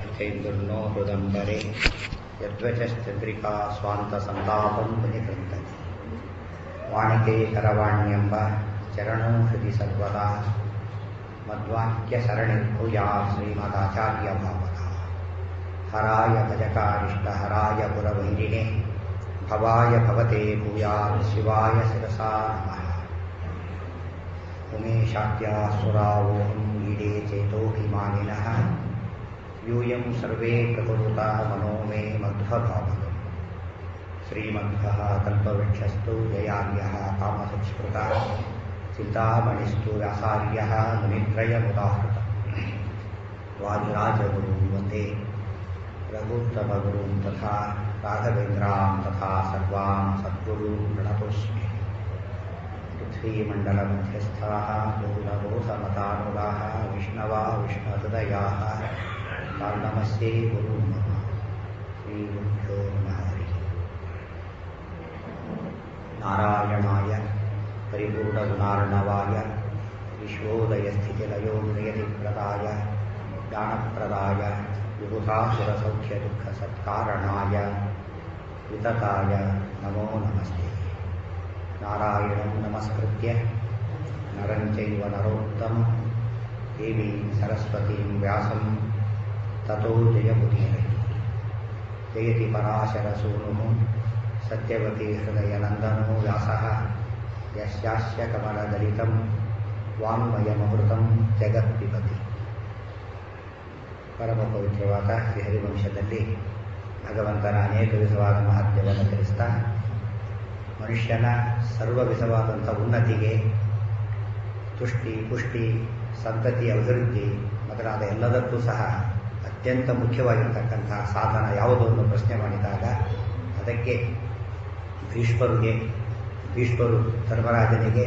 यच्चैन्दुर्नो हृदम्बरे यद्वचश्चन्द्रिका स्वान्तसन्तापं मुनिकृन्तति ವಾಣಿಕೆ ಕರವಾಣ್ಯಂಬ ಚರಣೋ ಹೃದಿ ಸರ್ವದಾ ಮಧ್ವಾಕ್ಯ ಸರಣಿ ಭೂಯಾ ಶ್ರೀಮದಾಚಾರ್ಯ ಭಾವಕ ಹರಾಯ ಭಜಕಾರಿಷ್ಟ ಹರಾಯ ಪುರವೈರಿಣೆ ಭವಾಯ ಭವತೆ ಭೂಯಾ ಶಿವಾಯ ಶಿರಸಾ ನಮಃ ಉಮೇಶಾದ್ಯಾಸುರಾವೋಹಂ ಈಡೇ ಚೇತೋಭಿಮಾನಿನಃ ಯೂಯಂ ಸರ್ವೇ ಪ್ರಕುರುತ ಮನೋ ಮೇ ಮಧ್ವಭಾವಕ श्रीमध्वः कल्पवृक्षस्तु जयार्यः कामसंस्कृतः चिन्तामणिस्तु व्यासार्यः मुनित्रयमुदाहृतः वादिराजगुरुं वन्दे रघुत्तमगुरुं तथा राघवेन्द्रां तथा सर्वान् सद्गुरून् प्रणतोऽस्मि पृथ्वीमण्डलमध्यस्थाः भूलभूतमतानुगाः विष्णवा विष्णुहृदयाः नमस्ते गुरुं मम श्रीगुरुभ्यो नमः नारायणाय परिपूर्णगुणार्णवाय विश्वोदयस्थितिलयोनियतिप्रदाय ज्ञानप्रदाय विबुधासुरसौख्यदुःखसत्कारणाय वितताय नमो नमस्ते नारायणं नमस्कृत्य नरं चैव नरोत्तमं देवीं सरस्वतीं व्यासं ततो जयमुदीरयति जयति पराशरसूनुः सत्यवती हृदयनन्दनो व्यासः यस्यास्य कमलदलितं ವಾಂಗ್ಮಯಮೃತಂ ಜಗತ್ಪಿಬತಿ ಪರಮ ಪವಿತ್ರವಾದ ಶ್ರೀಹರಿವಂಶದಲ್ಲಿ ಭಗವಂತನ ಅನೇಕ ವಿಧವಾದ ಮಹತ್ವವನ್ನು ತಿಳಿಸ್ತಾ ಮನುಷ್ಯನ ಸರ್ವ ವಿಧವಾದಂಥ ಉನ್ನತಿಗೆ ತುಷ್ಟಿ ಪುಷ್ಟಿ ಸಂತತಿ ಅಭಿವೃದ್ಧಿ ಮೊದಲಾದ ಎಲ್ಲದಕ್ಕೂ ಸಹ ಅತ್ಯಂತ ಮುಖ್ಯವಾಗಿರ್ತಕ್ಕಂಥ ಸಾಧನ ಯಾವುದು ಎಂದು ಪ್ರಶ್ನೆ ಮಾಡಿದಾಗ ಅದಕ್ಕೆ ಭೀಷ್ಮರಿಗೆ ಭೀಷ್ಮರು ಧರ್ಮರಾಜನಿಗೆ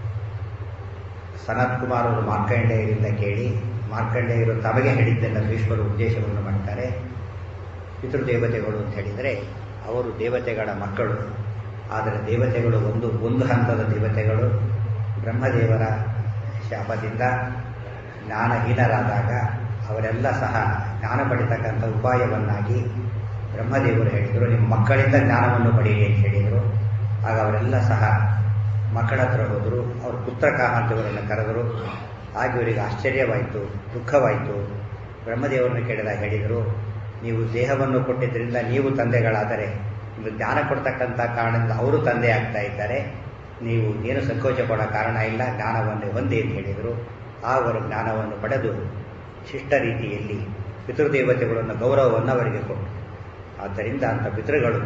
ಸನತ್ ಕುಮಾರ್ ಅವರು ಮಾರ್ಕಂಡೇಯರಿಂದ ಕೇಳಿ ಮಾರ್ಕಂಡೇಯರು ತಮಗೆ ಹೇಳಿದ್ದೆಲ್ಲ ಭೀಷ್ಮರು ಉದ್ದೇಶವನ್ನು ಮಾಡ್ತಾರೆ ಪಿತೃದೇವತೆಗಳು ಅಂತ ಹೇಳಿದರೆ ಅವರು ದೇವತೆಗಳ ಮಕ್ಕಳು ಆದರೆ ದೇವತೆಗಳು ಒಂದು ಒಂದು ಹಂತದ ದೇವತೆಗಳು ಬ್ರಹ್ಮದೇವರ ಶಾಪದಿಂದ ಜ್ಞಾನಹೀನರಾದಾಗ ಅವರೆಲ್ಲ ಸಹ ಜ್ಞಾನ ಪಡಿತಕ್ಕಂಥ ಉಪಾಯವನ್ನಾಗಿ ಬ್ರಹ್ಮದೇವರು ಹೇಳಿದರು ನಿಮ್ಮ ಮಕ್ಕಳಿಂದ ಜ್ಞಾನವನ್ನು ಪಡೆಯಿರಿ ಅಂತ ಹೇಳಿದರು ಆಗ ಅವರೆಲ್ಲ ಸಹ ಮಕ್ಕಳ ಹತ್ರ ಹೋದರು ಅವ್ರ ಪುತ್ರ ಕಾಮಂತವರನ್ನು ಕರೆದರು ಆಗ ಇವರಿಗೆ ಆಶ್ಚರ್ಯವಾಯಿತು ದುಃಖವಾಯಿತು ಬ್ರಹ್ಮದೇವರನ್ನು ಕೇಳಿದಾಗ ಹೇಳಿದರು ನೀವು ದೇಹವನ್ನು ಕೊಟ್ಟಿದ್ದರಿಂದ ನೀವು ತಂದೆಗಳಾದರೆ ನಿಮಗೆ ಜ್ಞಾನ ಕೊಡ್ತಕ್ಕಂಥ ಕಾರಣದಿಂದ ಅವರು ತಂದೆ ಆಗ್ತಾ ಇದ್ದಾರೆ ನೀವು ಏನು ಸಂಕೋಚ ಪಡೋ ಕಾರಣ ಇಲ್ಲ ಜ್ಞಾನವನ್ನು ಹೊಂದಿ ಅಂತ ಹೇಳಿದರು ಆ ಅವರು ಜ್ಞಾನವನ್ನು ಪಡೆದು ಶಿಷ್ಟ ರೀತಿಯಲ್ಲಿ ಪಿತೃದೇವತೆಗಳನ್ನು ಗೌರವವನ್ನು ಅವರಿಗೆ ಕೊಟ್ಟರು ಆದ್ದರಿಂದ ಅಂಥ ಪಿತೃಗಳು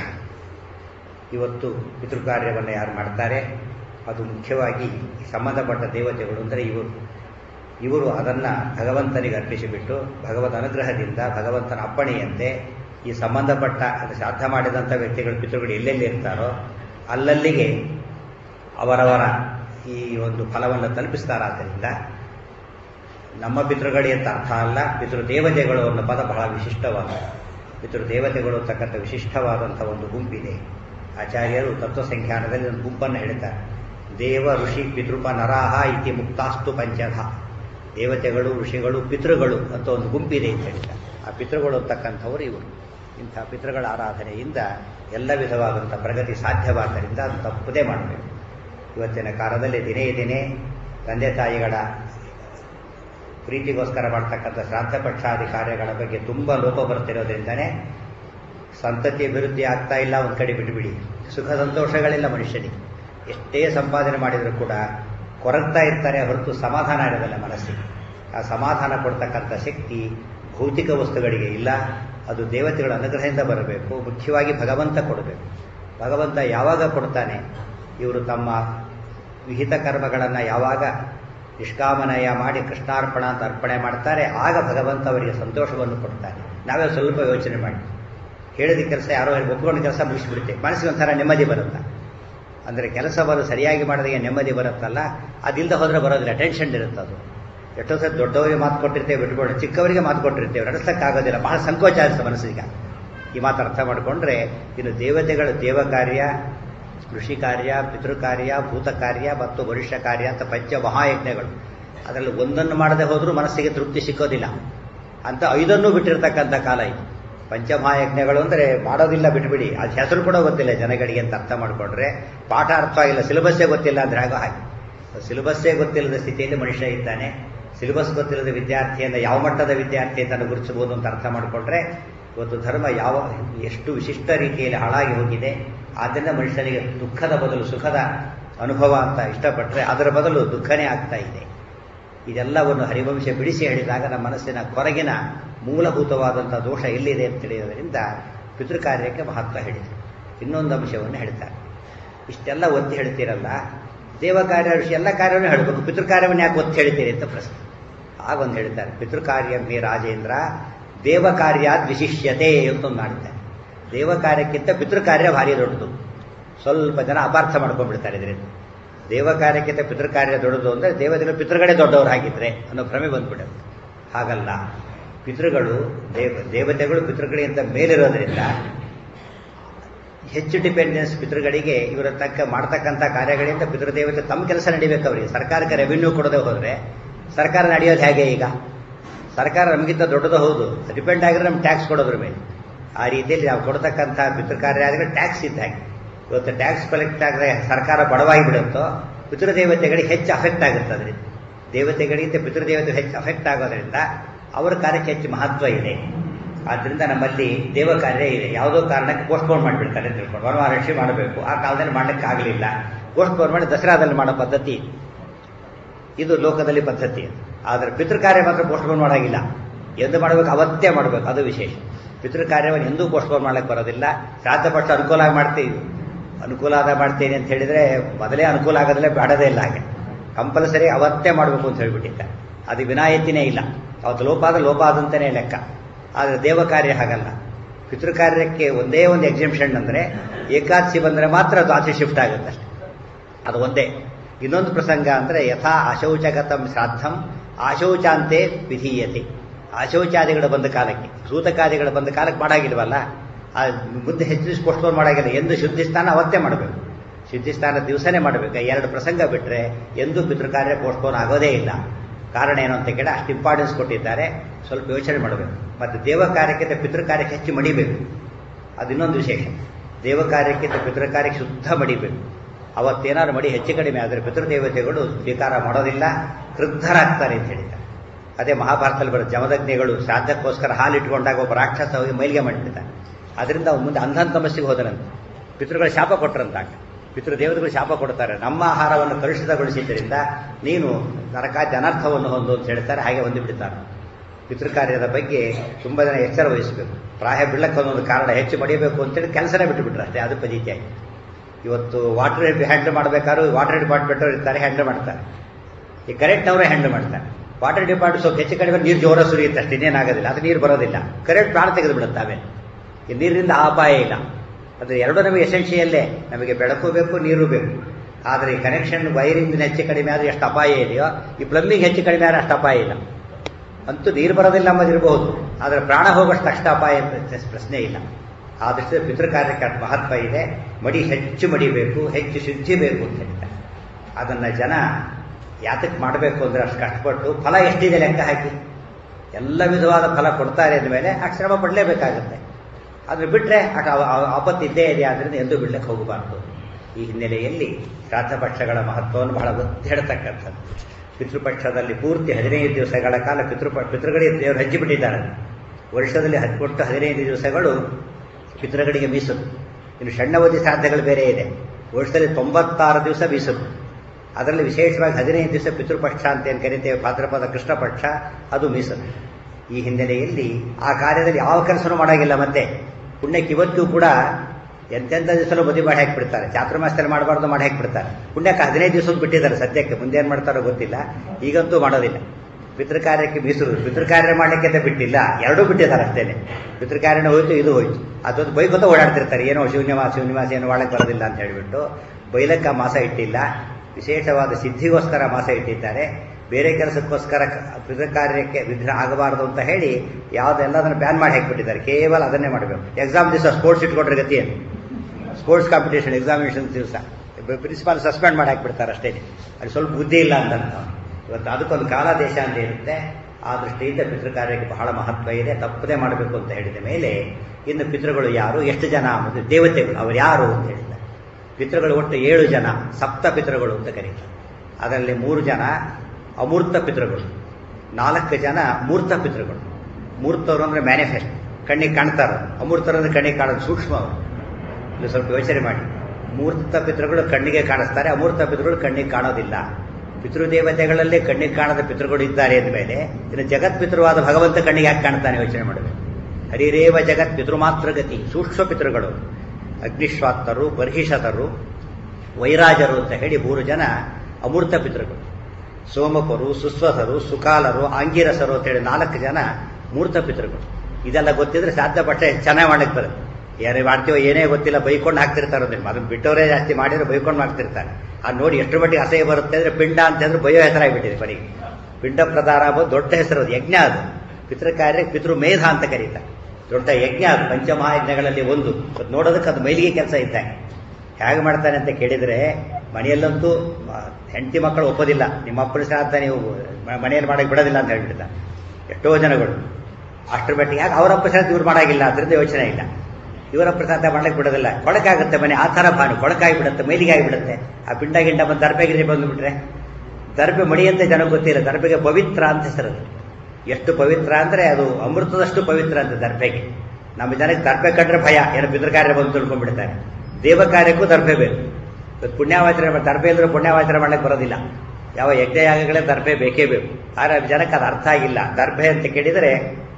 ಇವತ್ತು ಪಿತೃಕಾರ್ಯವನ್ನು ಯಾರು ಮಾಡ್ತಾರೆ ಅದು ಮುಖ್ಯವಾಗಿ ಸಂಬಂಧಪಟ್ಟ ದೇವತೆಗಳು ಅಂದರೆ ಇವರು ಇವರು ಅದನ್ನು ಭಗವಂತನಿಗೆ ಅರ್ಪಿಸಿಬಿಟ್ಟು ಭಗವದ್ ಅನುಗ್ರಹದಿಂದ ಭಗವಂತನ ಅಪ್ಪಣೆಯಂತೆ ಈ ಸಂಬಂಧಪಟ್ಟ ಅದು ಸಾಧ್ಯ ಮಾಡಿದಂಥ ವ್ಯಕ್ತಿಗಳು ಪಿತೃಗಳು ಎಲ್ಲೆಲ್ಲಿ ಇರ್ತಾರೋ ಅಲ್ಲಲ್ಲಿಗೆ ಅವರವರ ಈ ಒಂದು ಫಲವನ್ನು ತಲುಪಿಸ್ತಾರಾದ್ದರಿಂದ ನಮ್ಮ ಪಿತೃಗಳಿ ಅಂತ ಅರ್ಥ ಅಲ್ಲ ಪಿತೃದೇವತೆಗಳು ಅನ್ನೋ ಪದ ಬಹಳ ವಿಶಿಷ್ಟವಾದ ಪಿತೃದೇವತೆಗಳು ಅಂತಕ್ಕಂಥ ವಿಶಿಷ್ಟವಾದಂಥ ಒಂದು ಗುಂಪಿದೆ ಆಚಾರ್ಯರು ತತ್ವಸಂಖ್ಯಾನದಲ್ಲಿ ಒಂದು ಗುಂಪನ್ನು ಹೇಳ್ತಾರೆ ದೇವ ಋಷಿ ಪಿತೃಪ ನರಾಹ ಇತಿ ಮುಕ್ತಾಸ್ತು ಪಂಚಧ ದೇವತೆಗಳು ಋಷಿಗಳು ಪಿತೃಗಳು ಅಂತ ಒಂದು ಗುಂಪಿದೆ ಅಂತ ಹೇಳ್ತಾರೆ ಆ ಪಿತೃಗಳು ಅಂತಕ್ಕಂಥವರು ಇವರು ಇಂಥ ಪಿತೃಗಳ ಆರಾಧನೆಯಿಂದ ಎಲ್ಲ ವಿಧವಾದಂಥ ಪ್ರಗತಿ ಸಾಧ್ಯವಾದ್ದರಿಂದ ಅದು ತಪ್ಪದೇ ಮಾಡಬೇಕು ಇವತ್ತಿನ ಕಾಲದಲ್ಲಿ ದಿನೇ ದಿನೇ ತಂದೆ ತಾಯಿಗಳ ಪ್ರೀತಿಗೋಸ್ಕರ ಮಾಡ್ತಕ್ಕಂಥ ಶ್ರಾದ್ದ ಪಕ್ಷಾದಿ ಕಾರ್ಯಗಳ ಬಗ್ಗೆ ತುಂಬ ಲೋಪ ಬರ್ತಿರೋದ್ರಿಂದನೇ ಸಂತತಿ ಅಭಿವೃದ್ಧಿ ಆಗ್ತಾ ಇಲ್ಲ ಒಂದು ಕಡೆ ಬಿಟ್ಟುಬಿಡಿ ಸುಖ ಸಂತೋಷಗಳಿಲ್ಲ ಮನುಷ್ಯನಿಗೆ ಎಷ್ಟೇ ಸಂಪಾದನೆ ಮಾಡಿದರೂ ಕೂಡ ಕೊರಗ್ತಾ ಇರ್ತಾರೆ ಹೊರತು ಸಮಾಧಾನ ಇರೋದಿಲ್ಲ ಮನಸ್ಸಿಗೆ ಆ ಸಮಾಧಾನ ಕೊಡ್ತಕ್ಕಂಥ ಶಕ್ತಿ ಭೌತಿಕ ವಸ್ತುಗಳಿಗೆ ಇಲ್ಲ ಅದು ದೇವತೆಗಳ ಅನುಗ್ರಹದಿಂದ ಬರಬೇಕು ಮುಖ್ಯವಾಗಿ ಭಗವಂತ ಕೊಡಬೇಕು ಭಗವಂತ ಯಾವಾಗ ಕೊಡ್ತಾನೆ ಇವರು ತಮ್ಮ ವಿಹಿತ ಕರ್ಮಗಳನ್ನು ಯಾವಾಗ ನಿಷ್ಕಾಮನಯ ಮಾಡಿ ಕೃಷ್ಣಾರ್ಪಣ ಅಂತ ಅರ್ಪಣೆ ಮಾಡ್ತಾರೆ ಆಗ ಭಗವಂತ ಅವರಿಗೆ ಸಂತೋಷವನ್ನು ಕೊಡ್ತಾನೆ ನಾವೇ ಸ್ವಲ್ಪ ಯೋಚನೆ ಮಾಡಿ ಹೇಳಿದ ಕೆಲಸ ಯಾರೋ ಒಪ್ಕೊಂಡು ಕೆಲಸ ಮುಗಿಸ್ಬಿಡುತ್ತೆ ಮನಸ್ಸಿಗೆ ಒಂಥರ ನೆಮ್ಮದಿ ಬರುತ್ತ ಅಂದರೆ ಕೆಲಸವನ್ನು ಸರಿಯಾಗಿ ಮಾಡಿದಾಗ ನೆಮ್ಮದಿ ಬರುತ್ತಲ್ಲ ಅದಿಲ್ಲದೆ ಹೋದರೆ ಬರೋದಿಲ್ಲ ಟೆನ್ಷನ್ ಇರುತ್ತೆ ಅದು ಎಷ್ಟೋ ಸಲ ದೊಡ್ಡವರಿಗೆ ಮಾತು ಕೊಟ್ಟಿರ್ತೇವೆ ಬಿಟ್ಕೊಂಡು ಚಿಕ್ಕವರಿಗೆ ಮಾತು ಕೊಟ್ಟಿರ್ತೇವೆ ನಡೆಸೋಕ್ಕಾಗೋದಿಲ್ಲ ಬಹಳ ಸಂಕೋಚ ಆಗುತ್ತೆ ಮನಸ್ಸಿಗೆ ಈ ಮಾತು ಅರ್ಥ ಮಾಡಿಕೊಂಡ್ರೆ ಇನ್ನು ದೇವತೆಗಳ ದೇವ ಕಾರ್ಯ ಕೃಷಿ ಕಾರ್ಯ ಪಿತೃ ಕಾರ್ಯ ಭೂತ ಕಾರ್ಯ ಮತ್ತು ಭವಿಷ್ಯ ಕಾರ್ಯ ಅಂತ ಪಂಚ ಮಹಾಯಜ್ಞಗಳು ಅದರಲ್ಲಿ ಒಂದನ್ನು ಮಾಡದೆ ಹೋದರೂ ಮನಸ್ಸಿಗೆ ತೃಪ್ತಿ ಸಿಕ್ಕೋದಿಲ್ಲ ಅಂತ ಐದನ್ನೂ ಬಿಟ್ಟಿರ್ತಕ್ಕಂಥ ಕಾಲ ಇದು ಪಂಚಮಹಾಯಜ್ಞಗಳು ಅಂದರೆ ಮಾಡೋದಿಲ್ಲ ಬಿಟ್ಬಿಡಿ ಅದು ಹೆಸರು ಕೂಡ ಗೊತ್ತಿಲ್ಲ ಜನಗಳಿಗೆ ಅಂತ ಅರ್ಥ ಮಾಡಿಕೊಂಡ್ರೆ ಪಾಠ ಅರ್ಥ ಆಗಿಲ್ಲ ಸಿಲೆಬಸ್ಸೇ ಗೊತ್ತಿಲ್ಲ ಅಂದ್ರೆ ಆಗ ಹಾಗೆ ಸಿಲೆಬಸ್ಸೇ ಗೊತ್ತಿಲ್ಲದ ಸ್ಥಿತಿಯಲ್ಲಿ ಮನುಷ್ಯ ಇದ್ದಾನೆ ಸಿಲೆಬಸ್ ಗೊತ್ತಿಲ್ಲದ ವಿದ್ಯಾರ್ಥಿಯಿಂದ ಯಾವ ಮಟ್ಟದ ವಿದ್ಯಾರ್ಥಿ ಅಂತ ಗುರುತಿಸಬಹುದು ಅಂತ ಅರ್ಥ ಮಾಡಿಕೊಂಡ್ರೆ ಇವತ್ತು ಧರ್ಮ ಯಾವ ಎಷ್ಟು ವಿಶಿಷ್ಟ ರೀತಿಯಲ್ಲಿ ಹಾಳಾಗಿ ಹೋಗಿದೆ ಆದ್ದರಿಂದ ಮನುಷ್ಯನಿಗೆ ದುಃಖದ ಬದಲು ಸುಖದ ಅನುಭವ ಅಂತ ಇಷ್ಟಪಟ್ಟರೆ ಅದರ ಬದಲು ದುಃಖನೇ ಆಗ್ತಾ ಇದೆ ಇದೆಲ್ಲವನ್ನು ಹರಿವಂಶ ಬಿಡಿಸಿ ಹೇಳಿದಾಗ ನಮ್ಮ ಮನಸ್ಸಿನ ಕೊರಗಿನ ಮೂಲಭೂತವಾದಂಥ ದೋಷ ಎಲ್ಲಿದೆ ಅಂತ ತಿಳಿಯೋದರಿಂದ ಪಿತೃಕಾರ್ಯಕ್ಕೆ ಮಹತ್ವ ಹೇಳಿದರು ಇನ್ನೊಂದು ಅಂಶವನ್ನು ಹೇಳ್ತಾರೆ ಇಷ್ಟೆಲ್ಲ ಒತ್ತಿ ಹೇಳ್ತೀರಲ್ಲ ದೇವ ಕಾರ್ಯ ಎಲ್ಲ ಕಾರ್ಯವನ್ನು ಹೇಳಬೇಕು ಪಿತೃಕಾರ್ಯವನ್ನು ಯಾಕೆ ಒತ್ತಿ ಹೇಳ್ತೀರಿ ಅಂತ ಪ್ರಶ್ನೆ ಆಗೊಂದು ಹೇಳ್ತಾರೆ ಪಿತೃಕಾರ್ಯ ಮೇ ರಾಜೇಂದ್ರ ದೇವ ಕಾರ್ಯಾದ್ ವಿಶಿಷ್ಯತೆ ಅಂತ ಒಂದು ಮಾಡ್ತಾರೆ ದೇವ ಕಾರ್ಯಕ್ಕಿಂತ ಪಿತೃಕಾರ್ಯ ಭಾರಿ ದೊಡ್ಡದು ಸ್ವಲ್ಪ ಜನ ಅಪಾರ್ಥ ಮಾಡ್ಕೊಂಡ್ಬಿಡ್ತಾರೆ ಇದರಿಂದ ದೇವ ಕಾರ್ಯಕ್ಕಿಂತ ಪಿತೃಕಾರ್ಯ ದೊಡ್ಡದು ಅಂದರೆ ದೇವತೆಗಳು ಪಿತೃಗಳೇ ದೊಡ್ಡವರು ಹಾಗಿದ್ರೆ ಅನ್ನೋ ಭ್ರಮೆ ಬಂದ್ಬಿಡುತ್ತೆ ಹಾಗಲ್ಲ ಪಿತೃಗಳು ದೇವ ದೇವತೆಗಳು ಪಿತೃಗಳಿಗಿಂತ ಮೇಲಿರೋದ್ರಿಂದ ಹೆಚ್ಚು ಡಿಪೆಂಡೆನ್ಸ್ ಪಿತೃಗಳಿಗೆ ಇವರ ತಕ್ಕ ಮಾಡ್ತಕ್ಕಂಥ ಕಾರ್ಯಗಳಿಂದ ಪಿತೃದೇವತೆ ತಮ್ಮ ಕೆಲಸ ನಡಿಬೇಕು ಅವರಿಗೆ ಸರ್ಕಾರಕ್ಕೆ ರೆವಿನ್ಯೂ ಕೊಡದೆ ಹೋದರೆ ಸರ್ಕಾರ ನಡೆಯೋದು ಹೇಗೆ ಈಗ ಸರ್ಕಾರ ನಮಗಿಂತ ದೊಡ್ಡದು ಹೌದು ಡಿಪೆಂಡ್ ಆಗಿದ್ರೆ ನಮ್ಗೆ ಟ್ಯಾಕ್ಸ್ ಕೊಡೋದ್ರ ಮೇಲೆ ಆ ರೀತಿಯಲ್ಲಿ ನಾವು ಕೊಡ್ತಕ್ಕಂಥ ಪಿತೃಕಾರ್ಯ ಆದರೆ ಟ್ಯಾಕ್ಸ್ ಇದ್ದ ಹಾಗೆ ಇವತ್ತು ಟ್ಯಾಕ್ಸ್ ಕಲೆಕ್ಟ್ ಆದರೆ ಸರ್ಕಾರ ಬಡವಾಗಿ ಬಿಡುತ್ತೋ ಪಿತೃದೇವತೆಗಳಿಗೆ ಹೆಚ್ಚು ಅಫೆಕ್ಟ್ ಆಗುತ್ತೆ ಅದರಿಂದ ದೇವತೆಗಳಿಗಿಂತ ಪಿತೃದೇವತೆ ಹೆಚ್ಚು ಅಫೆಕ್ಟ್ ಆಗೋದ್ರಿಂದ ಅವರ ಕಾರ್ಯಕ್ಕೆ ಹೆಚ್ಚು ಮಹತ್ವ ಇದೆ ಆದ್ದರಿಂದ ನಮ್ಮಲ್ಲಿ ದೇವ ಕಾರ್ಯ ಇದೆ ಯಾವುದೋ ಕಾರಣಕ್ಕೆ ಪೋಸ್ಟ್ಪೋನ್ ಮಾಡಿಬಿಡ್ತಾರೆ ಅಂತ ತಿಳ್ಕೊಂಡು ವನಮಹಾರಾಷ್ಟ್ರಿ ಮಾಡಬೇಕು ಆ ಕಾಲದಲ್ಲಿ ಮಾಡಲಿಕ್ಕೆ ಆಗಲಿಲ್ಲ ಪೋಸ್ಟ್ಪೋನ್ ಮಾಡಿ ದಸರಾದಲ್ಲಿ ಮಾಡೋ ಪದ್ಧತಿ ಇದು ಲೋಕದಲ್ಲಿ ಪದ್ಧತಿ ಆದರೆ ಪಿತೃಕಾರ್ಯ ಮಾತ್ರ ಪೋಸ್ಟ್ಪೋನ್ ಮಾಡೋಂಗಿಲ್ಲ ಎಂದು ಮಾಡಬೇಕು ಅವತ್ತೇ ಮಾಡಬೇಕು ಅದು ವಿಶೇಷ ಪಿತೃಕಾರ್ಯವನ್ನು ಎಂದೂ ಪೋಸ್ಟ್ಪೋನ್ ಮಾಡಕ್ಕೆ ಬರೋದಿಲ್ಲ ಶ್ರಾದ್ದ ಪಕ್ಷ ಅನುಕೂಲ ಆಗಿ ಮಾಡ್ತೀವಿ ಅನುಕೂಲ ಆದ ಮಾಡ್ತೇನೆ ಅಂತ ಹೇಳಿದರೆ ಮೊದಲೇ ಅನುಕೂಲ ಆಗೋದಲ್ಲೇ ಬೇಡದೇ ಇಲ್ಲ ಹಾಗೆ ಕಂಪಲ್ಸರಿ ಅವತ್ತೇ ಮಾಡಬೇಕು ಅಂತ ಹೇಳಿಬಿಟ್ಟಿದ್ದ ಅದು ವಿನಾಯಿತಿನೇ ಇಲ್ಲ ಅವತ್ತು ಲೋಪ ಆದ ಲೋಪ ಆದಂತನೇ ಲೆಕ್ಕ ಆದರೆ ದೇವ ಕಾರ್ಯ ಹಾಗಲ್ಲ ಪಿತೃಕಾರ್ಯಕ್ಕೆ ಒಂದೇ ಒಂದು ಎಕ್ಸಿಬಿಷನ್ ಅಂದರೆ ಏಕಾದಶಿ ಬಂದರೆ ಮಾತ್ರ ಅದು ಆಚೆ ಶಿಫ್ಟ್ ಆಗುತ್ತೆ ಅಷ್ಟೆ ಅದು ಒಂದೇ ಇನ್ನೊಂದು ಪ್ರಸಂಗ ಅಂದರೆ ಯಥಾ ಅಶೌಚಗತಂ ಶ್ರಾದ್ದಂ ಆಶೌಚಾಂತೆ ವಿಧೀಯತೆ ಆಶೌಚಾದಿಗಳು ಬಂದ ಕಾಲಕ್ಕೆ ಸೂತಕಾದಿಗಳು ಬಂದ ಕಾಲಕ್ಕೆ ಮಾಡಾಗಿಲ್ವಲ್ಲ ಆ ಮುಂದೆ ಹೆಚ್ಚು ಪೋಸ್ಟ್ಪೋನ್ ಮಾಡಾಗಿಲ್ಲ ಎಂದು ಶುದ್ಧಿ ಸ್ನಾನ ಅವತ್ತೇ ಮಾಡಬೇಕು ಶುದ್ಧಿ ಸ್ನಾನ ದಿವಸನೇ ಮಾಡಬೇಕು ಎರಡು ಪ್ರಸಂಗ ಬಿಟ್ಟರೆ ಎಂದೂ ಪಿತೃಕಾರ್ಯ ಪೋಸ್ಟ್ಪೋನ್ ಆಗೋದೇ ಇಲ್ಲ ಕಾರಣ ಏನು ಅಂತ ಕೇಳಿ ಅಷ್ಟು ಇಂಪಾರ್ಟೆನ್ಸ್ ಕೊಟ್ಟಿದ್ದಾರೆ ಸ್ವಲ್ಪ ಯೋಚನೆ ಮಾಡಬೇಕು ಮತ್ತು ದೇವ ಕಾರ್ಯಕ್ಕಿಂತ ಪಿತೃ ಕಾರ್ಯಕ್ಕೆ ಹೆಚ್ಚು ಮಡಿಬೇಕು ಅದು ಇನ್ನೊಂದು ವಿಶೇಷ ದೇವ ಕಾರ್ಯಕ್ಕಿಂತ ಪಿತೃ ಕಾರ್ಯಕ್ಕೆ ಶುದ್ಧ ಮಡಿಬೇಕು ಅವತ್ತೇನಾದ್ರು ಮಡಿ ಹೆಚ್ಚು ಕಡಿಮೆ ಆದರೆ ಪಿತೃದೇವತೆಗಳು ಸ್ವೀಕಾರ ಮಾಡೋದಿಲ್ಲ ಕ್ರುದ್ಧರಾಗ್ತಾರೆ ಅಂತ ಹೇಳಿದ್ದಾರೆ ಅದೇ ಮಹಾಭಾರತದಲ್ಲಿ ಬರೋ ಜಮದಗ್ನಿಗಳು ಶ್ರಾದ್ದಕ್ಕೋಸ್ಕರ ಹಾಲು ಇಟ್ಕೊಂಡಾಗ ಒಬ್ಬ ರಾಕ್ಷಸ ಹೋಗಿ ಮೈಲಿಗೆ ಮಾಡಿಬಿಡ್ತಾನೆ ಅದರಿಂದ ಅವ್ನು ಮುಂದೆ ಅಂಧನ್ ತಮಸ್ಸಿಗೆ ಹೋದನಂತೆ ಪಿತೃಗಳ ಶಾಪ ಕೊಟ್ಟರಂತಾಗ ಪಿತೃದೇವತೆಗಳು ಶಾಪ ಕೊಡ್ತಾರೆ ನಮ್ಮ ಆಹಾರವನ್ನು ಕಲುಷಿತಗೊಳಿಸಿದ್ದರಿಂದ ನೀನು ನರಕಾದ್ಯ ಅನರ್ಥವನ್ನು ಹೊಂದು ಅಂತ ಹೇಳ್ತಾರೆ ಹಾಗೆ ಹೊಂದಿಬಿಡ್ತಾರೆ ಪಿತೃಕಾರ್ಯದ ಬಗ್ಗೆ ತುಂಬ ಜನ ಎಚ್ಚರ ವಹಿಸಬೇಕು ಪ್ರಾಯ ಬಿಡಕ್ಕೆ ಒಂದೊಂದು ಕಾರಣ ಹೆಚ್ಚು ಮಡಿಬೇಕು ಅಂತೇಳಿ ಕೆಲಸನೇ ಬಿಟ್ಟುಬಿಟ್ರೆ ಅಷ್ಟೇ ಅದು ಪದ್ಧತಿಯಾಗಿ ಇವತ್ತು ವಾಟರ್ ಹ್ಯಾಂಡಲ್ ಮಾಡಬೇಕಾದ್ರೂ ವಾಟರ್ ಡಿಪಾರ್ಟ್ಮೆಂಟ್ ಅವರು ಇರ್ತಾರೆ ಹ್ಯಾಂಡಲ್ ಮಾಡ್ತಾರೆ ಈ ಕರೆಂಟ್ ಅವರೇ ಹ್ಯಾಂಡಲ್ ಮಾಡ್ತಾರೆ ವಾಟರ್ ಡಿಪಾರ್ಟ್ಮೆಂಟ್ ಸ್ವಲ್ಪ ಹೆಚ್ಚು ಕಡಿಮೆ ನೀರು ಜೋರ ಸುರಿಯುತ್ತೆ ಅಷ್ಟೇ ಇನ್ನೇನಾಗೋದಿಲ್ಲ ಅದು ನೀರು ಬರೋದಿಲ್ಲ ಕರೆಂಟ್ ಪ್ರಾಣ ತೆಗೆದು ಬಿಡುತ್ತೆ ಆಮೇಲೆ ಈ ನೀರಿನಿಂದ ಅಪಾಯ ಇಲ್ಲ ಅದು ಎರಡು ನಮಗೆ ಎಸೆನ್ಷಿಯಲ್ಲೇ ನಮಗೆ ಬೆಳಕು ಬೇಕು ನೀರು ಬೇಕು ಆದರೆ ಈ ಕನೆಕ್ಷನ್ ವೈರಿಂಗ್ ಹೆಚ್ಚು ಕಡಿಮೆ ಆದರೆ ಎಷ್ಟು ಅಪಾಯ ಇದೆಯೋ ಈ ಪ್ಲಂಬಿಂಗ್ ಹೆಚ್ಚು ಕಡಿಮೆ ಆದರೆ ಅಷ್ಟು ಅಪಾಯ ಇಲ್ಲ ಅಂತೂ ನೀರು ಬರೋದಿಲ್ಲ ಅನ್ನೋದಿರಬಹುದು ಆದರೆ ಪ್ರಾಣ ಹೋಗೋಷ್ಟು ಅಷ್ಟು ಅಪಾಯ ಪ್ರಶ್ನೆ ಇಲ್ಲ ಆ ದೃಷ್ಟಿಯಲ್ಲಿ ಪಿತೃಕಾರ್ಯಕ್ಕೆ ಅಷ್ಟು ಮಹತ್ವ ಇದೆ ಮಡಿ ಹೆಚ್ಚು ಮಡಿಬೇಕು ಹೆಚ್ಚು ಶುದ್ಧಿ ಬೇಕು ಅಂತ ಹೇಳ್ತಾರೆ ಅದನ್ನು ಜನ ಯಾತಕ್ಕೆ ಮಾಡಬೇಕು ಅಂದರೆ ಅಷ್ಟು ಕಷ್ಟಪಟ್ಟು ಫಲ ಎಷ್ಟಿದೆ ಲೆಕ್ಕ ಹಾಕಿ ಎಲ್ಲ ವಿಧವಾದ ಫಲ ಕೊಡ್ತಾರೆ ಅಂದಮೇಲೆ ಆ ಶ್ರಮ ಪಡಲೇಬೇಕಾಗುತ್ತೆ ಆದರೆ ಬಿಟ್ಟರೆ ಆಪತ್ತು ಇದ್ದೇ ಇದೆ ಆದ್ದರಿಂದ ಎಂದೂ ಬಿಡ್ಲಿಕ್ಕೆ ಹೋಗಬಾರ್ದು ಈ ಹಿನ್ನೆಲೆಯಲ್ಲಿ ಶ್ರಾದ್ದ ಪಕ್ಷಗಳ ಮಹತ್ವವನ್ನು ಬಹಳ ಒತ್ತಿ ಹೇಳ್ತಕ್ಕಂಥದ್ದು ಪಿತೃಪಕ್ಷದಲ್ಲಿ ಪೂರ್ತಿ ಹದಿನೈದು ದಿವಸಗಳ ಕಾಲ ಪಿತೃ ಪಿತೃಗಳಿಗೆ ದೇವರು ಹಜ್ಜಿ ಬಿಟ್ಟಿದ್ದಾರೆ ವರ್ಷದಲ್ಲಿ ಒಟ್ಟು ಹದಿನೈದು ದಿವಸಗಳು ಪಿತೃಗಳಿಗೆ ಮೀಸಲು ಇನ್ನು ಷಣ್ಣವಧಿ ಶ್ರಾದ್ದಗಳು ಬೇರೆ ಇದೆ ವರ್ಷದಲ್ಲಿ ತೊಂಬತ್ತಾರು ದಿವಸ ಮೀಸಲು ಅದರಲ್ಲಿ ವಿಶೇಷವಾಗಿ ಹದಿನೈದು ದಿವಸ ಪಿತೃಪಕ್ಷ ಅಂತ ಏನು ಕರಿತೇವೆ ಭಾದ್ರಪದ ಕೃಷ್ಣ ಪಕ್ಷ ಅದು ಮೀಸಲು ಈ ಹಿನ್ನೆಲೆಯಲ್ಲಿ ಆ ಕಾರ್ಯದಲ್ಲಿ ಯಾವ ಕೆಲಸನೂ ಮಾಡೋಂಗಿಲ್ಲ ಮತ್ತೆ ಪುಣ್ಯಕ್ಕೆ ಇವತ್ತಿಗೂ ಕೂಡ ಎಂತೆಂಥ ದಿವಸಲೂ ಮದುವೆ ಮಾಡಿ ಹಾಕಿಬಿಡ್ತಾರೆ ಚಾತುರ್ಮಾಸದಲ್ಲಿ ಮಾಡಬಾರ್ದು ಮಾಡಿ ಹಾಕಿಬಿಡ್ತಾರೆ ಪುಣ್ಯಕ್ಕೆ ಹದಿನೈದು ದಿವಸದ ಬಿಟ್ಟಿದ್ದಾರೆ ಸದ್ಯಕ್ಕೆ ಮುಂದೆ ಏನು ಮಾಡ್ತಾರೋ ಗೊತ್ತಿಲ್ಲ ಈಗಂತೂ ಮಾಡೋದಿಲ್ಲ ಪಿತೃಕಾರ್ಯಕ್ಕೆ ಮೀಸಲು ಪಿತೃಕಾರ್ಯ ಮಾಡಲಿಕ್ಕೆ ಅಂತ ಬಿಟ್ಟಿಲ್ಲ ಎರಡೂ ಬಿಟ್ಟಿದ್ದಾರೆ ಅಷ್ಟೇನೆ ಪಿತೃಕಾರ್ಯನ ಹೋಯ್ತು ಇದು ಹೋಯ್ತು ಅದೊಂದು ಬೈಕೊತ ಓಡಾಡ್ತಿರ್ತಾರೆ ಏನೋ ಶಿವನಿವಾಸ ಶಿವನಿವಾಸ ಏನೋ ಒಳಗೆ ಬರೋದಿಲ್ಲ ಅಂತ ಹೇಳಿಬಿಟ್ಟು ಬೈಲಕ್ಕ ಮಾಸ ಇಟ್ಟಿಲ್ಲ ವಿಶೇಷವಾದ ಸಿದ್ಧಿಗೋಸ್ಕರ ಮಾಸ ಇಟ್ಟಿದ್ದಾರೆ ಬೇರೆ ಕೆಲಸಕ್ಕೋಸ್ಕರ ಪಿತೃಕಾರ್ಯಕ್ಕೆ ವಿಘ್ನ ಆಗಬಾರದು ಅಂತ ಹೇಳಿ ಯಾವುದೆಲ್ಲದನ್ನು ಬ್ಯಾನ್ ಮಾಡಿ ಹಾಕಿಬಿಟ್ಟಿದ್ದಾರೆ ಕೇವಲ ಅದನ್ನೇ ಮಾಡಬೇಕು ಎಕ್ಸಾಮ್ ದಿವಸ ಸ್ಪೋರ್ಟ್ಸ್ ಇಟ್ಕೊಂಡ್ರೆ ಗತಿ ಏನು ಸ್ಪೋರ್ಟ್ಸ್ ಕಾಂಪಿಟೇಷನ್ ಎಕ್ಸಾಮಿನೇಷನ್ ದಿವಸ ಪ್ರಿನ್ಸಿಪಾಲ್ ಸಸ್ಪೆಂಡ್ ಮಾಡಿ ಹಾಕ್ಬಿಡ್ತಾರೆ ಅಷ್ಟೇ ಅಲ್ಲಿ ಸ್ವಲ್ಪ ಬುದ್ಧಿ ಇಲ್ಲ ಅಂತ ಇವತ್ತು ಅದಕ್ಕೊಂದು ಕಾಲ ದೇಶ ಅಂತ ಇರುತ್ತೆ ಆ ದೃಷ್ಟಿಯಿಂದ ಪಿತೃಕಾರ್ಯಕ್ಕೆ ಬಹಳ ಮಹತ್ವ ಇದೆ ತಪ್ಪದೇ ಮಾಡಬೇಕು ಅಂತ ಹೇಳಿದ ಮೇಲೆ ಇನ್ನು ಪಿತೃಗಳು ಯಾರು ಎಷ್ಟು ಜನ ಮತ್ತು ದೇವತೆಗಳು ಅವರು ಯಾರು ಅಂತ ಹೇಳಿದ್ದಾರೆ ಪಿತೃಗಳು ಒಟ್ಟು ಏಳು ಜನ ಸಪ್ತ ಪಿತೃಗಳು ಅಂತ ಕರೀತಾರೆ ಅದರಲ್ಲಿ ಮೂರು ಜನ ಅಮೂರ್ತ ಪಿತೃಗಳು ನಾಲ್ಕು ಜನ ಮೂರ್ತ ಪಿತೃಗಳು ಮೂರ್ತವರು ಅಂದರೆ ಮ್ಯಾನಿಫೆಸ್ಟ್ ಕಣ್ಣಿಗೆ ಕಾಣ್ತಾರೆ ಅಮೂರ್ತರು ಅಂದರೆ ಕಣ್ಣಿಗೆ ಕಾಣೋದು ಸೂಕ್ಷ್ಮ ಅವರು ಇಲ್ಲಿ ಸ್ವಲ್ಪ ಯೋಚನೆ ಮಾಡಿ ಮೂರ್ತ ಪಿತೃಗಳು ಕಣ್ಣಿಗೆ ಕಾಣಿಸ್ತಾರೆ ಅಮೂರ್ತ ಪಿತೃಗಳು ಕಣ್ಣಿಗೆ ಕಾಣೋದಿಲ್ಲ ಪಿತೃದೇವತೆಗಳಲ್ಲಿ ಕಣ್ಣಿಗೆ ಕಾಣದ ಪಿತೃಗಳು ಇದ್ದಾರೆ ಅಂದಮೇಲೆ ಇನ್ನು ಜಗತ್ ಪಿತೃವಾದ ಭಗವಂತ ಕಣ್ಣಿಗೆ ಯಾಕೆ ಕಾಣ್ತಾನೆ ಯೋಚನೆ ಮಾಡಬೇಕು ಹರಿರೇವ ಜಗತ್ ಪಿತೃಮಾತ್ರಗತಿ ಸೂಕ್ಷ್ಮ ಪಿತೃಗಳು ಅಗ್ನಿಶ್ವಾತ್ತರು ಬರ್ಹಿಷತರು ವೈರಾಜರು ಅಂತ ಹೇಳಿ ಮೂರು ಜನ ಅಮೂರ್ತ ಪಿತೃಗಳು ಸೋಮಪರು ಸುಸ್ವಸರು ಸುಕಾಲರು ಆಂಗಿರಸರು ಅಂತೇಳಿ ನಾಲ್ಕು ಜನ ಮೂರ್ತ ಪಿತೃಗಳು ಇದೆಲ್ಲ ಗೊತ್ತಿದ್ರೆ ಸಾಧ್ಯ ಪಟ್ಟೆ ಚೆನ್ನಾಗಿ ಮಾಡಕ್ಕೆ ಬರುತ್ತೆ ಯಾರೇ ಮಾಡ್ತೀವೋ ಏನೇ ಗೊತ್ತಿಲ್ಲ ಬೈಕೊಂಡು ಹಾಕ್ತಿರ್ತಾರೆ ಅದನ್ನ ಅದನ್ನ ಬಿಟ್ಟವರೇ ಜಾಸ್ತಿ ಮಾಡಿದ್ರೆ ಬೈಕೊಂಡು ಮಾಡ್ತಿರ್ತಾರೆ ಅದು ನೋಡಿ ಎಷ್ಟು ಮಟ್ಟಿಗೆ ಅಸಹ್ಯ ಬರುತ್ತೆ ಅಂದ್ರೆ ಪಿಂಡ ಅಂತಂದ್ರೆ ಬಯೋ ಹೆಸರಾಗಿಬಿಟ್ಟಿದೆ ಬರೀಗೆ ಪಿಂಡ ಪ್ರಧಾನ ಅನ್ನೋದು ದೊಡ್ಡ ಹೆಸರು ಅದು ಯಜ್ಞ ಅದು ಪಿತೃಕಾರ್ಯ ಪಿತೃಮೇಧ ಅಂತ ಕರೀತಾರೆ ದೊಡ್ಡ ಯಜ್ಞ ಅದು ಪಂಚಮಹಾಯಜ್ಞಗಳಲ್ಲಿ ಒಂದು ಅದು ನೋಡೋದಕ್ಕೆ ಅದು ಮೈಲಿಗೆ ಕೆಲಸ ಇದ್ದಂಗೆ ಹೇಗೆ ಮಾಡ್ತಾನೆ ಅಂತ ಕೇಳಿದರೆ ಮನೆಯಲ್ಲಂತೂ ಹೆಂಡತಿ ಮಕ್ಕಳು ಒಪ್ಪೋದಿಲ್ಲ ನಿಮ್ಮ ಅಪ್ಪನ ಶ್ರಾದ್ದ ನೀವು ಮ- ಮನೆಯಲ್ಲಿ ಮಾಡಕ್ಕೆ ಬಿಡೋದಿಲ್ಲ ಅಂತ ಹೇಳ್ಬಿಡ್ತಾರೆ ಎಷ್ಟೋ ಜನಗಳು ಅಷ್ಟರ ಮಟ್ಟಿಗೆ ಯಾಕೆ ಅವರಪ್ಪ ಶ್ರಾದ್ದ ಇವ್ರು ಮಾಡಾಗಿಲ್ಲ ಅದರಿಂದ ಯೋಚನೆ ಇಲ್ಲ ಇವರ ಪ್ರಸಾದ ಮಾಡ್ಲಿಕ್ಕೆ ಬಿಡೋದಿಲ್ಲ ಕೊಳಕಾಗುತ್ತೆ ಮನೆ ಆ ಥರ ಭಾನು ಕೊಳಕಾಗಿ ಬಿಡುತ್ತೆ ಮೈಲಿಗೆ ಆಗಿಬಿಡುತ್ತೆ ಆ ಪಿಂಡ ಗಿಂಡ ಬಂದು ದರ್ಬೆಗಿರಿ ಬಂದುಬಿಟ್ರೆ ದರ್ಬೆ ಮಡಿಯಂತೆ ಜನಕ್ಕೆ ಗೊತ್ತಿಲ್ಲ ದರ್ಬೆಗೆ ಪವಿತ್ರ ಅಂತ ಹೆಸರದು ಎಷ್ಟು ಪವಿತ್ರ ಅಂದರೆ ಅದು ಅಮೃತದಷ್ಟು ಪವಿತ್ರ ಅಂತ ದರ್ಬೆಗೆ ನಮ್ಮ ಜನಕ್ಕೆ ದರ್ಬೆ ಕಂಡ್ರೆ ಭಯ ಏನೋ ಬಿದ್ರ ಕಾರ್ಯ ಬಂದು ತಿಳ್ಕೊಂಡ್ಬಿಡ್ತಾರೆ ದೇವ ಕಾರ್ಯಕ್ಕೂ ದರ್ಬೆ ಬೇಕು ಇವತ್ತು ಪುಣ್ಯಾವಾಚನೆ ಮಾಡಿ ದರ್ಬೆ ಇಲ್ಲರೂ ಪುಣ್ಯಾವಾಚನೆ ಮಾಡ್ಲಿಕ್ಕೆ ಬರೋದಿಲ್ಲ ಯಾವ ಯಜ್ಞಯಾಗಗಳೇ ದರ್ಬೆ ಬೇಕೇ ಬೇಕು ಆದರೆ ಜನಕ್ಕೆ ಅದು ಅರ್ಥ ಆಗಿಲ್ಲ ದರ್ಬೆ ಅಂತ ಕೇಳಿದರೆ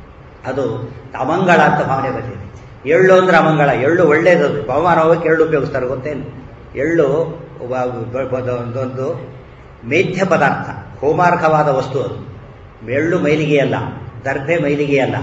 ಅದು ಅಮಂಗಳ ಅಂತ ಭಾವನೆ ಬಂದಿದೆ ಎಳ್ಳು ಅಂದ್ರೆ ಅಮಂಗಳ ಎಳ್ಳು ಒಳ್ಳೇದದು ಪವಮಾನ ಹೋಗಕ್ಕೆ ಎಳ್ಳು ಉಪಯೋಗಿಸ್ತಾರೆ ಗೊತ್ತೇನು ಎಳ್ಳು ವ- ಬ- ಬ- ಒಂದೊಂದು ಮೇಧ್ಯ ಪದಾರ್ಥ ಹೋಮಾರ್ಹವಾದ ವಸ್ತು ಅದು ಎಳ್ಳು ಮೈಲಿಗೆ ಅಲ್ಲ ದರ್ಭೆ ಮೈಲಿಗೆ ಅಲ್ಲ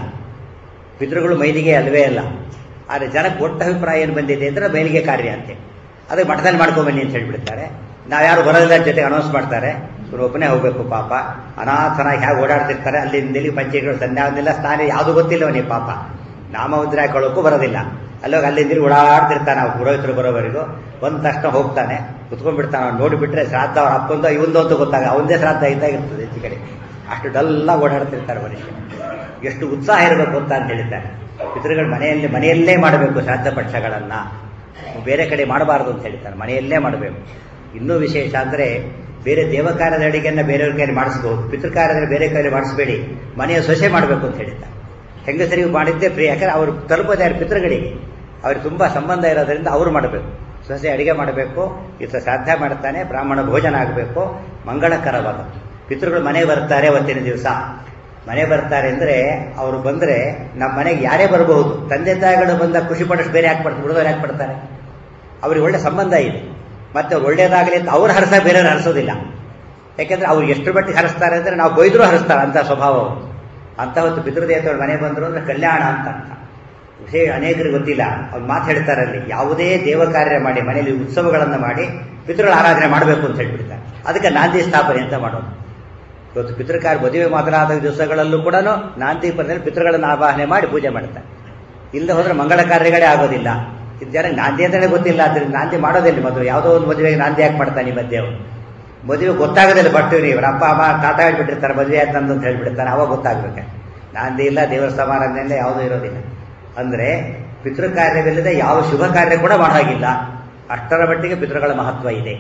ಪಿತೃಗಳು ಮೈಲಿಗೆ ಅಲ್ವೇ ಅಲ್ಲ ಆದರೆ ಜನಕ್ಕೆ ಒಟ್ಟ ಅಭಿಪ್ರಾಯ ಏನು ಬಂದಿದೆ ಅಂದರೆ ಮೈಲಿಗೆ ಕಾರ್ಯ ಅಂತೆ ಅದಕ್ಕೆ ಮಠದಲ್ಲಿ ಮಾಡ್ಕೊಂಬನ್ನಿ ಅಂತ ಹೇಳ್ಬಿಡ್ತಾರೆ ನಾವ್ಯಾರು ಬರೋದಿಲ್ಲ ಜೊತೆಗೆ ಅನೌನ್ಸ್ ಮಾಡ್ತಾರೆ ಇವ್ರು ಒಬ್ಬನೇ ಹೋಗ್ಬೇಕು ಪಾಪ ಅನಾಥನಾಗಿ ಹೇಗೆ ಓಡಾಡ್ತಿರ್ತಾರೆ ಅಲ್ಲಿಂದ ಇಲ್ಲಿ ಪಂಚಾಯತ್ಗಳು ಸಂಧ್ಯಾವನ್ನೆಲ್ಲ ಸ್ನಾನ ಯಾವುದು ಗೊತ್ತಿಲ್ಲ ಅವನಿಗೆ ಪಾಪ ನಾಮಮುದ್ರೆ ಹಾಕೊಳ್ಳೋಕ್ಕೂ ಬರೋದಿಲ್ಲ ಅಲ್ಲೋಗಿ ಅಲ್ಲಿಂದ ಇಲ್ಲಿ ಓಡಾಡ್ತಿರ್ತಾನೆ ಅವ್ರು ಪುರೋಹಿತರು ಬರೋವರೆಗೂ ಬಂದ ತಕ್ಷಣ ಹೋಗ್ತಾನೆ ಕುತ್ಕೊಂಡ್ಬಿಡ್ತಾನೆ ಅವ್ನು ನೋಡಿಬಿಟ್ರೆ ಶ್ರಾದ್ದ ಅವ್ರ ಅಪ್ಪಂದು ಇವಂದು ಅಂತ ಗೊತ್ತಾಗ ಅವಂದೇ ಶ್ರಾದ್ದ ಇದ್ದಾಗಿರ್ತದೆ ಹೆಚ್ಚು ಕಡೆ ಅಷ್ಟು ಡಲ್ಲಾಗಿ ಓಡಾಡ್ತಿರ್ತಾರೆ ಮನುಷ್ಯ ಎಷ್ಟು ಉತ್ಸಾಹ ಇರಬೇಕು ಅಂತ ಅಂತ ಹೇಳಿದ್ದಾರೆ ಪಿತೃಗಳು ಮನೆಯಲ್ಲಿ ಮನೆಯಲ್ಲೇ ಮಾಡಬೇಕು ಶ್ರಾದ್ದ ಪಕ್ಷಗಳನ್ನು ಬೇರೆ ಕಡೆ ಮಾಡಬಾರದು ಅಂತ ಹೇಳ್ತಾರೆ ಮನೆಯಲ್ಲೇ ಮಾಡಬೇಕು ಇನ್ನೂ ವಿಶೇಷ ಅಂದರೆ ಬೇರೆ ದೇವಕಾರ್ಯದ ಅಡಿಗೆಯನ್ನು ಬೇರೆಯವ್ರ ಕೈಲಿ ಮಾಡಿಸ್ಬೋದು ಪಿತೃಕಾರ್ಯದಲ್ಲಿ ಬೇರೆ ಕೈಲಿ ಮಾಡಿಸ್ಬೇಡಿ ಮನೆಯ ಸೊಸೆ ಮಾಡಬೇಕು ಅಂತ ಹೇಳಿದ್ದಾರೆ ಹೆಂಗಸರಿಗೂ ಮಾಡಿದ್ದೇ ಪ್ರಿಯ ಯಾಕಂದ್ರೆ ಅವರು ತಲುಪೋದು ಯಾರು ಪಿತೃಗಳಿಗೆ ಅವ್ರಿಗೆ ತುಂಬ ಸಂಬಂಧ ಇರೋದ್ರಿಂದ ಅವರು ಮಾಡಬೇಕು ಸೊಸೆ ಅಡಿಗೆ ಮಾಡಬೇಕು ಈತ ಶ್ರಾದ್ದ ಮಾಡ್ತಾನೆ ಬ್ರಾಹ್ಮಣ ಭೋಜನ ಆಗಬೇಕು ಮಂಗಳಕರವಾದ ಪಿತೃಗಳು ಮನೆಗೆ ಬರ್ತಾರೆ ಅವತ್ತಿನ ದಿವಸ ಮನೆ ಬರ್ತಾರೆ ಅಂದರೆ ಅವರು ಬಂದರೆ ನಮ್ಮ ಮನೆಗೆ ಯಾರೇ ಬರಬಹುದು ತಂದೆ ತಾಯಿಗಳು ಬಂದ ಖುಷಿ ಪಡೋಷ್ಟು ಬೇರೆ ಯಾಕೆ ಪಡ್ತಾರೆ ಹುಡುಗರು ಯಾಕೆ ಪಡ್ತಾರೆ ಅವ್ರಿಗೆ ಒಳ್ಳೆ ಸಂಬಂಧ ಇದೆ ಮತ್ತೆ ಅವ್ರು ಒಳ್ಳೇದಾಗಲಿ ಅಂತ ಅವ್ರು ಹರಸ ಬೇರೆಯವ್ರು ಹರಿಸೋದಿಲ್ಲ ಯಾಕೆಂದ್ರೆ ಅವ್ರು ಎಷ್ಟು ಮಟ್ಟಿಗೆ ಹರಿಸ್ತಾರೆ ಅಂದರೆ ನಾವು ಬೈದರೂ ಹರಿಸ್ತಾರೆ ಅಂತ ಸ್ವಭಾವ ಅವರು ಅಂತ ಹೊತ್ತು ಪಿತೃದೇವತೆಗಳು ಮನೆ ಬಂದರು ಅಂದರೆ ಕಲ್ಯಾಣ ಅಂತ ಅರ್ಥ ವಿಷಯ ಅನೇಕರಿಗೆ ಗೊತ್ತಿಲ್ಲ ಅವ್ರು ಮಾತು ಹೇಳ್ತಾರೆ ಅಲ್ಲಿ ಯಾವುದೇ ದೇವ ಕಾರ್ಯ ಮಾಡಿ ಮನೆಯಲ್ಲಿ ಉತ್ಸವಗಳನ್ನು ಮಾಡಿ ಪಿತೃಗಳ ಆರಾಧನೆ ಮಾಡಬೇಕು ಅಂತ ಹೇಳ್ಬಿಡ್ತಾರೆ ಅದಕ್ಕೆ ನಾಂದಿ ಸ್ಥಾಪನೆ ಅಂತ ಮಾಡೋದು ಇವತ್ತು ಪಿತೃಕಾರ ಮದುವೆ ಮೊದಲಾದ ದಿವಸಗಳಲ್ಲೂ ಕೂಡ ನಾಂದಿ ಪರದಲ್ಲಿ ಪಿತೃಗಳನ್ನು ಆವಾಹನೆ ಮಾಡಿ ಪೂಜೆ ಮಾಡ್ತಾರೆ ಇಲ್ಲದೆ ಹೋದ್ರೆ ಮಂಗಳ ಕಾರ್ಯಗಳೇ ಆಗೋದಿಲ್ಲ ಇದು ಜನ ನಾಂದಿ ಅಂತಲೇ ಗೊತ್ತಿಲ್ಲ ಅದರಿಂದ ನಾಂದಿ ಮಾಡೋದಿಲ್ಲ ಮದುವೆ ಯಾವುದೋ ಒಂದು ಮದುವೆಗೆ ನಾಂದಿ ಯಾಕೆ ಮಾಡ್ತಾನೆ ಈ ಮಧ್ಯೆ ಅವನು ಮದುವೆ ಗೊತ್ತಾಗೋದಿಲ್ಲ ಬರ್ತೀವಿ ಇವ್ರ ಅಪ್ಪ ಅಮ್ಮ ಕಾಟ ಹೇಳ್ಬಿಟ್ಟಿರ್ತಾರೆ ಮದುವೆ ಆಯ್ತು ನಂದು ಅಂತ ಹೇಳ್ಬಿಡ್ತಾರೆ ಅವಾಗ ಗೊತ್ತಾಗ್ಬೇಕು ನಾಂದಿ ಇಲ್ಲ ದೇವರ ಸಮಾರಂಭದಿಂದ ಯಾವುದೂ ಇರೋದಿಲ್ಲ ಅಂದರೆ ಪಿತೃ ಕಾರ್ಯವಿಲ್ಲದೆ ಯಾವ ಶುಭ ಕಾರ್ಯ ಕೂಡ ಮಾಡಾಗಿಲ್ಲ ಅಷ್ಟರ ಮಟ್ಟಿಗೆ ಪಿತೃಗಳ ಮಹತ್ವ ಇದೆ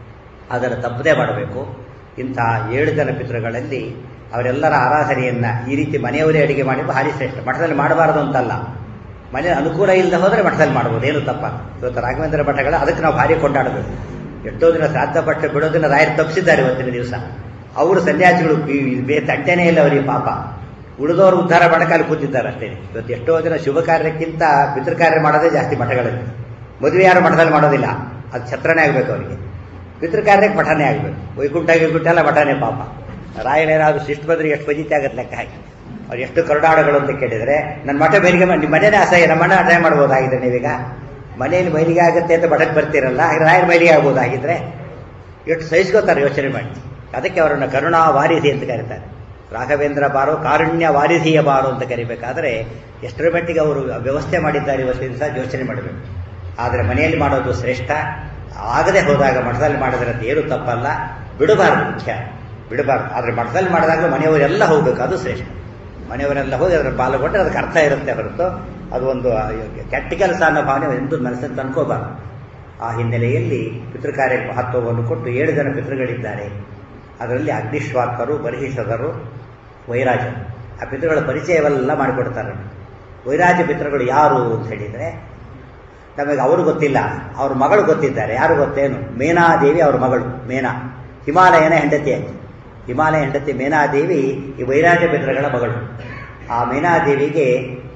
ಅದರ ತಪ್ಪದೇ ಮಾಡಬೇಕು ಇಂಥ ಏಳು ಜನ ಪಿತೃಗಳಲ್ಲಿ ಅವರೆಲ್ಲರ ಆರಾಧನೆಯನ್ನ ಈ ರೀತಿ ಮನೆಯವರೇ ಅಡಿಗೆ ಮಾಡಿದ್ದು ಭಾರಿ ಶ್ರೇಷ್ಠ ಮಠದಲ್ಲಿ ಮಾಡಬಾರದು ಅಂತಲ್ಲ ಮನೆ ಅನುಕೂಲ ಇಲ್ಲದೆ ಹೋದರೆ ಮಠದಲ್ಲಿ ಮಾಡ್ಬೋದು ಏನು ತಪ್ಪ ಇವತ್ತು ರಾಘವೇಂದ್ರ ಮಠಗಳ ಅದಕ್ಕೆ ನಾವು ಭಾರಿ ಕೊಂಡಾಡಬೇಕು ಎಷ್ಟೋ ದಿನ ಶ್ರಾದ್ದ ಪಟ್ಟ ಬಿಡೋದನ್ನ ರಾಯರು ತಪ್ಪಿಸಿದ್ದಾರೆ ಇವತ್ತಿನ ದಿವಸ ಅವರು ಸನ್ಯಾಸಿಗಳು ಈ- ಬೇ ತಟ್ಟೆನೇ ಇಲ್ಲ ಅವರಿಗೆ ಪಾಪ ಉಳಿದವರು ಉದ್ಧಾರ ಮಾಡಕ್ಕೆ ಅಲ್ಲಿ ಕೂತಿದ್ದಾರೆ ಅಷ್ಟೇ ಇವತ್ತು ಎಷ್ಟೋ ಜನ ಶುಭ ಕಾರ್ಯಕ್ಕಿಂತ ಪಿತೃ ಕಾರ್ಯ ಮಾಡೋದೇ ಜಾಸ್ತಿ ಮಠಗಳಲ್ಲಿ ಮದುವೆ ಯಾರು ಮಠದಲ್ಲಿ ಮಾಡೋದಿಲ್ಲ ಅದು ಛತ್ರನೇ ಆಗಬೇಕು ಅವರಿಗೆ ಪಿತೃ ಕಾರ್ಯಕ್ಕೆ ಮಠನೇ ಆಗಬೇಕು ವೈಕುಂಠ ಗಿಕುಂಠ ಎಲ್ಲ ಮಠನೇ ಪಾಪ ರಾಯನೇನಾದ್ರು ಶಿಷ್ಟ ಬಂದ್ರೆ ಎಷ್ಟು ಬಜಿತೆ ಆಗತ್ತೆ ಲೆಕ್ಕ ಹಾಕಿ ಅವ್ರು ಎಷ್ಟು ಕರುಡಾಡುಗಳು ಅಂತ ಕೇಳಿದರೆ ನನ್ನ ಮಠ ಬೇರಿಗೆ ನಿಮ್ಮ ಮನೆನೇ ಅಸಹ್ಯ ನಮ್ಮ ಮನೆ ಅಸಹ್ಯ ಮಾಡ್ಬೋದಾಗಿದೆ ನೀವೀಗ ಮನೆಯಲ್ಲಿ ಮೈಲಿಗೆ ಆಗುತ್ತೆ ಅಂತ ಮಠಕ್ಕೆ ಬರ್ತೀರಲ್ಲ ಹಾಗೆ ರಾಯರ ಮೈಲಿಗೆ ಆಗ್ಬೋದಾಗಿದ್ರೆ ಎಷ್ಟು ಸಹಿಸ್ಕೋತಾರೆ ಯೋಚನೆ ಮಾಡಿ ಅದಕ್ಕೆ ಅವರನ್ನು ಕರುಣಾ ವಾರಿಧಿ ಅಂತ ಕರೀತಾರೆ ರಾಘವೇಂದ್ರ ಬಾರೋ ಕಾರುಣ್ಯ ವಾರಿಧಿಯ ಬಾರೋ ಅಂತ ಕರಿಬೇಕಾದ್ರೆ ಎಷ್ಟರ ಮಟ್ಟಿಗೆ ಅವರು ವ್ಯವಸ್ಥೆ ಮಾಡಿದ್ದಾರೆ ಇವತ್ತಿನ ದಿವಸ ಯೋಚನೆ ಮಾಡಬೇಕು ಆದರೆ ಮನೆಯಲ್ಲಿ ಮಾಡೋದು ಶ್ರೇಷ್ಠ ಆಗದೆ ಹೋದಾಗ ಮಠದಲ್ಲಿ ಮಾಡಿದ್ರೆ ಅದು ಏನು ತಪ್ಪಲ್ಲ ಬಿಡಬಾರದು ಮುಖ್ಯ ಬಿಡಬಾರ್ದು ಆದರೆ ಮಠದಲ್ಲಿ ಮಾಡಿದಾಗ ಮನೆಯವರೆಲ್ಲ ಹೋಗ್ಬೇಕು ಅದು ಶ್ರೇಷ್ಠ ಮನೆಯವರೆಲ್ಲ ಹೋಗಿ ಅದರ ಪಾಲ್ಗೊಂಡ್ರೆ ಅದಕ್ಕೆ ಅರ್ಥ ಇರುತ್ತೆ ಹೊರತು ಅದು ಒಂದು ಕೆಟ್ಟ ಕೆಲಸ ಅನ್ನೋ ಭಾವನೆ ಎಂದು ಮನಸ್ಸನ್ನು ತಂದ್ಕೋಬಾರ್ದು ಆ ಹಿನ್ನೆಲೆಯಲ್ಲಿ ಪಿತೃಕಾರ್ಯ ಮಹತ್ವವನ್ನು ಕೊಟ್ಟು ಏಳು ಜನ ಪಿತೃಗಳಿದ್ದಾರೆ ಅದರಲ್ಲಿ ಅಗ್ನಿಶ್ವಾಕರು ಬರಿಹಿಷದರು ವೈರಾಜರು ಆ ಪಿತೃಗಳ ಪರಿಚಯವೆಲ್ಲ ಮಾಡಿಕೊಡ್ತಾರೆ ವೈರಾಜ ಪಿತೃಗಳು ಯಾರು ಅಂತ ಹೇಳಿದರೆ ನಮಗೆ ಅವರು ಗೊತ್ತಿಲ್ಲ ಅವ್ರ ಮಗಳು ಗೊತ್ತಿದ್ದಾರೆ ಯಾರು ಗೊತ್ತೇನು ಮೇನಾದೇವಿ ಅವ್ರ ಮಗಳು ಮೇನಾ ಹಿಮಾಲಯನ ಹೆಂಡತಿ ಆಯ್ತು ಹಿಮಾಲಯ ಹೆಂಡತಿ ಮೇನಾದೇವಿ ಈ ವೈರಾಜ ಪಿತೃಗಳ ಮಗಳು ಆ ಮೇನಾದೇವಿಗೆ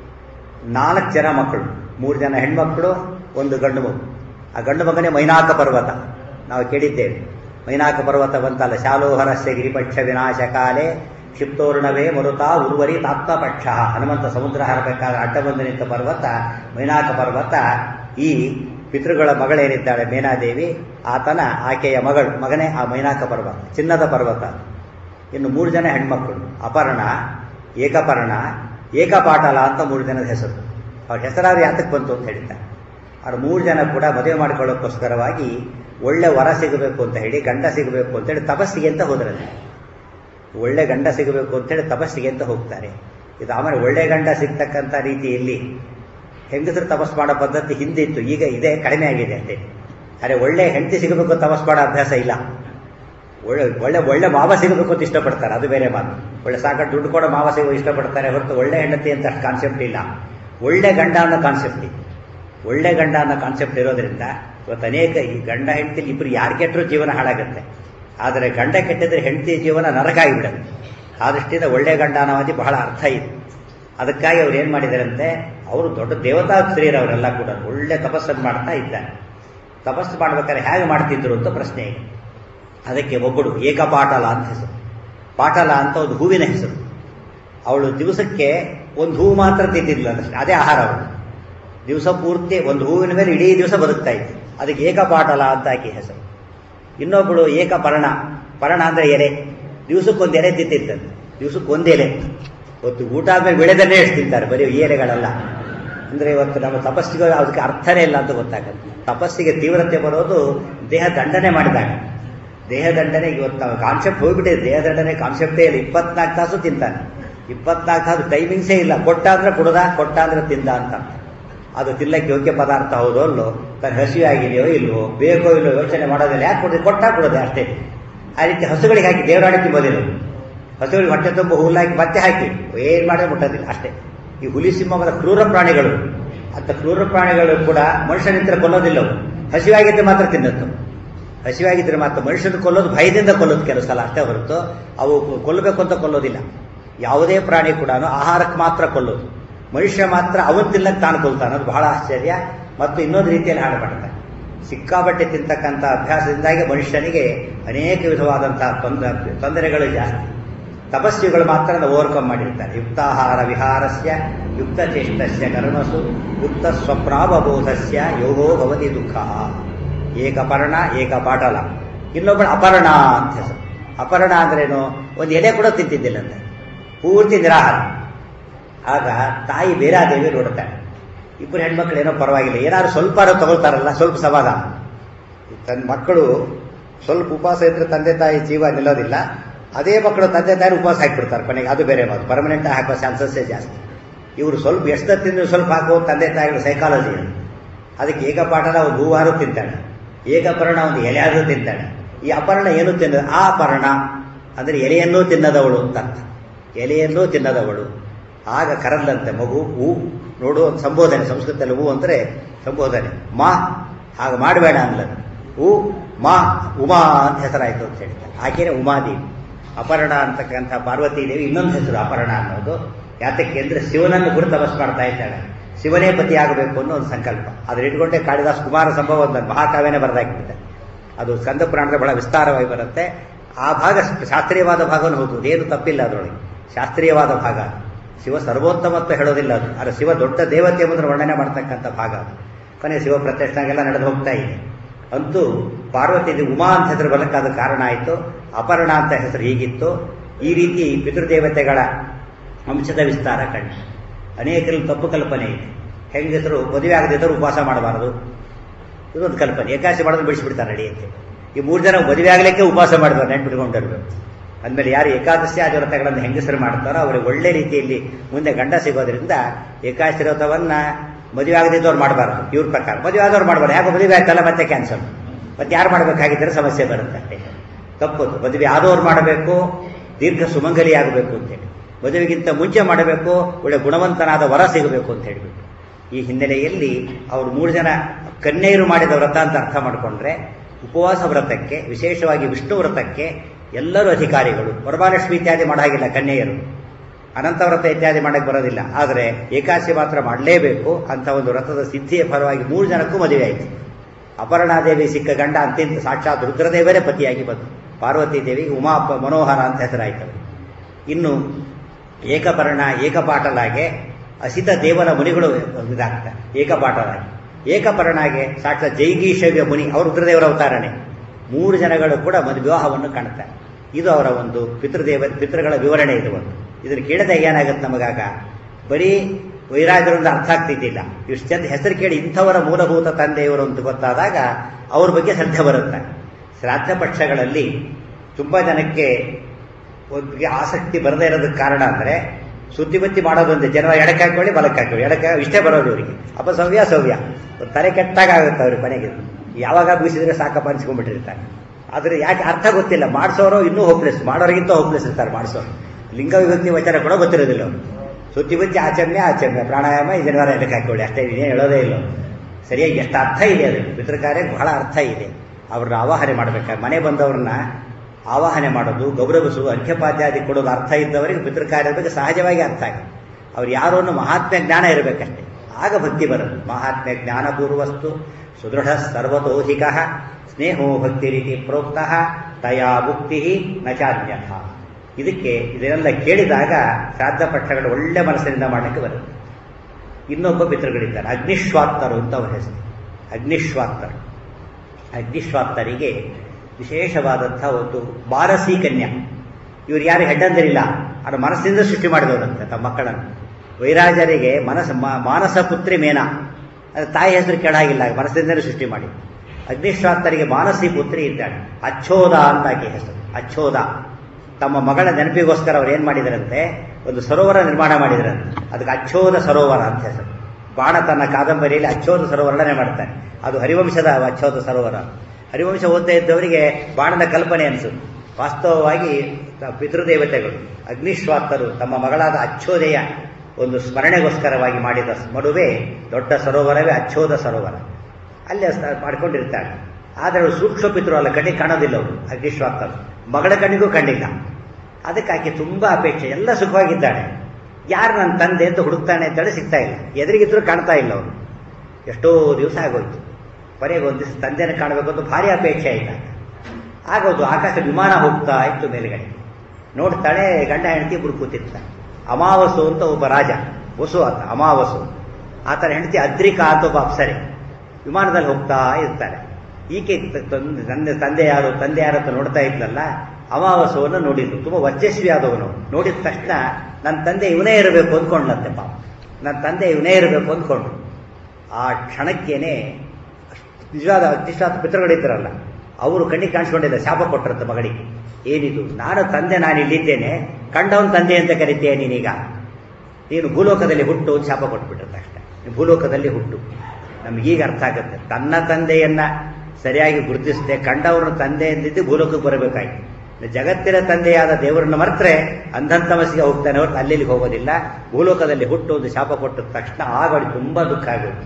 ನಾಲ್ಕು ಜನ ಮಕ್ಕಳು ಮೂರು ಜನ ಹೆಣ್ಮಕ್ಕಳು ಒಂದು ಗಂಡು ಮಗು ಆ ಗಂಡು ಮಗನೇ ಮೈನಾಕ ಪರ್ವತ ನಾವು ಕೇಳಿದ್ದೇವೆ ಮೈನಾಕ ಪರ್ವತ ಬಂತಲ್ಲ ಶಾಲೋಹರಸ್ಯ ಗಿರಿಪಕ್ಷ ವಿನಾಶ ಕಾಲೆ ಕ್ಷಿಪ್ತೋರ್ಣವೇ ಮರುತಾ ಉರ್ವರಿ ತಾತ್ಮಪಕ್ಷ ಹನುಮಂತ ಸಮುದ್ರ ಹರಬೇಕಾದ ಅಡ್ಡ ಬಂದು ನಿಂತ ಪರ್ವತ ಮೈನಾಕ ಪರ್ವತ ಈ ಪಿತೃಗಳ ಮಗಳೇನಿದ್ದಾಳೆ ಮೇನಾದೇವಿ ಆತನ ಆಕೆಯ ಮಗಳು ಮಗನೇ ಆ ಮೈನಾಕ ಪರ್ವತ ಚಿನ್ನದ ಪರ್ವತ ಇನ್ನು ಮೂರು ಜನ ಹೆಣ್ಮಕ್ಕಳು ಅಪರ್ಣ ಏಕಪರ್ಣ ಏಕಪಾಟಲ ಅಂತ ಮೂರು ಜನದ ಹೆಸರು ಅವ್ರ ಹೆಸರಾದ್ರು ಯಾತಕ್ಕೆ ಬಂತು ಅಂತ ಹೇಳಿದ್ದಾರೆ ಅವ್ರು ಮೂರು ಜನ ಕೂಡ ಮದುವೆ ಮಾಡ್ಕೊಳ್ಳೋಕ್ಕೋಸ್ಕರವಾಗಿ ಒಳ್ಳೆ ವರ ಸಿಗಬೇಕು ಅಂತ ಹೇಳಿ ಗಂಡ ಸಿಗಬೇಕು ಅಂತೇಳಿ ತಪಸ್ಸಿಗೆ ಅಂತ ಹೋದ್ರಲ್ಲಿ ಒಳ್ಳೆ ಗಂಡ ಸಿಗಬೇಕು ಅಂತೇಳಿ ತಪಸ್ಸಿಗೆ ಅಂತ ಹೋಗ್ತಾರೆ ಇದು ಆಮೇಲೆ ಒಳ್ಳೆ ಗಂಡ ಸಿಗ್ತಕ್ಕಂಥ ರೀತಿಯಲ್ಲಿ ಹೆಂಗಸರು ತಪಸ್ ಮಾಡೋ ಪದ್ಧತಿ ಹಿಂದೆ ಇತ್ತು ಈಗ ಇದೆ ಕಡಿಮೆ ಆಗಿದೆ ಅಂತ ಅರೆ ಒಳ್ಳೆ ಹೆಂಡತಿ ಸಿಗಬೇಕು ತಪಸ್ ಮಾಡೋ ಅಭ್ಯಾಸ ಇಲ್ಲ ಒಳ್ಳೆ ಒಳ್ಳೆ ಒಳ್ಳೆ ಮಾವ ಸಿಗಬೇಕು ಅಂತ ಇಷ್ಟಪಡ್ತಾರೆ ಅದು ಬೇರೆ ಮಾತು ಒಳ್ಳೆ ಸಾಕಷ್ಟು ದುಡ್ಡು ಕೊಡೋ ಮಾವ ಸಿಗೋ ಇಷ್ಟಪಡ್ತಾರೆ ಹೊರತು ಒಳ್ಳೆ ಹೆಂಡತಿ ಅಂತ ಅಷ್ಟು ಕಾನ್ಸೆಪ್ಟ್ ಇಲ್ಲ ಒಳ್ಳೆ ಗಂಡ ಅನ್ನೋ ಕಾನ್ಸೆಪ್ಟ್ ಇದೆ ಒಳ್ಳೆ ಗಂಡ ಅನ್ನೋ ಕಾನ್ಸೆಪ್ಟ್ ಇರೋದ್ರಿಂದ ಇವತ್ತು ಅನೇಕ ಈ ಗಂಡ ಹೆಂಡತಿ ಇಬ್ಬರು ಯಾರು ಕೆಟ್ಟರು ಜೀವನ ಹಾಳಾಗುತ್ತೆ ಆದರೆ ಗಂಡ ಕೆಟ್ಟಿದ್ರೆ ಹೆಂಡತಿ ಜೀವನ ನರಕ ಆಗಿಬಿಡುತ್ತೆ ಆ ದೃಷ್ಟಿಯಿಂದ ಒಳ್ಳೆ ಗಂಡ ಅನ್ನೋದಿ ಬಹಳ ಅರ್ಥ ಇದೆ ಅದಕ್ಕಾಗಿ ಅವ್ರು ಏನು ಮಾಡಿದಾರಂತೆ ಅವರು ದೊಡ್ಡ ದೇವತಾ ಸ್ತ್ರೀಯರವರೆಲ್ಲ ಕೂಡ ಒಳ್ಳೆ ತಪಸ್ಸನ್ನು ಮಾಡ್ತಾ ಇದ್ದಾರೆ ತಪಸ್ಸು ಮಾಡ್ಬೇಕಾದ್ರೆ ಹೇಗೆ ಮಾಡ್ತಿದ್ರು ಅಂತ ಪ್ರಶ್ನೆ ಇದೆ ಅದಕ್ಕೆ ಒಬ್ಬಳು ಏಕಪಾಟಲ ಅಂತ ಹೆಸರು ಪಾಟಲ ಅಂತ ಒಂದು ಹೂವಿನ ಹೆಸರು ಅವಳು ದಿವಸಕ್ಕೆ ಒಂದು ಹೂವು ಮಾತ್ರ ತಿಂತಿದ್ಲಂದ್ರೆ ಅದೇ ಆಹಾರ ಅವಳು ದಿವಸ ಪೂರ್ತಿ ಒಂದು ಹೂವಿನ ಮೇಲೆ ಇಡೀ ದಿವಸ ಬದುಕ್ತಾ ಇತ್ತು ಅದಕ್ಕೆ ಏಕಪಾಟಲ ಅಂತ ಆಕೆ ಹೆಸರು ಇನ್ನೊಬ್ಬಳು ಏಕಪರ್ಣ ಪರ್ಣ ಅಂದರೆ ಎಲೆ ದಿವಸಕ್ಕೊಂದು ಎಲೆ ತಿಂತಿದ್ದಂತೆ ದಿವಸಕ್ಕೊಂದು ಎಲೆ ಇವತ್ತು ಊಟ ಆದ್ಮೇಲೆ ಬೆಳೆದನ್ನೇ ಎಷ್ಟು ತಿಂತಾರೆ ಬರೀ ಈ ಎಲೆಗಳಲ್ಲ ಅಂದರೆ ಇವತ್ತು ನಮ್ಮ ತಪಸ್ಸಿಗೆ ಅದಕ್ಕೆ ಅರ್ಥನೇ ಇಲ್ಲ ಅಂತ ಗೊತ್ತಾಗುತ್ತೆ ತಪಸ್ಸಿಗೆ ತೀವ್ರತೆ ಬರೋದು ದೇಹ ದಂಡನೆ ಮಾಡಿದಾಗ ದೇಹ ದಂಡನೆ ಇವತ್ತು ನಾವು ಕಾನ್ಸೆಪ್ಟ್ ಹೋಗ್ಬಿಟ್ಟಿದೆ ದೇಹ ದಂಡನೆ ಕಾನ್ಸೆಪ್ಟೇ ಇಲ್ಲ ಇಪ್ಪತ್ನಾಲ್ಕು ತಾಸು ತಿಂತಾನೆ ಇಪ್ಪತ್ನಾಲ್ಕು ತಾಸು ಟೈಮಿಂಗ್ಸೇ ಇಲ್ಲ ಕೊಟ್ಟ ಅಂದ್ರೆ ಕುಡ್ದ ಕೊಟ್ಟ ಅಂದ್ರೆ ತಿಂದ ಅಂತ ಅದು ತಿನ್ನಕ್ಕೆ ಯೋಗ್ಯ ಪದಾರ್ಥ ಹೌದೋ ಅಲ್ಲೋ ತನ್ನ ಹಸಿವೆ ಆಗಿದೆಯೋ ಇಲ್ವೋ ಬೇಕೋ ಇಲ್ಲೋ ಯೋಚನೆ ಮಾಡೋದಿಲ್ಲ ಯಾಕೆ ಕೊಡೋದು ಕೊಟ್ಟ ಕೊಡೋದೆ ಅಷ್ಟೇ ಆ ರೀತಿ ಹಸುಗಳಿಗೆ ಹಾಕಿ ದೇವರಾಡಿ ತಿಂಬೋದಿಲ್ಲ ಹಸುಗಳಿಗೆ ಹೊಟ್ಟೆ ತುಂಬ ಹುಲ್ಲಾಕಿ ಮತ್ತೆ ಹಾಕಿ ಏನು ಮಾಡಿದ್ರೆ ಮುಟ್ಟೋದಿಲ್ಲ ಅಷ್ಟೇ ಈ ಹುಲಿ ಸಿಂಹದ ಕ್ರೂರ ಪ್ರಾಣಿಗಳು ಅಂತ ಕ್ರೂರ ಪ್ರಾಣಿಗಳು ಕೂಡ ಮನುಷ್ಯನಿಂದ ಕೊಲ್ಲೋದಿಲ್ಲವು ಹಸಿವಾಗಿದ್ದರೆ ಮಾತ್ರ ತಿನ್ನತ್ತು ಹಸಿವಾಗಿದ್ದರೆ ಮಾತ್ರ ಮನುಷ್ಯನ ಕೊಲ್ಲೋದು ಭಯದಿಂದ ಕೊಲ್ಲೋದು ಕೆಲವು ಸಲ ಅಷ್ಟೇ ಹೊರತು ಅವು ಕೊಲ್ಲಬೇಕು ಅಂತ ಕೊಲ್ಲೋದಿಲ್ಲ ಯಾವುದೇ ಪ್ರಾಣಿ ಕೂಡ ಆಹಾರಕ್ಕೆ ಮಾತ್ರ ಕೊಲ್ಲೋದು ಮನುಷ್ಯ ಮಾತ್ರ ಅವನ್ ತಿನ್ನಕ್ಕೆ ತಾನು ಕೊಲ್ತಾನೆ ಅದು ಬಹಳ ಆಶ್ಚರ್ಯ ಮತ್ತು ಇನ್ನೊಂದು ರೀತಿಯಲ್ಲಿ ಹಾಳು ಮಾಡ್ತಾನೆ ಸಿಕ್ಕಾಬಟ್ಟೆ ತಿಂತಕ್ಕಂಥ ಅಭ್ಯಾಸದಿಂದಾಗಿ ಮನುಷ್ಯನಿಗೆ ಅನೇಕ ವಿಧವಾದಂತಹ ತೊಂದರೆ ತೊಂದರೆಗಳು ಜಾಸ್ತಿ ತಪಸ್ವಿಗಳು ಮಾತ್ರ ಓವರ್ಕಮ್ ಮಾಡಿರ್ತಾರೆ ಯುಕ್ತಾಹಾರ ವಿಹಾರಸ್ಯ ಯುಕ್ತ ಚೇಷ್ಟಸ್ಯ ಕರ್ಮಸು ಯುಕ್ತ ಸ್ವಪ್ನಾವಬೋಧಸ್ಯ ಯೋಗೋ ಭವತಿ ದುಃಖ ಏಕಪರ್ಣ ಏಕ ಪಾಟಲ ಇನ್ನೊಬ್ಬಳು ಅಪರ್ಣ ಅಂತ ಹೆಸರು ಅಪರ್ಣ ಅಂದ್ರೇನು ಒಂದು ಎಲೆ ಕೂಡ ತಿಂತಿದ್ದಿಲ್ಲಂತೆ ಪೂರ್ತಿ ನಿರಾಹಾರ ಆಗ ತಾಯಿ ಬೇರಾದೇವಿ ನೋಡುತ್ತಾಳೆ ಇಬ್ಬರು ಹೆಣ್ಮಕ್ಳು ಏನೋ ಪರವಾಗಿಲ್ಲ ಏನಾದ್ರು ಸ್ವಲ್ಪ ತಗೊಳ್ತಾರಲ್ಲ ಸ್ವಲ್ಪ ಸಮಾಧಾನ ತನ್ನ ಮಕ್ಕಳು ಸ್ವಲ್ಪ ಉಪವಾಸ ಇದ್ರೆ ತಂದೆ ತಾಯಿ ಜೀವ ನಿಲ್ಲೋದಿಲ್ಲ ಅದೇ ಮಕ್ಕಳು ತಂದೆ ತಾಯಿ ಉಪವಾಸ ಹಾಕಿಬಿಡ್ತಾರೆ ಕೊನೆಗೆ ಅದು ಬೇರೆ ಮಾತು ಪರ್ಮನೆಂಟ್ ಹಾಕೋ ಚಾನ್ಸಸ್ಸೇ ಜಾಸ್ತಿ ಇವರು ಸ್ವಲ್ಪ ಎಷ್ಟು ತಿಂದ್ರು ಸ್ವಲ್ಪ ಹಾಕೋ ತಂದೆ ತಾಯಿಗಳ ಸೈಕಾಲಜಿ ಅದಕ್ಕೆ ಏಕಪಾಠನ ಒಂದು ಹೂವಾರು ತಿಂತಾಳೆ ಏಕಪರ್ಣ ಒಂದು ಎಲೆಯಾದರೂ ತಿಂತಾಳೆ ಈ ಅಪರ್ಣ ಏನು ತಿನ್ನದ ಆ ಪರ್ಣ ಅಂದರೆ ಎಲೆಯನ್ನೂ ತಿನ್ನದವಳು ಅಂತ ಅರ್ಥ ಎಲೆಯನ್ನೂ ತಿನ್ನದವಳು ಆಗ ಕರಲ್ಲಂತೆ ಮಗು ಹೂ ನೋಡು ಒಂದು ಸಂಬೋಧನೆ ಸಂಸ್ಕೃತದಲ್ಲಿ ಹೂ ಅಂದರೆ ಸಂಬೋಧನೆ ಮಾ ಹಾಗೆ ಮಾಡಬೇಡ ಅನ್ಲದು ಹೂ ಮಾ ಉಮಾ ಅಂತ ಹೆಸರಾಯಿತು ಅಂತ ಹೇಳ್ತಾರೆ ಆಕೆನೇ ಉಮಾದೇವಿ ಅಪರ್ಣ ಅಂತಕ್ಕಂಥ ಪಾರ್ವತಿ ದೇವಿ ಇನ್ನೊಂದು ಹೆಸರು ಅಪರ್ಣ ಅನ್ನೋದು ಯಾತಕ್ಕೆ ಅಂದರೆ ಶಿವನನ್ನು ಗುರು ತಪಸ್ ಮಾಡ್ತಾ ಇದ್ದಾಳೆ ಶಿವನೇ ಪತಿ ಆಗಬೇಕು ಅನ್ನೋ ಒಂದು ಸಂಕಲ್ಪ ಅದ್ರ ಇಟ್ಕೊಂಡೆ ಕಾಳಿದಾಸ್ ಕುಮಾರ ಸಂಭವ ಒಂದು ಮಹಾಕಾವ್ಯನೇ ಬರೆದಾಕಿಬಿಟ್ಟೆ ಅದು ಸ್ಕಂದ ಪುರಾಣದ ಬಹಳ ವಿಸ್ತಾರವಾಗಿ ಬರುತ್ತೆ ಆ ಭಾಗ ಶಾಸ್ತ್ರೀಯವಾದ ಭಾಗವನ್ನು ಹೌದು ಏನು ತಪ್ಪಿಲ್ಲ ಅದರೊಳಗೆ ಶಾಸ್ತ್ರೀಯವಾದ ಭಾಗ ಶಿವ ಸರ್ವೋತ್ತಮತ್ವ ಹೇಳೋದಿಲ್ಲ ಅದು ಆದರೆ ಶಿವ ದೊಡ್ಡ ದೇವತೆ ಎಂಬುದನ್ನು ವರ್ಣನೆ ಮಾಡ್ತಕ್ಕಂಥ ಭಾಗ ಅದು ಕೊನೆ ಶಿವ ಪ್ರತ್ಯಕ್ಷನಾಗೆಲ್ಲ ನಡೆದು ಹೋಗ್ತಾ ಇದೆ ಅಂತೂ ಪಾರ್ವತಿ ಉಮಾ ಅಂತ ಹೆಸರು ಬರಲಿಕ್ಕಾದ ಕಾರಣ ಆಯಿತು ಅಪರ್ಣ ಅಂತ ಹೆಸರು ಹೀಗಿತ್ತು ಈ ರೀತಿ ಪಿತೃದೇವತೆಗಳ ಅಂಶದ ವಿಸ್ತಾರ ಕಂಡು ಅನೇಕರಲ್ಲಿ ತಪ್ಪು ಕಲ್ಪನೆ ಇದೆ ಹೆಂಗಸರು ಮದುವೆ ಆಗದಿದ್ದರೂ ಉಪವಾಸ ಮಾಡಬಾರದು ಇದೊಂದು ಕಲ್ಪನೆ ಏಕಾಶಿ ಮಾಡೋದು ಬಿಡಿಸಿಬಿಡ್ತಾರೆ ನಡೆಯುತ್ತೆ ಈ ಮೂರು ಜನ ಮದುವೆ ಆಗಲಿಕ್ಕೆ ಉಪವಾಸ ಮಾಡಿದ್ರು ನೆನ್ಪಿಟ್ಕೊಂಡಿರ್ಬೇಕು ಅಂದಮೇಲೆ ಯಾರು ಏಕಾದಶಿ ಆದಿ ವ್ರತಗಳನ್ನು ಹೆಂಗಸರು ಮಾಡ್ತಾರೋ ಅವರಿಗೆ ಒಳ್ಳೆ ರೀತಿಯಲ್ಲಿ ಮುಂದೆ ಗಂಡ ಸಿಗೋದ್ರಿಂದ ಏಕಾದಶಿ ವ್ರತವನ್ನ ಮದುವೆ ಆಗದಿದ್ದವ್ರು ಮಾಡಬಾರ್ದು ಇವ್ರ ಪ್ರಕಾರ ಮದುವೆ ಆದವ್ರು ಮಾಡಬಾರ್ದು ಯಾಕೆ ಮದುವೆ ಆಯ್ತಲ್ಲ ಮತ್ತೆ ಕ್ಯಾನ್ಸಲ್ ಮತ್ತೆ ಯಾರು ಮಾಡಬೇಕಾಗಿದ್ದರೆ ಸಮಸ್ಯೆ ಬರುತ್ತೆ ಅಷ್ಟೇ ತಪ್ಪದು ಮದುವೆ ಆದವ್ರು ಮಾಡಬೇಕು ದೀರ್ಘ ಸುಮಂಗಲಿ ಆಗಬೇಕು ಅಂತೇಳಿ ಮದುವೆಗಿಂತ ಮುಂಚೆ ಮಾಡಬೇಕು ಒಳ್ಳೆ ಗುಣವಂತನಾದ ವರ ಸಿಗಬೇಕು ಅಂತ ಹೇಳಿಬಿಟ್ಟು ಈ ಹಿನ್ನೆಲೆಯಲ್ಲಿ ಅವರು ಮೂರು ಜನ ಕನ್ಯೆಯರು ಮಾಡಿದ ವ್ರತ ಅಂತ ಅರ್ಥ ಮಾಡಿಕೊಂಡ್ರೆ ಉಪವಾಸ ವ್ರತಕ್ಕೆ ವಿಶೇಷವಾಗಿ ವಿಷ್ಣು ವ್ರತಕ್ಕೆ ಎಲ್ಲರೂ ಅಧಿಕಾರಿಗಳು ವರಮಹಾಲಕ್ಷ್ಮಿ ಇತ್ಯಾದಿ ಮಾಡೋ ಹಾಗಿಲ್ಲ ಕನ್ಯೆಯರು ಅನಂತ ವ್ರತ ಇತ್ಯಾದಿ ಮಾಡಕ್ಕೆ ಬರೋದಿಲ್ಲ ಆದರೆ ಏಕಾದಶಿ ಮಾತ್ರ ಮಾಡಲೇಬೇಕು ಅಂತ ಒಂದು ವ್ರತದ ಸಿದ್ಧಿಯ ಫಲವಾಗಿ ಮೂರು ಜನಕ್ಕೂ ಮದುವೆ ಆಯಿತು ಅಪರ್ಣಾದೇವಿ ಸಿಕ್ಕ ಗಂಡ ಅಂತಿಂತ ಸಾಕ್ಷಾತ್ ರುದ್ರದೇವರೇ ಪತಿಯಾಗಿ ಬಂತು ಪಾರ್ವತಿ ದೇವಿ ಉಮಾ ಮನೋಹರ ಅಂತ ಹೆಸರಾಯ್ತವೆ ಇನ್ನು ಏಕಪರ್ಣ ಏಕಪಾಟಲಾಗೆ ಅಸಿತ ದೇವನ ಮುನಿಗಳು ಇದಾಗ್ತಾರೆ ಏಕಪಾಟಲಾಗಿ ಏಕಪರ್ಣಾಗೆ ಸಾಕ್ಷಾತ್ ಜೈಗೀಶವ್ಯ ಮುನಿ ಅವರು ರುದ್ರದೇವರ ಅವತಾರನೆ ಮೂರು ಜನಗಳು ಕೂಡ ಮದುವೆ ವಿವಾಹವನ್ನು ಕಾಣ್ತಾರೆ ಇದು ಅವರ ಒಂದು ಪಿತೃದೇವ ಪಿತೃಗಳ ವಿವರಣೆ ಇದು ಒಂದು ಇದನ್ನು ಕೇಳಿದಾಗ ಏನಾಗುತ್ತೆ ನಮಗಾಗ ಬರೀ ವೈರಾಗ್ಯರಿಂದ ಅರ್ಥ ಆಗ್ತಿದ್ದಿಲ್ಲ ಇಷ್ಟು ಚಂದ ಹೆಸರು ಕೇಳಿ ಇಂಥವರ ಮೂಲಭೂತ ತಂದೆಯವರು ಅಂತ ಗೊತ್ತಾದಾಗ ಅವ್ರ ಬಗ್ಗೆ ಶ್ರದ್ಧೆ ಬರುತ್ತೆ ಶ್ರಾದ್ದ ಪಕ್ಷಗಳಲ್ಲಿ ತುಂಬ ಜನಕ್ಕೆ ಒಂದು ಆಸಕ್ತಿ ಬರದೇ ಇರೋದಕ್ಕೆ ಕಾರಣ ಅಂದರೆ ಸುದ್ದಿಬತ್ತಿ ಮಾಡೋದೊಂದು ಜನರ ಎಡಕ್ಕೆ ಹಾಕೊಳ್ಳಿ ಬಲಕ್ಕೆ ಹಾಕೊಳ್ಳಿ ಎಡಕ್ಕೆ ಇಷ್ಟೇ ಬರೋದು ಇವರಿಗೆ ಅಪ್ಪ ಸವ್ಯ ಸವ್ಯ ಒಂದು ತಲೆ ಕೆಟ್ಟಾಗ ಆಗುತ್ತೆ ಅವ್ರಿಗೆ ಮನೆಗೆ ಯಾವಾಗ ಬೀಸಿದ್ರೆ ಸಾಕಪ್ಪ ಅನ್ಸ್ಕೊಂಡ್ಬಿಟ್ಟಿರ್ತಾರೆ ಆದರೆ ಯಾಕೆ ಅರ್ಥ ಗೊತ್ತಿಲ್ಲ ಮಾಡಿಸೋರು ಇನ್ನೂ ಹೋಪ್ಲೆಸ್ ಮಾಡೋರಿಗಿಂತ ಹೋಪ್ಲೆಸ್ ಇರ್ತಾರೆ ಮಾಡಿಸೋರು ಲಿಂಗ ವಿಭಕ್ತಿ ವಚನ ಕೂಡ ಗೊತ್ತಿರೋದಿಲ್ಲ ಅವರು ಸುದ್ದಿ ಬಚ್ಚಿ ಆಚಮ್ಯ ಆಚಮ್ಯ ಪ್ರಾಣಾಯಾಮ ಈ ಜನವರ ಎಡಕ್ಕೆ ಹಾಕೊಳ್ಳಿ ಅಷ್ಟೇ ಇನ್ನೇನು ಹೇಳೋದೇ ಇಲ್ಲ ಸರಿಯಾಗಿ ಎಷ್ಟು ಅರ್ಥ ಇದೆ ಅದು ಪಿತೃಕಾರ್ಯಕ್ಕೆ ಬಹಳ ಅರ್ಥ ಇದೆ ಅವ್ರನ್ನ ಆವಾಹನೆ ಮಾಡ್ಬೇಕಾದ್ರೆ ಮನೆ ಬಂದವ್ರನ್ನ ಆವಾಹನೆ ಮಾಡೋದು ಗೌರವಿಸುವುದು ಅರ್ಘ್ಯಪಾದ್ಯಾದಿ ಕೊಡೋದು ಅರ್ಥ ಇದ್ದವರಿಗೆ ಪಿತೃಕಾರ್ಯದ ಬಗ್ಗೆ ಸಹಜವಾಗಿ ಅರ್ಥ ಆಗುತ್ತೆ ಅವ್ರು ಯಾರೋ ಒಂದು ಮಹಾತ್ಮ್ಯ ಜ್ಞಾನ ಇರಬೇಕಷ್ಟೇ ಆಗ ಭಕ್ತಿ ಬರೋದು ಮಹಾತ್ಮ್ಯ ಜ್ಞಾನಪೂರ್ವಸ್ತು ಸುದೃಢ ಸರ್ವತೋಧಿಕ ಸ್ನೇಹೋ ಭಕ್ತಿ ರೀತಿ ಪ್ರೋಕ್ತ ತಯಾ ಮುಕ್ತಿ ನಚಾನ್ಯಥ ಇದಕ್ಕೆ ಇದನ್ನೆಲ್ಲ ಕೇಳಿದಾಗ ಶ್ರಾದ್ದ ಪಕ್ಷಗಳು ಒಳ್ಳೆ ಮನಸ್ಸಿನಿಂದ ಮಾಡಲಿಕ್ಕೆ ಬರುತ್ತೆ ಇನ್ನೊಬ್ಬ ಪಿತೃಗಳಿದ್ದಾರೆ ಅಗ್ನಿಶ್ವಾತ್ತರು ಅಂತ ಅವರ ಹೆಸರು ಅಗ್ನಿಶ್ವಾತ್ತರು ಅಗ್ನಿಶ್ವಾತ್ತರಿಗೆ ವಿಶೇಷವಾದಂಥ ಒಂದು ಬಾರಸಿ ಕನ್ಯಾ ಇವ್ರು ಯಾರು ಹೆಡ್ಡಂದಿರಿಲ್ಲ ಅವ್ರ ಮನಸ್ಸಿಂದ ಸೃಷ್ಟಿ ಮಾಡಿದವರಂತೆ ತಮ್ಮ ಮಕ್ಕಳನ್ನು ವೈರಾಜರಿಗೆ ಮನಸ್ಸು ಮಾನಸ ಪುತ್ರಿ ಮೇನಾ ಅದು ತಾಯಿ ಹೆಸರು ಕೆಳಾಗಿಲ್ಲ ಮನಸ್ಸಿಂದಲೇ ಸೃಷ್ಟಿ ಮಾಡಿ ಅಗ್ನಿಶ್ವಾತ್ತರಿಗೆ ಮಾನಸಿ ಪುತ್ರಿ ಇದ್ದಾಳೆ ಅಚ್ಚೋದ ಅಂತ ಆಕೆ ಹೆಸರು ಅಚ್ಚೋದ ತಮ್ಮ ಮಗಳ ನೆನಪಿಗೋಸ್ಕರ ಅವ್ರು ಏನು ಮಾಡಿದರಂತೆ ಒಂದು ಸರೋವರ ನಿರ್ಮಾಣ ಮಾಡಿದರಂತೆ ಅದಕ್ಕೆ ಅಚ್ಚೋದ ಸರೋವರ ಅಂತ ಹೆಸರು ಬಾಣ ತನ್ನ ಕಾದಂಬರಿಯಲ್ಲಿ ಅಚ್ಚೋದ ಸರೋವರನೇ ಮಾಡ್ತಾನೆ ಅದು ಹರಿವಂಶದ ಅಚ್ಚೋದ ಸರೋವರ ಹರಿವಂಶ ಓದ್ತಾ ಇದ್ದವರಿಗೆ ಬಾಣದ ಕಲ್ಪನೆ ಅನಿಸುತ್ತೆ ವಾಸ್ತವವಾಗಿ ಪಿತೃದೇವತೆಗಳು ಅಗ್ನಿಶ್ವಾತ್ತರು ತಮ್ಮ ಮಗಳಾದ ಅಚ್ಚೋದೆಯ ಒಂದು ಸ್ಮರಣೆಗೋಸ್ಕರವಾಗಿ ಮಾಡಿದ ಮಡುವೆ ದೊಡ್ಡ ಸರೋವರವೇ ಅಚ್ಚೋದ ಸರೋವರ ಅಲ್ಲಿ ಮಾಡ್ಕೊಂಡಿರ್ತಾಳೆ ಆದರೆ ಅವಳು ಸೂಕ್ಷ್ಮ ಪಿತೃ ಅಲ್ಲ ಕಣ್ಣಿಗೆ ಕಾಣೋದಿಲ್ಲ ಅವರು ಅಗ್ನಿಶ್ವಾತ್ತರು ಮಗಳ ಕಣ್ಣಿಗೂ ಕಂಡಿಲ್ಲ ಅದಕ್ಕೆ ಆಕೆ ತುಂಬ ಅಪೇಕ್ಷೆ ಎಲ್ಲ ಸುಖವಾಗಿದ್ದಾಳೆ ಯಾರು ನನ್ನ ತಂದೆ ಅಂತ ಹುಡುಕ್ತಾನೆ ಅಂತೇಳಿ ಸಿಗ್ತಾ ಇಲ್ಲ ಎದುರಿಗಿದ್ರು ಕಾಣ್ತಾ ಇಲ್ಲ ಅವರು ಎಷ್ಟೋ ದಿವಸ ಆಗೋಯ್ತು ಕೊನೆಗೆ ಒಂದು ದಿವಸ ತಂದೆನ ಕಾಣಬೇಕು ಅಂತ ಭಾರಿ ಅಪೇಕ್ಷೆ ಆಯ್ತಾ ಆಗೋದು ಆಕಾಶ ವಿಮಾನ ಹೋಗ್ತಾ ಇತ್ತು ಮೇಲ್ಗಡೆ ನೋಡ್ತಾಳೆ ಗಂಡ ಹೆಂಡತಿ ಇಬ್ರು ಕೂತಿರ್ತಾರೆ ಅಮಾವಸು ಅಂತ ಒಬ್ಬ ರಾಜ ವಸು ಆತ ಅಮಾವಸು ಆತನ ಹೆಂಡತಿ ಅದ್ರಿಕಾ ಅಂತ ಒಬ್ಬ ಅಪ್ಸರೆ ವಿಮಾನದಲ್ಲಿ ಹೋಗ್ತಾ ಇರ್ತಾರೆ ಈಕೆ ತಂದೆ ತಂದೆ ಯಾರು ತಂದೆ ಯಾರು ಅಂತ ನೋಡ್ತಾ ಇದ್ಲಲ್ಲ ಅಮಾವಾಸವನ್ನು ನೋಡಿದ್ಲು ತುಂಬ ವರ್ಚಸ್ವಿ ಆದವನು ನೋಡಿದ ತಕ್ಷಣ ನನ್ನ ತಂದೆ ಇವನೇ ಇರಬೇಕು ಅಂದ್ಕೊಂಡ್ಲಂತೆ ಪಾಪ ನನ್ನ ತಂದೆ ಇವನೇ ಇರಬೇಕು ಅಂದ್ಕೊಂಡ್ರು ಆ ಕ್ಷಣಕ್ಕೇನೆ ನಿಜವಾದ ಅತಿಷ್ಠಾತ ಪಿತೃಗಳಿದ್ದರಲ್ಲ ಅವರು ಕಣ್ಣಿಗೆ ಕಾಣಿಸ್ಕೊಂಡಿಲ್ಲ ಶಾಪ ಕೊಟ್ಟರಂತೆ ಮಗಳಿಗೆ ಏನಿದು ನಾನು ತಂದೆ ನಾನು ಇಲ್ಲಿದ್ದೇನೆ ಕಂಡವನ್ ತಂದೆ ಅಂತ ಕರಿತೀಯ ನೀನೀಗ ನೀನು ಭೂಲೋಕದಲ್ಲಿ ಹುಟ್ಟು ಶಾಪ ಕೊಟ್ಬಿಟ್ಟಿರ್ತ ಅಷ್ಟೇ ಭೂಲೋಕದಲ್ಲಿ ಹುಟ್ಟು ನಮಗೀಗ ಅರ್ಥ ಆಗುತ್ತೆ ತನ್ನ ತಂದೆಯನ್ನ ಸರಿಯಾಗಿ ಗುರುತಿಸದೆ ಕಂಡವರನ್ನ ತಂದೆ ಎಂದಿದ್ದು ಭೂಲೋಕಕ್ಕೆ ಬರಬೇಕಾಗಿ ಜಗತ್ತಿನ ತಂದೆಯಾದ ದೇವರನ್ನು ಮರೆತರೆ ಅಂಧಂತಮಸಿಗೆ ಹೋಗ್ತಾನೆ ಹೊರತು ಅಲ್ಲಿಗೆ ಹೋಗೋದಿಲ್ಲ ಭೂಲೋಕದಲ್ಲಿ ಹುಟ್ಟು ಒಂದು ಶಾಪ ಕೊಟ್ಟ ತಕ್ಷಣ ಆಗ ಅವಳಿಗೆ ತುಂಬಾ ದುಃಖ ಆಗುತ್ತೆ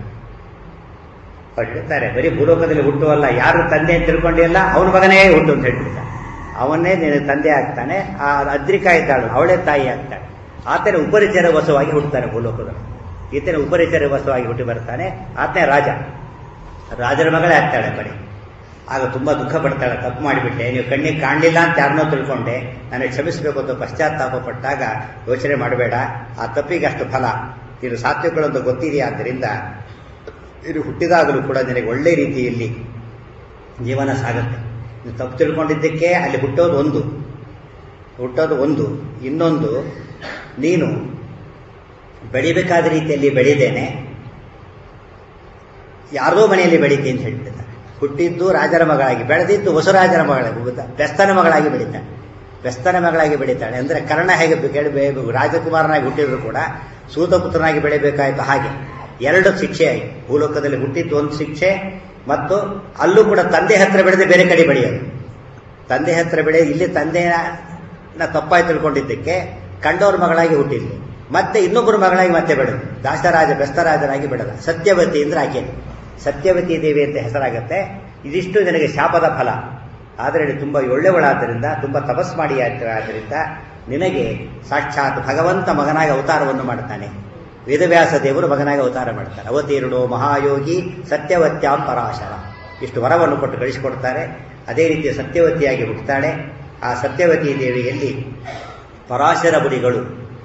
ಅವ್ರು ಹೇಳ್ತಾರೆ ಬರೀ ಭೂಲೋಕದಲ್ಲಿ ಹುಟ್ಟುವಲ್ಲ ಯಾರು ತಂದೆ ಅಂತ ತಿಳ್ಕೊಂಡಿಲ್ಲ ಅವನ ಮಗನೇ ಹುಟ್ಟು ಅಂತ ಹೇಳ್ಬಿಡ್ತಾರೆ ಅವನ್ನೇ ನಿನ್ನ ತಂದೆ ಆಗ್ತಾನೆ ಆ ಅದ್ರಿಕಾ ಇದ್ದಾಳು ಅವಳೇ ತಾಯಿ ಆಗ್ತಾಳೆ ಆತನ ಉಪರಿಚರ ವಸವಾಗಿ ಹುಟ್ಟುತ್ತಾನೆ ಭೂಲೋಕದಲ್ಲಿ ಈತನ ಉಪರಿಚರ ವಸವಾಗಿ ಹುಟ್ಟಿ ಬರ್ತಾನೆ ಆತನೇ ರಾಜ ರಾಜರ ಮಗಳೇ ಆಗ್ತಾಳೆ ಬರೀ ಆಗ ತುಂಬ ದುಃಖ ಪಡ್ತಾಳೆ ತಪ್ಪು ಮಾಡಿಬಿಟ್ಟೆ ನೀವು ಕಣ್ಣಿಗೆ ಕಾಣಲಿಲ್ಲ ಅಂತ ಯಾರನ್ನೋ ತಿಳ್ಕೊಂಡೆ ನನಗೆ ಕ್ಷಮಿಸಬೇಕು ಅಂತ ಪಶ್ಚಾತ್ತಾಪ ಪಟ್ಟಾಗ ಯೋಚನೆ ಮಾಡಬೇಡ ಆ ತಪ್ಪಿಗೆ ಅಷ್ಟು ಫಲ ನೀನು ಸಾತ್ವಿಕಗಳಂತ ಗೊತ್ತಿದೆಯಾ ಆದ್ದರಿಂದ ಇದು ಹುಟ್ಟಿದಾಗಲೂ ಕೂಡ ನಿನಗೆ ಒಳ್ಳೆ ರೀತಿಯಲ್ಲಿ ಜೀವನ ಸಾಗುತ್ತೆ ನೀವು ತಪ್ಪು ತಿಳ್ಕೊಂಡಿದ್ದಕ್ಕೆ ಅಲ್ಲಿ ಹುಟ್ಟೋದು ಒಂದು ಹುಟ್ಟೋದು ಒಂದು ಇನ್ನೊಂದು ನೀನು ಬೆಳಿಬೇಕಾದ ರೀತಿಯಲ್ಲಿ ಬೆಳೆದೇನೆ ಯಾರದೋ ಮನೆಯಲ್ಲಿ ಬೆಳೀತಿ ಅಂತ ಹೇಳ್ಬಿಡ್ತಾರೆ ಹುಟ್ಟಿದ್ದು ರಾಜರ ಮಗಳಾಗಿ ಬೆಳೆದಿದ್ದು ಹೊಸರಾಜರ ಮಗಳಾಗಿ ಬೆಸ್ತನ ಮಗಳಾಗಿ ಬೆಳೀತಾನೆ ಬೆಸ್ತನ ಮಗಳಾಗಿ ಬೆಳೀತಾಳೆ ಅಂದರೆ ಕರ್ಣ ಹೇಗೆ ಕೇಳಿ ರಾಜಕುಮಾರನಾಗಿ ಹುಟ್ಟಿದ್ರು ಕೂಡ ಸೂತಪುತ್ರನಾಗಿ ಬೆಳಿಬೇಕಾಯಿತು ಹಾಗೆ ಎರಡು ಶಿಕ್ಷೆ ಆಯಿತು ಭೂಲೋಕದಲ್ಲಿ ಹುಟ್ಟಿದ್ದು ಒಂದು ಶಿಕ್ಷೆ ಮತ್ತು ಅಲ್ಲೂ ಕೂಡ ತಂದೆ ಹತ್ರ ಬೆಳೆದು ಬೇರೆ ಕಡೆ ಬೆಳೆಯೋದು ತಂದೆ ಹತ್ರ ಬೆಳೆ ಇಲ್ಲಿ ತಂದೆಯ ತಪ್ಪಾಗಿ ತಿಳ್ಕೊಂಡಿದ್ದಕ್ಕೆ ಕಂಡವ್ರ ಮಗಳಾಗಿ ಹುಟ್ಟಿದ್ಲಿ ಮತ್ತೆ ಇನ್ನೊಬ್ಬರು ಮಗಳಾಗಿ ಮತ್ತೆ ಬೆಳೆದು ದಾಸರಾಜ ಬೆಸ್ತರಾಜನಾಗಿ ಬೆಳೆದ ಸತ್ಯವತಿ ಅಂದ್ರೆ ಆಕೆ ಸತ್ಯವತಿ ದೇವಿ ಅಂತ ಹೆಸರಾಗತ್ತೆ ಇದಿಷ್ಟು ನನಗೆ ಶಾಪದ ಫಲ ಆದರೆ ತುಂಬ ಒಳ್ಳೆಯವಳಾದ್ದರಿಂದ ತುಂಬ ತಪಸ್ ಮಾಡಿ ಆದ್ದರಿಂದ ನಿನಗೆ ಸಾಕ್ಷಾತ್ ಭಗವಂತ ಮಗನಾಗಿ ಅವತಾರವನ್ನು ಮಾಡ್ತಾನೆ ವೇದವ್ಯಾಸ ದೇವರು ಮಗನಾಗಿ ಅವತಾರ ಮಾಡ್ತಾರೆ ಅವತೀರ್ಣೋ ಮಹಾಯೋಗಿ ಸತ್ಯವತ್ಯಾಂ ಪರಾಶರ ಇಷ್ಟು ವರವನ್ನು ಕೊಟ್ಟು ಕಳಿಸಿಕೊಡ್ತಾರೆ ಅದೇ ರೀತಿಯ ಸತ್ಯವತಿಯಾಗಿ ಹುಟ್ಟುತ್ತಾಳೆ ಆ ಸತ್ಯವತಿ ದೇವಿಯಲ್ಲಿ ಪರಾಶರ ಮುನಿಗಳು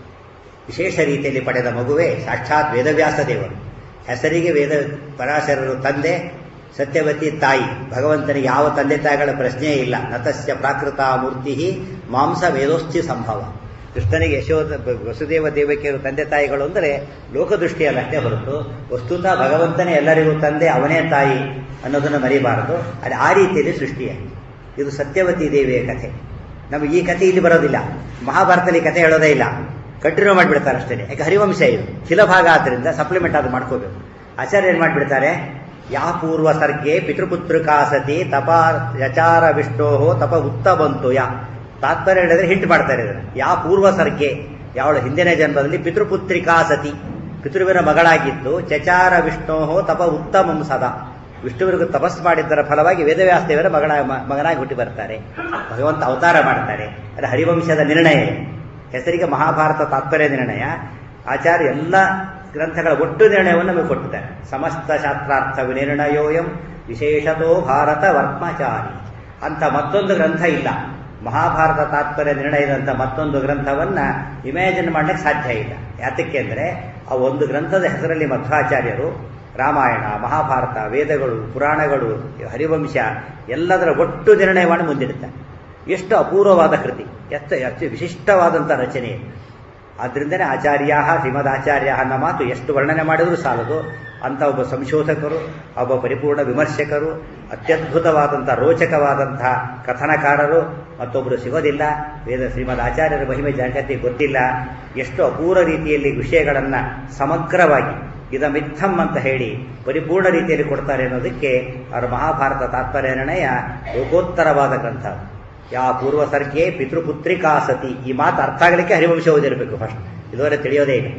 ವಿಶೇಷ ರೀತಿಯಲ್ಲಿ ಪಡೆದ ಮಗುವೇ ಸಾಕ್ಷಾತ್ ವೇದವ್ಯಾಸ ದೇವರು ಹೆಸರಿಗೆ ವೇದ ಪರಾಶರರು ತಂದೆ ಸತ್ಯವತಿ ತಾಯಿ ಭಗವಂತನಿಗೆ ಯಾವ ತಂದೆ ತಾಯಿಗಳ ಪ್ರಶ್ನೆಯೇ ಇಲ್ಲ ನತಸ್ಯ ಪ್ರಾಕೃತ ಮೂರ್ತಿ ಮಾಂಸ ವೇದೋಸ್ಥಿ ಸಂಭವ ಕೃಷ್ಣನಿಗೆ ಯಶೋಧ ವಸುದೇವ ದೇವಕಿಯರು ತಂದೆ ತಾಯಿಗಳು ಅಂದರೆ ಲೋಕದೃಷ್ಟಿಯಲ್ಲಷ್ಟೇ ಹೊರತು ವಸ್ತುತ ಭಗವಂತನೇ ಎಲ್ಲರಿಗೂ ತಂದೆ ಅವನೇ ತಾಯಿ ಅನ್ನೋದನ್ನು ಮರಿಬಾರದು ಅದು ಆ ರೀತಿಯಲ್ಲಿ ಸೃಷ್ಟಿಯಾಗಿ ಇದು ಸತ್ಯವತಿ ದೇವಿಯ ಕಥೆ ನಮಗೆ ಈ ಕಥೆ ಇಲ್ಲಿ ಬರೋದಿಲ್ಲ ಮಹಾಭಾರತದಲ್ಲಿ ಕಥೆ ಹೇಳೋದೇ ಇಲ್ಲ ಕಂಟಿನ್ಯೂ ಮಾಡಿಬಿಡ್ತಾರೆ ಅಷ್ಟೇ ಯಾಕೆ ಹರಿವಂಶ ಇದು ಶಿಲಭಾಗ ಆದ್ದರಿಂದ ಸಪ್ಲಿಮೆಂಟ್ ಅದು ಮಾಡ್ಕೋಬೇಕು ಆಚಾರ್ಯ ಏನು ಮಾಡಿಬಿಡ್ತಾರೆ ಯಾ ಪೂರ್ವ ಸರ್ಗೆ ಪಿತೃಪುತ್ರಕಾಸತಿ ತಪ ಯಚಾರ ವಿಷ್ಣೋಹೋ ತಪ ಉತ್ತ ಬಂತು ಯಾ ತಾತ್ಪರ್ಯ ಹೇಳಿದ್ರೆ ಹಿಂಟ್ ಮಾಡ್ತಾರೆ ಇದನ್ನು ಯಾ ಪೂರ್ವ ಸರ್ಗೆ ಯಾವಳ ಹಿಂದಿನ ಜನ್ಮದಲ್ಲಿ ಪಿತೃಪುತ್ರಿಕಾ ಸತಿ ಪಿತೃವಿನ ಮಗಳಾಗಿದ್ದು ಚಚಾರ ವಿಷ್ಣೋಹೋ ತಪ ಉತ್ತಮಂ ಸದಾ ವಿಷ್ಣುವಿಗೂ ತಪಸ್ ಮಾಡಿದ್ದರ ಫಲವಾಗಿ ವೇದವ್ಯಾಸ ದೇವರ ಮಗಳ ಮಗನಾಗಿ ಹುಟ್ಟಿ ಬರ್ತಾರೆ ಭಗವಂತ ಅವತಾರ ಮಾಡ್ತಾರೆ ಅದು ಹರಿವಂಶದ ನಿರ್ಣಯ ಹೆಸರಿಗೆ ಮಹಾಭಾರತ ತಾತ್ಪರ್ಯ ನಿರ್ಣಯ ಆಚಾರ್ಯ ಎಲ್ಲ ಗ್ರಂಥಗಳ ಒಟ್ಟು ನಿರ್ಣಯವನ್ನು ನಮಗೆ ಕೊಟ್ಟಿದ್ದಾರೆ ಸಮಸ್ತ ಶಾಸ್ತ್ರಾರ್ಥ ವಿನಿರ್ಣಯೋಯಂ ವಿಶೇಷತೋ ಭಾರತ ವರ್ಮಾಚಾರಿ ಅಂತ ಮತ್ತೊಂದು ಗ್ರಂಥ ಇಲ್ಲ ಮಹಾಭಾರತ ತಾತ್ಪರ್ಯ ನಿರ್ಣಯದಂಥ ಮತ್ತೊಂದು ಗ್ರಂಥವನ್ನ ಇಮ್ಯಾಜಿನ್ ಮಾಡಲಿಕ್ಕೆ ಸಾಧ್ಯ ಇಲ್ಲ ಯಾತಕ್ಕೆ ಅಂದರೆ ಆ ಒಂದು ಗ್ರಂಥದ ಹೆಸರಲ್ಲಿ ಮಧ್ವಾಚಾರ್ಯರು ರಾಮಾಯಣ ಮಹಾಭಾರತ ವೇದಗಳು ಪುರಾಣಗಳು ಹರಿವಂಶ ಎಲ್ಲದರ ಒಟ್ಟು ನಿರ್ಣಯವನ್ನು ಮುಂದಿಡುತ್ತಾರೆ ಎಷ್ಟು ಅಪೂರ್ವವಾದ ಕೃತಿ ಎಷ್ಟು ಎಷ್ಟು ವಿಶಿಷ್ಟವಾದಂಥ ರಚನೆ ಆದ್ದರಿಂದಲೇ ಆಚಾರ್ಯ ಶ್ರೀಮದಾಚಾರ್ಯ ಅನ್ನೋ ಮಾತು ಎಷ್ಟು ವರ್ಣನೆ ಮಾಡಿದರೂ ಸಾಲದು ಅಂತ ಒಬ್ಬ ಸಂಶೋಧಕರು ಒಬ್ಬ ಪರಿಪೂರ್ಣ ವಿಮರ್ಶಕರು ಅತ್ಯದ್ಭುತವಾದಂಥ ರೋಚಕವಾದಂತಹ ಕಥನಕಾರರು ಮತ್ತೊಬ್ಬರು ಸಿಗೋದಿಲ್ಲ ವೇದ ಶ್ರೀಮದ್ ಆಚಾರ್ಯರ ಮಹಿಮೆ ಜನತೆ ಗೊತ್ತಿಲ್ಲ ಎಷ್ಟು ಅಪೂರ್ವ ರೀತಿಯಲ್ಲಿ ವಿಷಯಗಳನ್ನು ಸಮಗ್ರವಾಗಿ ಇದ ಮಿಥಂ ಅಂತ ಹೇಳಿ ಪರಿಪೂರ್ಣ ರೀತಿಯಲ್ಲಿ ಕೊಡ್ತಾರೆ ಅನ್ನೋದಕ್ಕೆ ಅವರ ಮಹಾಭಾರತ ತಾತ್ಪರ್ಯ ನಿರ್ಣಯ ಲೋಕೋತ್ತರವಾದ ಗ್ರಂಥ ಯಾ ಪೂರ್ವ ಸರ್ಗೆ ಪಿತೃಪುತ್ರಿಕಾ ಸತಿ ಈ ಮಾತು ಅರ್ಥ ಆಗಲಿಕ್ಕೆ ಹರಿವಂಶ ಓದಿರಬೇಕು ಫಸ್ಟ್ ಇದುವರೆ ತಿಳಿಯೋದೇ ಇಲ್ಲ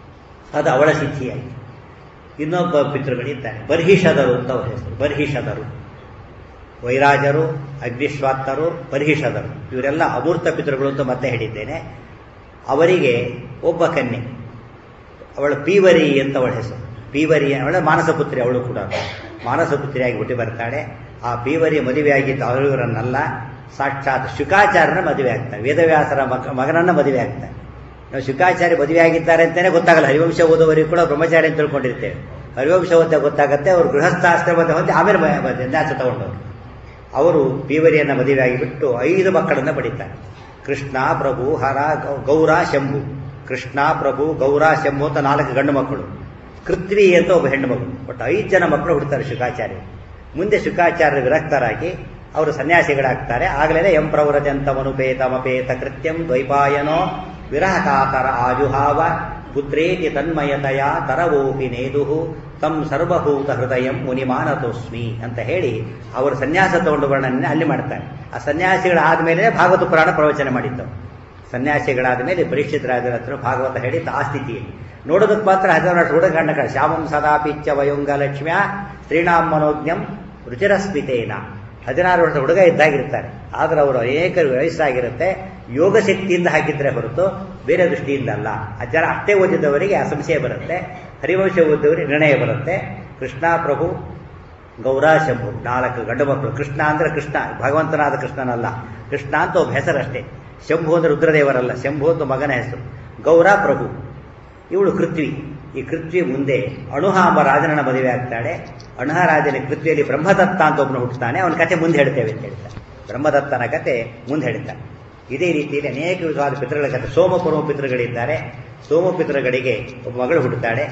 ಅದು ಅವಳ ಸಿದ್ಧಿಯಾಗಿ ಇನ್ನೊಬ್ಬ ಪಿತೃಗಳಿದ್ದಾರೆ ಬರ್ಹಿಷದರು ಅಂತ ಅವರ ಹೆಸರು ಬರ್ಹಿಷದರು ವೈರಾಜರು ಅಗ್ನಿಶ್ವಾತ್ತರು ಬರ್ಹಿಷದರು ಇವರೆಲ್ಲ ಅಮೂರ್ತ ಪಿತೃಗಳು ಅಂತ ಮತ್ತೆ ಹೇಳಿದ್ದೇನೆ ಅವರಿಗೆ ಒಬ್ಬ ಕನ್ಯೆ ಅವಳ ಪೀವರಿ ಅಂತ ಅವಳ ಹೆಸರು ಪೀವರಿ ಅವಳ ಮಾನಸಪುತ್ರಿ ಅವಳು ಕೂಡ ಮಾನಸಪುತ್ರಿಯಾಗಿ ಹುಟ್ಟಿ ಬರ್ತಾಳೆ ಆ ಪೀವರಿಯ ಮದುವೆಯಾಗಿದ್ದ ಅವರಿವರನ್ನೆಲ್ಲ ಸಾಕ್ಷಾತ್ ಶುಕಾಚಾರ್ಯನ ಮದುವೆ ಆಗ್ತಾರೆ ವೇದವ್ಯಾಸರ ಮಗ ಮಗನನ್ನ ಮದುವೆ ಆಗ್ತಾರೆ ನಾವು ಶುಕಾಚಾರ್ಯ ಮದುವೆ ಆಗಿದ್ದಾರೆ ಅಂತಲೇ ಗೊತ್ತಾಗಲ್ಲ ಹರಿವಂಶ ಓದುವವರಿಗೆ ಕೂಡ ಬ್ರಹ್ಮಚಾರಿ ಅಂತ ತಿಳ್ಕೊಂಡಿರ್ತೇವೆ ಹರಿವಂಶ ಓದ ಗೊತ್ತಾಗುತ್ತೆ ಅವರು ಗೃಹಸ್ಥಾಶ್ರಮದ ಹೊಂದಿ ಆಮೇಲೆ ನ್ಯಾಸ ತಗೊಂಡವರು ಅವರು ಪೀವರಿಯನ್ನ ಮದುವೆ ಆಗಿಬಿಟ್ಟು ಐದು ಮಕ್ಕಳನ್ನ ಪಡಿತಾರೆ ಕೃಷ್ಣ ಪ್ರಭು ಹರ ಗೌರ ಶಂಭು ಕೃಷ್ಣ ಪ್ರಭು ಗೌರ ಶಂಭು ಅಂತ ನಾಲ್ಕು ಗಂಡು ಮಕ್ಕಳು ಕೃತ್ವಿ ಅಂತ ಒಬ್ಬ ಹೆಣ್ಣು ಮಗು ಬಟ್ ಐದು ಜನ ಮಕ್ಕಳು ಹುಡ್ತಾರೆ ಶುಕಾಚಾರ್ಯ ಮುಂದೆ ಶುಕಾಚಾರ್ಯ ವಿರಕ್ತರಾಗಿ ಅವರು ಸನ್ಯಾಸಿಗಳಾಗ್ತಾರೆ ಆಗಲೇ ಎಂ ಪ್ರವೃಜಂತಮನುಪೇತಮಪೇತ ಕೃತ್ಯಂ ದ್ವೈಪಾಯನೋ ವಿರಹಕಾತರ ಆಜುಹಾವ ಪುತ್ರೇತಿ ತನ್ಮಯತಯ ತರವೋಪಿ ನೇದುಹು ತಂ ಸರ್ವಭೂತ ಹೃದಯಂ ಮುನಿಮಾನತೋಸ್ಮಿ ಅಂತ ಹೇಳಿ ಅವರು ಸನ್ಯಾಸ ತಗೊಂಡು ವರ್ಣನೆ ಅಲ್ಲಿ ಮಾಡ್ತಾರೆ ಆ ಸನ್ಯಾಸಿಗಳಾದ ಮೇಲೆ ಭಾಗವತ ಪುರಾಣ ಪ್ರವಚನ ಮಾಡಿದ್ದವು ಸನ್ಯಾಸಿಗಳಾದ ಮೇಲೆ ಪರೀಕ್ಷಿತರಾಜರ ಹತ್ರ ಭಾಗವತ ಹೇಳಿ ಆ ಸ್ಥಿತಿಯಲ್ಲಿ ನೋಡೋದಕ್ಕೆ ಮಾತ್ರ ಹದಿನಾರು ವರ್ಷ ಹುಡುಗ ಗಂಡ ಶ್ಯಾಮಂ ಸದಾಪಿಚ್ಚ ವಯೋಂಗ ಲಕ್ಷ್ಮ್ಯ ಶ್ರೀನಾಮ್ ಮನೋಜ್ಞಂ ರುಚಿರಸ್ಮಿತೇನ ಹದಿನಾರು ವರ್ಷದ ಹುಡುಗ ಇದ್ದಾಗಿರ್ತಾರೆ ಆದರೆ ಅವರು ಅನೇಕ ವಯಸ್ಸಾಗಿರುತ್ತೆ ಯೋಗ ಶಕ್ತಿಯಿಂದ ಹಾಕಿದ್ರೆ ಹೊರತು ಬೇರೆ ದೃಷ್ಟಿಯಿಂದ ಅಲ್ಲ ಆ ಜನ ಅಷ್ಟೇ ಓದಿದವರಿಗೆ ಆ ಸಂಶಯ ಬರುತ್ತೆ ಹರಿವಂಶ ಓದಿದವರಿಗೆ ನಿರ್ಣಯ ಬರುತ್ತೆ ಕೃಷ್ಣ ಪ್ರಭು ಗೌರಾಶಂಭು ನಾಲ್ಕು ಗಂಡು ಮಕ್ಕಳು ಕೃಷ್ಣ ಅಂದ್ರೆ ಕೃಷ್ಣ ಭಗವಂತನಾದ ಕೃಷ್ಣನಲ್ಲ ಕೃಷ್ಣ ಅಂತ ಒಬ್ಬ ಹೆಸರಷ್ಟೇ ಶಂಭು ಅಂದ್ರೆ ರುದ್ರದೇವರಲ್ಲ ಶಂಭು ಅಂತ ಮಗನ ಹೆಸರು ಗೌರ ಪ್ರಭು ಇವಳು ಕೃತ್ವಿ ಈ ಕೃತ್ವಿ ಮುಂದೆ ಅಣುಹ ಎಂಬ ರಾಜನನ್ನ ಮದುವೆ ಆಗ್ತಾಳೆ ಅಣುಹ ರಾಜನ ಕೃತ್ವಿಯಲ್ಲಿ ಬ್ರಹ್ಮದತ್ತ ಅಂತ ಒಬ್ಬನು ಹುಟ್ಟುತ್ತಾನೆ ಅವನ ಕತೆ ಮುಂದೆ ಹೇಳ್ತೇವೆ ಅಂತ ಹೇಳ್ತಾರೆ ಬ್ರಹ್ಮದತ್ತನ ಕತೆ ಮುಂದೆ ಹೇಳ್ತಾನೆ ಇದೇ ರೀತಿಯಲ್ಲಿ ಅನೇಕ ವಿಧವಾದ ಪಿತೃಗಳ ಕತೆ ಸೋಮಪುರಮ ಪಿತೃಗಳಿದ್ದಾರೆ ಸೋಮಪಿತೃಗಳಿಗೆ ಒಬ್ಬ ಮಗಳು ಹುಟ್ಟುತ್ತಾಳೆ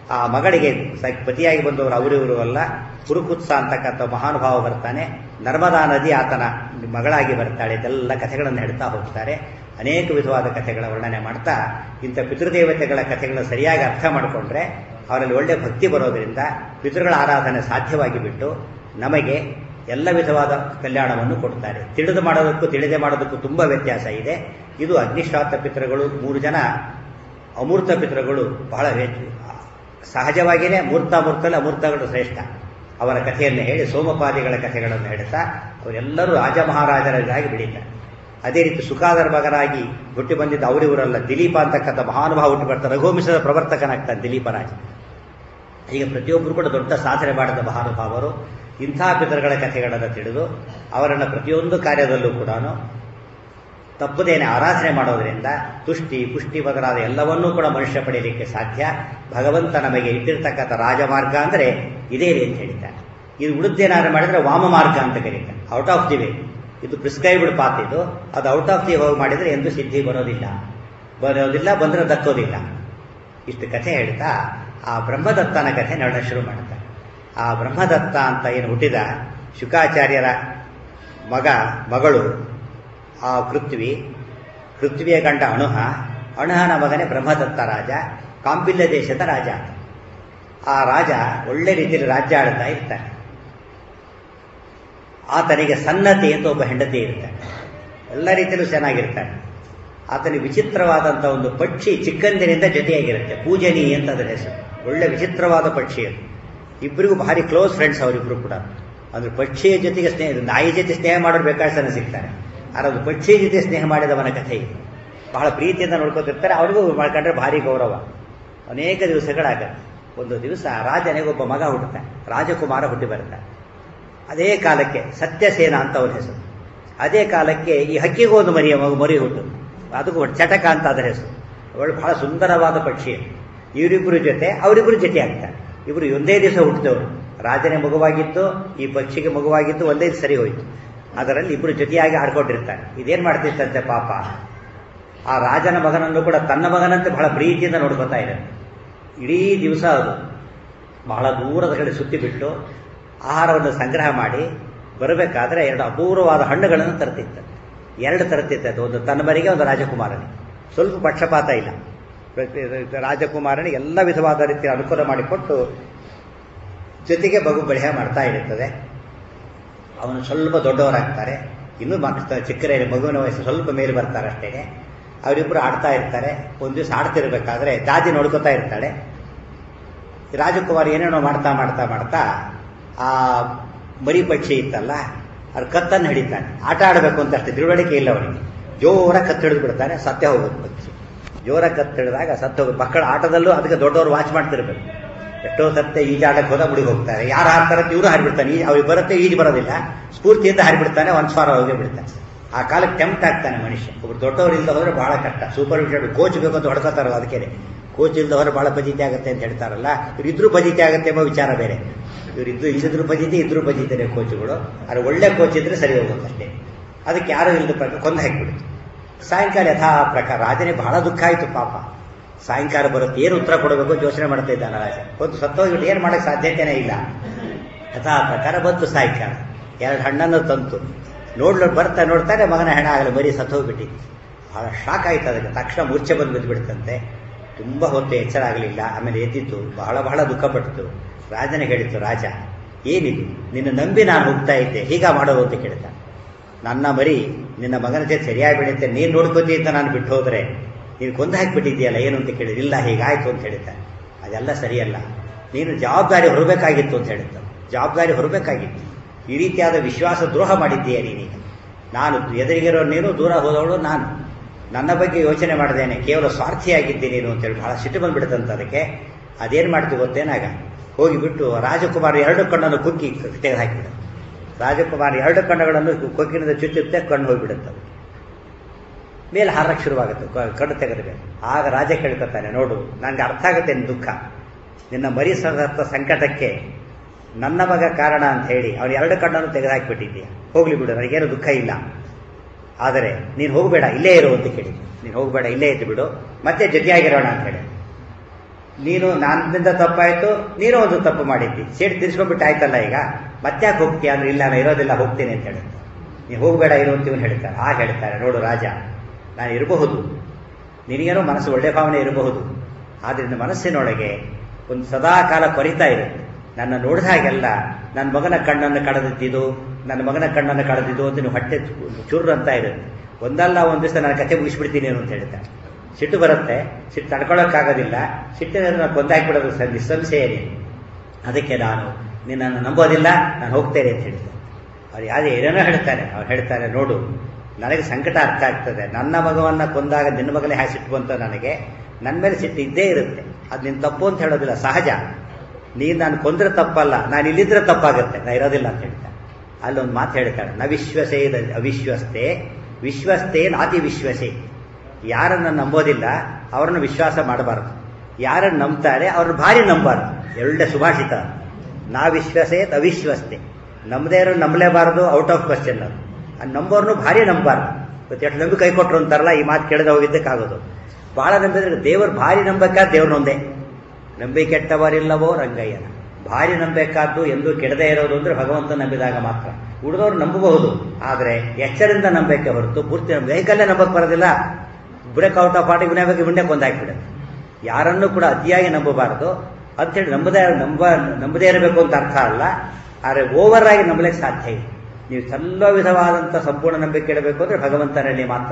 ಆ ಮಗಳಿಗೆ ಸ- ಪತಿಯಾಗಿ ಬಂದವರು ಅವರಿವರು ಅಲ್ಲ ಕುರುಕುತ್ಸ ಅಂತಕ್ಕಂಥ ಮಹಾನುಭಾವ ಬರ್ತಾನೆ ನರ್ಮದಾ ನದಿ ಆತನ ಮಗಳಾಗಿ ಬರ್ತಾಳೆ ಇದೆಲ್ಲ ಕಥೆಗಳನ್ನು ಹೇಳ್ತಾ ಹೋಗ್ತಾರೆ ಅನೇಕ ವಿಧವಾದ ಕಥೆಗಳ ವರ್ಣನೆ ಮಾಡ್ತಾ ಇಂಥ ಪಿತೃದೇವತೆಗಳ ಕಥೆಗಳನ್ನು ಸರಿಯಾಗಿ ಅರ್ಥ ಮಾಡಿಕೊಂಡ್ರೆ ಅವರಲ್ಲಿ ಒಳ್ಳೆ ಭಕ್ತಿ ಬರೋದರಿಂದ ಪಿತೃಗಳ ಆರಾಧನೆ ಸಾಧ್ಯವಾಗಿ ಬಿಟ್ಟು ನಮಗೆ ಎಲ್ಲ ವಿಧವಾದ ಕಲ್ಯಾಣವನ್ನು ಕೊಡ್ತಾರೆ ತಿಳಿದು ಮಾಡೋದಕ್ಕೂ ತಿಳಿದೇ ಮಾಡೋದಕ್ಕೂ ತುಂಬ ವ್ಯತ್ಯಾಸ ಇದೆ ಇದು ಅಗ್ನಿಶ್ರಾತ್ತ ಪಿತೃಗಳು ಮೂರು ಜನ ಅಮೂರ್ತ ಪಿತೃಗಳು ಬಹಳ ಹೆಚ್ಚು ಸಹಜವಾಗಿಯೇ ಮೂರ್ತಾಮೂರ್ತಲ್ಲಿ ಅಮೂರ್ತಗಳು ಶ್ರೇಷ್ಠ ಅವರ ಕಥೆಯನ್ನು ಹೇಳಿ ಸೋಮಪಾದಿಗಳ ಕಥೆಗಳನ್ನು ಹೇಳ್ತಾ ಅವರೆಲ್ಲರೂ ರಾಜ ಮಹಾರಾಜರಾಗಿ ಬೆಳೀತಾರೆ ಅದೇ ರೀತಿ ಸುಖಾದರ ಮಗನಾಗಿ ಹುಟ್ಟಿ ಬಂದಿದ್ದ ಅವರಿವರಲ್ಲ ದಿಲೀಪ ಅಂತಕ್ಕಂಥ ಮಹಾನುಭಾವ ಹುಟ್ಟಿ ಬರ್ತಾರೆ ರಘುವಂಶದ ಪ್ರವರ್ತಕನಾಗ್ತಾನೆ ದಿಲೀಪ ರಾಜ ಈಗ ಪ್ರತಿಯೊಬ್ಬರು ಕೂಡ ದೊಡ್ಡ ಸಾಧನೆ ಮಾಡಿದ ಮಹಾನುಭಾವರು ಇಂಥ ಪಿತೃಗಳ ಕಥೆಗಳನ್ನು ತಿಳಿದು ಅವರನ್ನು ಪ್ರತಿಯೊಂದು ಕಾರ್ಯದಲ್ಲೂ ಕೂಡ ತಪ್ಪದೇನೆ ಆರಾಧನೆ ಮಾಡೋದರಿಂದ ತುಷ್ಟಿ ಪುಷ್ಟಿ ಮೊದಲಾದ ಎಲ್ಲವನ್ನೂ ಕೂಡ ಮನುಷ್ಯ ಪಡೆಯಲಿಕ್ಕೆ ಸಾಧ್ಯ ಭಗವಂತ ನಮಗೆ ಇಟ್ಟಿರ್ತಕ್ಕಂಥ ರಾಜಮಾರ್ಗ ಅಂದರೆ ಇದೇ ರೀ ಅಂತ ಹೇಳಿದ್ದಾರೆ ಇದು ಉಳಿದೇನಾದ್ರು ಮಾಡಿದ್ರೆ ವಾಮ ಮಾರ್ಗ ಅಂತ ಕರೀತಾರೆ ಔಟ್ ಆಫ್ ದಿ ವೇ ಇದು ಪ್ರಿಸ್ಕ್ರೈಬ್ಡ್ ಪಾತ್ ಇದು ಅದು ಔಟ್ ಆಫ್ ದಿ ಹೋಗಿ ಮಾಡಿದರೆ ಎಂದು ಸಿದ್ಧಿ ಬರೋದಿಲ್ಲ ಬರೋದಿಲ್ಲ ಬಂದರೆ ದಕ್ಕೋದಿಲ್ಲ ಇಷ್ಟು ಕಥೆ ಹೇಳ್ತಾ ಆ ಬ್ರಹ್ಮದತ್ತನ ಕಥೆ ನಡ ಶುರು ಮಾಡ್ತಾರೆ ಆ ಬ್ರಹ್ಮದತ್ತ ಅಂತ ಏನು ಹುಟ್ಟಿದ ಶುಕಾಚಾರ್ಯರ ಮಗ ಮಗಳು ಆ ಪೃಥ್ವಿ ಪೃಥ್ವಿಯ ಗಂಡ ಅಣುಹ ಅಣುಹನ ಮಗನೇ ಬ್ರಹ್ಮದತ್ತ ರಾಜ ಕಾಂಪಿಲ್ಯ ದೇಶದ ರಾಜ ಆ ರಾಜ ಒಳ್ಳೆ ರೀತಿಯಲ್ಲಿ ರಾಜ್ಯ ಆಳ್ತಾ ಇರ್ತಾನೆ ಆತನಿಗೆ ಸನ್ನತಿ ಅಂತ ಒಬ್ಬ ಹೆಂಡತಿ ಇರ್ತಾನೆ ಎಲ್ಲ ರೀತಿಯಲ್ಲೂ ಚೆನ್ನಾಗಿರ್ತಾನೆ ಆತನಿಗೆ ವಿಚಿತ್ರವಾದಂಥ ಒಂದು ಪಕ್ಷಿ ಚಿಕ್ಕಂದಿನಿಂದ ಜೊತೆಯಾಗಿರುತ್ತೆ ಪೂಜನಿ ಅಂತ ಅದರ ಹೆಸರು ಒಳ್ಳೆ ವಿಚಿತ್ರವಾದ ಪಕ್ಷಿ ಅದು ಇಬ್ಬರಿಗೂ ಭಾರಿ ಕ್ಲೋಸ್ ಫ್ರೆಂಡ್ಸ್ ಅವರಿಬ್ಬರು ಕೂಡ ಅಂದ್ರೆ ಪಕ್ಷಿಯ ಜೊತೆಗೆ ಸ್ನೇಹ ನಾಯಿ ಜೊತೆ ಸ್ನೇಹ ಮಾಡೋರು ಬೇಕಾದ ಸಿಗ್ತಾರೆ ಆದರೆ ಅದು ಪಕ್ಷಿಯ ಜೊತೆ ಸ್ನೇಹ ಮಾಡಿದವನ ಕಥೆ ಇದು ಬಹಳ ಪ್ರೀತಿಯಿಂದ ನೋಡ್ಕೊತಿರ್ತಾರೆ ಅವ್ರಿಗೂ ಮಾಡ್ಕೊಂಡ್ರೆ ಭಾರಿ ಗೌರವ ಅನೇಕ ದಿವಸಗಳಾಗ ಒಂದು ದಿವಸ ರಾಜನಿಗೆ ಒಬ್ಬ ಮಗ ಹುಟ್ಟುತ್ತಾನೆ ರಾಜಕುಮಾರ ಹುಟ್ಟಿ ಬರ್ತಾನೆ ಅದೇ ಕಾಲಕ್ಕೆ ಸತ್ಯಸೇನ ಅಂತ ಅವನ ಹೆಸರು ಅದೇ ಕಾಲಕ್ಕೆ ಈ ಹಕ್ಕಿಗೂ ಒಂದು ಮರಿಯ ಮಗು ಮರಿ ಹುಟ್ಟು ಅದಕ್ಕೂ ಚಟಕ ಅಂತ ಅದರ ಹೆಸರು ಅವಳು ಬಹಳ ಸುಂದರವಾದ ಪಕ್ಷಿ ಇವರಿಬ್ಬರ ಜೊತೆ ಅವರಿಬ್ಬರು ಜೊತೆ ಆಗ್ತಾರೆ ಇವರು ಒಂದೇ ದಿವಸ ಹುಟ್ಟಿದವರು ರಾಜನೇ ಮಗುವಾಗಿತ್ತು ಈ ಪಕ್ಷಿಗೆ ಮಗುವಾಗಿತ್ತು ಒಂದೇ ದಿವಸ ಸರಿ ಹೋಯಿತು ಅದರಲ್ಲಿ ಇಬ್ಬರು ಜೊತೆಯಾಗಿ ಆಡ್ಕೊಂಡಿರ್ತಾರೆ ಇದೇನು ಮಾಡ್ತಿತ್ತಂತೆ ಪಾಪ ಆ ರಾಜನ ಮಗನನ್ನು ಕೂಡ ತನ್ನ ಮಗನಂತೆ ಬಹಳ ಪ್ರೀತಿಯಿಂದ ನೋಡ್ಕೊತಾ ಇದ್ದಾರೆ ಇಡೀ ದಿವಸ ಅದು ಬಹಳ ದೂರದ ಕಡೆ ಸುತ್ತಿಬಿಟ್ಟು ಆಹಾರವನ್ನು ಸಂಗ್ರಹ ಮಾಡಿ ಬರಬೇಕಾದ್ರೆ ಎರಡು ಅಪೂರ್ವವಾದ ಹಣ್ಣುಗಳನ್ನು ತರ್ತಿತ್ತು ಎರಡು ತರ್ತಿತ್ತು ಒಂದು ತನ್ನ ಮರಿಗೆ ಒಂದು ರಾಜಕುಮಾರನಿಗೆ ಸ್ವಲ್ಪ ಪಕ್ಷಪಾತ ಇಲ್ಲ ರಾಜಕುಮಾರನಿಗೆ ಎಲ್ಲ ವಿಧವಾದ ರೀತಿಯ ಅನುಕೂಲ ಮಾಡಿಕೊಟ್ಟು ಜೊತೆಗೆ ಮಗು ಬಳಿಹ ಮಾಡ್ತಾ ಇರುತ್ತದೆ ಅವನು ಸ್ವಲ್ಪ ದೊಡ್ಡವರಾಗ್ತಾರೆ ಇನ್ನೂ ಮಕ್ಕ ಚಿಕ್ಕರೆ ಮಗುವಿನ ವಯಸ್ಸು ಸ್ವಲ್ಪ ಮೇಲೆ ಬರ್ತಾರೆ ಅಷ್ಟೇ ಅವರಿಬ್ಬರು ಆಡ್ತಾ ಇರ್ತಾರೆ ಒಂದು ದಿವಸ ಆಡ್ತಿರ್ಬೇಕಾದ್ರೆ ದಾದಿ ನೋಡ್ಕೋತಾ ಇರ್ತಾಳೆ ರಾಜಕುಮಾರ್ ಏನೇನೋ ಮಾಡ್ತಾ ಮಾಡ್ತಾ ಮಾಡ್ತಾ ಆ ಮರಿ ಪಕ್ಷಿ ಇತ್ತಲ್ಲ ಅವ್ರ ಕತ್ತನ್ನು ಹಿಡಿತಾನೆ ಆಟ ಆಡಬೇಕು ಅಂತ ಅಷ್ಟೇ ತಿಳುವಳಿಕೆ ಇಲ್ಲ ಅವನಿಗೆ ಜೋರ ಕತ್ತು ಹಿಡಿದು ಬಿಡ್ತಾನೆ ಸತ್ಯ ಹೋಗುತ್ತೆ ಪಕ್ಷಿ ಜೋರ ಕತ್ತು ಹಿಡಿದಾಗ ಸತ್ತು ಹೋಗುತ್ತೆ ಮಕ್ಕಳ ಆಟದಲ್ಲೂ ಅದಕ್ಕೆ ದೊಡ್ಡವರು ವಾಚ್ ಮಾಡ್ತಿರ್ಬೇಕು ಎಷ್ಟೋ ಸತ್ಯ ಈಜಾಡಕ್ಕೆ ಹೋದ ಮುಡಿಗೆ ಹೋಗ್ತಾರೆ ಯಾರು ಹಾರ್ತಾರೆ ಇವರು ಹಾರಿಬಿಡ್ತಾನೆ ಈ ಅವ್ರಿಗೆ ಬರುತ್ತೆ ಈಜು ಬರೋದಿಲ್ಲ ಸ್ಫೂರ್ತಿಯಿಂದ ಹಾರಿಬಿಡ್ತಾನೆ ಒಂದು ಸಾವಿರ ಹೋಗಿ ಬಿಡ್ತಾನೆ ಆ ಕಾಲಕ್ಕೆ ಟೆಂಪ್ಟ್ ಆಗ್ತಾನೆ ಮನುಷ್ಯ ಒಬ್ರು ದೊಡ್ಡವರು ಇಲ್ಲದ ಹೋದ್ರೆ ಬಹಳ ಕಷ್ಟ ಸೂಪರ್ ವಿಷಯ ಕೋಚ್ ಬೇಕು ಅಂತ ಹೊಡ್ಕೋತಾರಲ್ಲ ಅದಕ್ಕೆ ಕೋಚ್ ಇಲ್ಲದ ಹೋದ್ರೆ ಬಹಳ ಪಜಿತಿ ಆಗುತ್ತೆ ಅಂತ ಹೇಳ್ತಾರಲ್ಲ ಇವರಿದ್ರು ಪಜಿತಿ ಆಗುತ್ತೆ ಎಂಬ ವಿಚಾರ ಬೇರೆ ಇವರಿದ್ದು ಇಲ್ಲದ್ರು ಪಜಿತಿ ಇದ್ರು ಪಜಿತಾರೆ ಕೋಚ್ಗಳು ಆದರೆ ಒಳ್ಳೆ ಕೋಚ್ ಇದ್ರೆ ಸರಿ ಹೋಗುತ್ತೆ ಅಷ್ಟೇ ಅದಕ್ಕೆ ಯಾರು ಇಲ್ಲದ ಪ್ರಕಾರ ಕೊಂದು ಹಾಕಿಬಿಡುತ್ತೆ ಸಾಯಂಕಾಲ ಯಥಾ ಪ್ರಕಾರ ರಾಜನೇ ಬಹಳ ದುಃಖ ಆಯಿತು ಪಾಪ ಸಾಯಂಕಾಲ ಬರುತ್ತೆ ಏನು ಉತ್ತರ ಕೊಡಬೇಕು ಯೋಚನೆ ಮಾಡ್ತಾ ಇದ್ದಾನೆ ರಾಜ ಒಂದು ಸತ್ತೋಗ್ಬಿಟ್ಟು ಏನು ಮಾಡೋಕ್ಕೆ ಸಾಧ್ಯತೆಯೇ ಇಲ್ಲ ಯಥಾ ಪ್ರಕಾರ ಬಂತು ಸಾಯಂಕಾಲ ಎರಡು ಹಣ್ಣನ್ನು ತಂತು ನೋಡ್ಲು ಬರ್ತಾ ನೋಡ್ತಾರೆ ಮಗನ ಹೆಣ ಆಗಲಿ ಬರೀ ಸತ್ತೋಗ್ಬಿಟ್ಟಿತ್ತು ಬಹಳ ಶಾಕ್ ಆಯ್ತು ಅದಕ್ಕೆ ತಕ್ಷಣ ಮೂರ್ಛೆ ಬಂದು ಬಿದ್ದುಬಿಡ್ತಂತೆ ತುಂಬ ಹೊತ್ತು ಎಚ್ಚರ ಆಗಲಿಲ್ಲ ಆಮೇಲೆ ಎದ್ದಿತ್ತು ಬಹಳ ಬಹಳ ದುಃಖಪಟ್ಟಿತು ರಾಜನಿಗೆ ಹೇಳಿತ್ತು ರಾಜ ಏನಿದು ನಿನ್ನ ನಂಬಿ ನಾನು ಹೋಗ್ತಾ ಇದ್ದೆ ಹೀಗ ಮಾಡೋದು ಅಂತ ಕೇಳ್ತ ನನ್ನ ಮರಿ ನಿನ್ನ ಮಗನ ಜೊತೆ ಸರಿಯಾಗಿ ಬೆಳೆಯುತ್ತೆ ನೀನು ನೋಡ್ಕೋತಿ ಅಂತ ನಾನು ಬಿಟ್ಟು ಹೋದರೆ ನೀನು ಕೊಂದು ಹಾಕಿಬಿಟ್ಟಿದ್ದೀಯಲ್ಲ ಏನು ಅಂತ ಕೇಳಿದ ಇಲ್ಲ ಹೀಗಾಯ್ತು ಅಂತ ಹೇಳ್ತಾನೆ ಅದೆಲ್ಲ ಸರಿಯಲ್ಲ ನೀನು ಜವಾಬ್ದಾರಿ ಹೊರಬೇಕಾಗಿತ್ತು ಅಂತ ಹೇಳುತ್ತೆ ಜವಾಬ್ದಾರಿ ಹೊರಬೇಕಾಗಿತ್ತು ಈ ರೀತಿಯಾದ ವಿಶ್ವಾಸ ದ್ರೋಹ ಮಾಡಿದ್ದೀಯ ನೀನೀಗ ನಾನು ಎದುರಿಗಿರೋ ನೀನು ದೂರ ಹೋದವಳು ನಾನು ನನ್ನ ಬಗ್ಗೆ ಯೋಚನೆ ಮಾಡಿದ್ದೇನೆ ಕೇವಲ ಸ್ವಾರ್ಥಿಯಾಗಿದ್ದೆ ನೀನು ಅಂತೇಳಿ ಬಹಳ ಸಿಟ್ಟು ಬಂದ್ಬಿಡುತ್ತಂತ ಅದಕ್ಕೆ ಅದೇನು ಮಾಡ್ತೀವಿ ಗೊತ್ತೇನಾಗ ಹೋಗಿಬಿಟ್ಟು ರಾಜಕುಮಾರ್ ಎರಡು ಕಣ್ಣನ್ನು ಕುಕ್ಕಿ ತೆಗೆದು ಹಾಕಿಬಿಡ ರಾಜಕುಮಾರ್ ಎರಡು ಕಣ್ಣುಗಳನ್ನು ಕೊಕ್ಕಿನಿಂದ ಚುಚ್ಚುತ್ತೆ ಕಣ್ಣು ಹೋಗಿಬಿಡುತ್ತೆ ಮೇಲೆ ಹಾರಕ್ಕೆ ಶುರುವಾಗುತ್ತೆ ಕಣ್ಣು ತೆಗೆದಬೇಕು ಆಗ ರಾಜ ಕೇಳ್ಕೊತಾನೆ ನೋಡು ನನಗೆ ಅರ್ಥ ಆಗುತ್ತೆ ನಿನ್ನ ದುಃಖ ನಿನ್ನ ಮರಿ ಸತ್ತ ಸಂಕಟಕ್ಕೆ ನನ್ನ ಮಗ ಕಾರಣ ಅಂತ ಹೇಳಿ ಅವನು ಎರಡು ಕಣ್ಣನ್ನು ತೆಗೆದುಹಾಕಿಬಿಟ್ಟಿದ್ದೀಯ ಹೋಗ್ಲಿ ಬಿಡು ನನಗೇನು ದುಃಖ ಇಲ್ಲ ಆದರೆ ನೀನು ಹೋಗಬೇಡ ಇಲ್ಲೇ ಇರು ಅಂತ ಕೇಳಿ ನೀನು ಹೋಗಬೇಡ ಇಲ್ಲೇ ಇದ್ದು ಬಿಡು ಮತ್ತೆ ಜೊತೆಯಾಗಿರೋಣ ಅಂತ ಹೇಳಿ ನೀನು ನನ್ನಿಂದ ತಪ್ಪಾಯ್ತು ನೀನು ಒಂದು ತಪ್ಪು ಮಾಡಿದ್ದಿ ಸೇಟ್ ತಿರ್ಸ್ಕೊಂಡ್ಬಿಟ್ಟು ಆಯ್ತಲ್ಲ ಈಗ ಮತ್ತ್ಯಾಕೆ ಹೋಗ್ತೀಯ ಅಂದ್ರೆ ಇಲ್ಲ ನಾನು ಇರೋದಿಲ್ಲ ಹೋಗ್ತೇನೆ ಅಂತ ಹೇಳುತ್ತೆ ನೀವು ಹೋಗಬೇಡ ಇರು ಅಂತ ಇವನು ಹೇಳ್ತಾರೆ ಆಗ ಹೇಳ್ತಾರೆ ನೋಡು ರಾಜ ನಾನು ಇರಬಹುದು ನಿನಗೇನೋ ಮನಸ್ಸು ಒಳ್ಳೆ ಭಾವನೆ ಇರಬಹುದು ಆದ್ರಿಂದ ಮನಸ್ಸಿನೊಳಗೆ ಒಂದು ಸದಾ ಕಾಲ ಕೊರಿತಾ ಇರುತ್ತೆ ನನ್ನ ನೋಡಿದ ಹಾಗೆಲ್ಲ ನನ್ನ ಮಗನ ಕಣ್ಣನ್ನು ಕಳೆದಿದ್ದು ನನ್ನ ಮಗನ ಕಣ್ಣನ್ನು ಕಳೆದಿದ್ದು ಅಂತ ನೀವು ಹೊಟ್ಟೆ ಚುರ್ರು ಅಂತ ಇರುತ್ತೆ ಒಂದಲ್ಲ ಒಂದು ದಿವಸ ನನ್ನ ಕತೆ ಮುಗಿಸ್ಬಿಡ್ತೀನಿ ಅಂತ ಹೇಳ್ತಾರೆ ಸಿಟ್ಟು ಬರುತ್ತೆ ಸಿಟ್ಟು ತಡ್ಕೊಳ್ಳೋಕ್ಕಾಗೋದಿಲ್ಲ ಸಿಟ್ಟಿನ ಕೊಂದಾಕಿಬಿಡೋದು ಸರ್ ನಿಸ್ಸಂಶಯನೇ ಅದಕ್ಕೆ ನಾನು ನಿನ್ನನ್ನು ನಂಬೋದಿಲ್ಲ ನಾನು ಹೋಗ್ತೇನೆ ಅಂತ ಹೇಳ್ತಾರೆ ಅವ್ರು ಯಾವುದೇ ಏನೇನೋ ಹೇಳ್ತಾರೆ ಅವ್ರು ಹೇಳ್ತಾರೆ ನೋಡು ನನಗೆ ಸಂಕಟ ಅರ್ಥ ಆಗ್ತದೆ ನನ್ನ ಮಗವನ್ನ ಕೊಂದಾಗ ನಿನ್ನ ಮಗನೇ ಹ್ಯಾ ಸಿಟ್ಟು ಬಂತ ನನಗೆ ನನ್ನ ಮೇಲೆ ಸಿಟ್ಟು ಇದ್ದೇ ಇರುತ್ತೆ ಅದು ನಿನ್ನ ತಪ್ಪು ಅಂತ ಹೇಳೋದಿಲ್ಲ ಸಹಜ ನೀನು ನಾನು ಕೊಂದ್ರೆ ತಪ್ಪಲ್ಲ ನಾನು ಇಲ್ಲಿದ್ರೆ ತಪ್ಪಾಗುತ್ತೆ ನಾ ಇರೋದಿಲ್ಲ ಅಂತ ಹೇಳ್ತಾರೆ ಅಲ್ಲೊಂದು ಮಾತು ಹೇಳ್ತಾಳೆ ನ ವಿಶ್ವಸೇ ಅವಿಶ್ವಸ್ತೆ ವಿಶ್ವಸ್ತೆ ನಾತಿ ವಿಶ್ವಸೆ ಯಾರನ್ನ ನಂಬೋದಿಲ್ಲ ಅವ್ರನ್ನ ವಿಶ್ವಾಸ ಮಾಡಬಾರದು ಯಾರನ್ನು ನಂಬ್ತಾರೆ ಅವ್ರನ್ನ ಭಾರಿ ನಂಬಾರ್ದು ಒಳ್ಳೆ ಸುಭಾಷಿತ ನಾ ವಿಶ್ವಸೇ ಅವಿಶ್ವಸ್ತೆ ನಂಬದೇ ಇರೋ ನಂಬಲೇಬಾರದು ಔಟ್ ಆಫ್ ಕ್ವಶನ್ ಅದು ಆ ನಂಬೋರ್ನು ಭಾರಿ ನಂಬಾರ್ದು ಇವತ್ತು ಎಷ್ಟು ನಂಬಿ ಕೈ ಕೊಟ್ಟರು ಅಂತಾರಲ್ಲ ಈ ಮಾತು ಕೇಳದೆ ಹೋಗಿದ್ದಕ್ಕಾಗೋದು ಬಹಳ ನಂಬಿದ್ರೆ ದೇವರು ಭಾರಿ ನಂಬಬೇಕಾದ ದೇವ್ರನ್ನೊಂದೇ ನಂಬಿ ಕೆಟ್ಟವರಿಲ್ಲವೋ ರಂಗಯ್ಯನ ಭಾರಿ ನಂಬೇಕಾದ್ದು ಎಂದು ಕೆಡದೇ ಇರೋದು ಅಂದ್ರೆ ಭಗವಂತ ನಂಬಿದಾಗ ಮಾತ್ರ ಉಳಿದವರು ನಂಬಬಹುದು ಆದರೆ ಎಚ್ಚರಿಂದ ನಂಬಕ್ಕೆ ಹೊರತು ಪೂರ್ತಿ ವೆಹಿಕಲ್ಲೇ ನಂಬಕ್ಕೆ ಬರೋದಿಲ್ಲ ಬ್ರೇಕ್ ಔಟ್ ಆಫ್ ಪಾರ್ಟಿ ವಿನಯ ಬಗ್ಗೆ ಮುಂದೆ ಕೊಂದಾಕ್ಬಿಡುತ್ತೆ ಯಾರನ್ನೂ ಕೂಡ ಅತಿಯಾಗಿ ನಂಬಬಾರದು ಅಂತೇಳಿ ನಂಬದೇ ನಂಬ ನಂಬದೇ ಇರಬೇಕು ಅಂತ ಅರ್ಥ ಅಲ್ಲ ಆದರೆ ಓವರ್ ಆಗಿ ನಂಬಲಿಕ್ಕೆ ಸಾಧ್ಯ ಇಲ್ಲ ನೀವು ಸರ್ವ ವಿಧವಾದಂಥ ಸಂಪೂರ್ಣ ನಂಬಿಕೆ ಇಡಬೇಕು ಅಂದರೆ ಭಗವಂತನಲ್ಲಿ ಮಾತ್ರ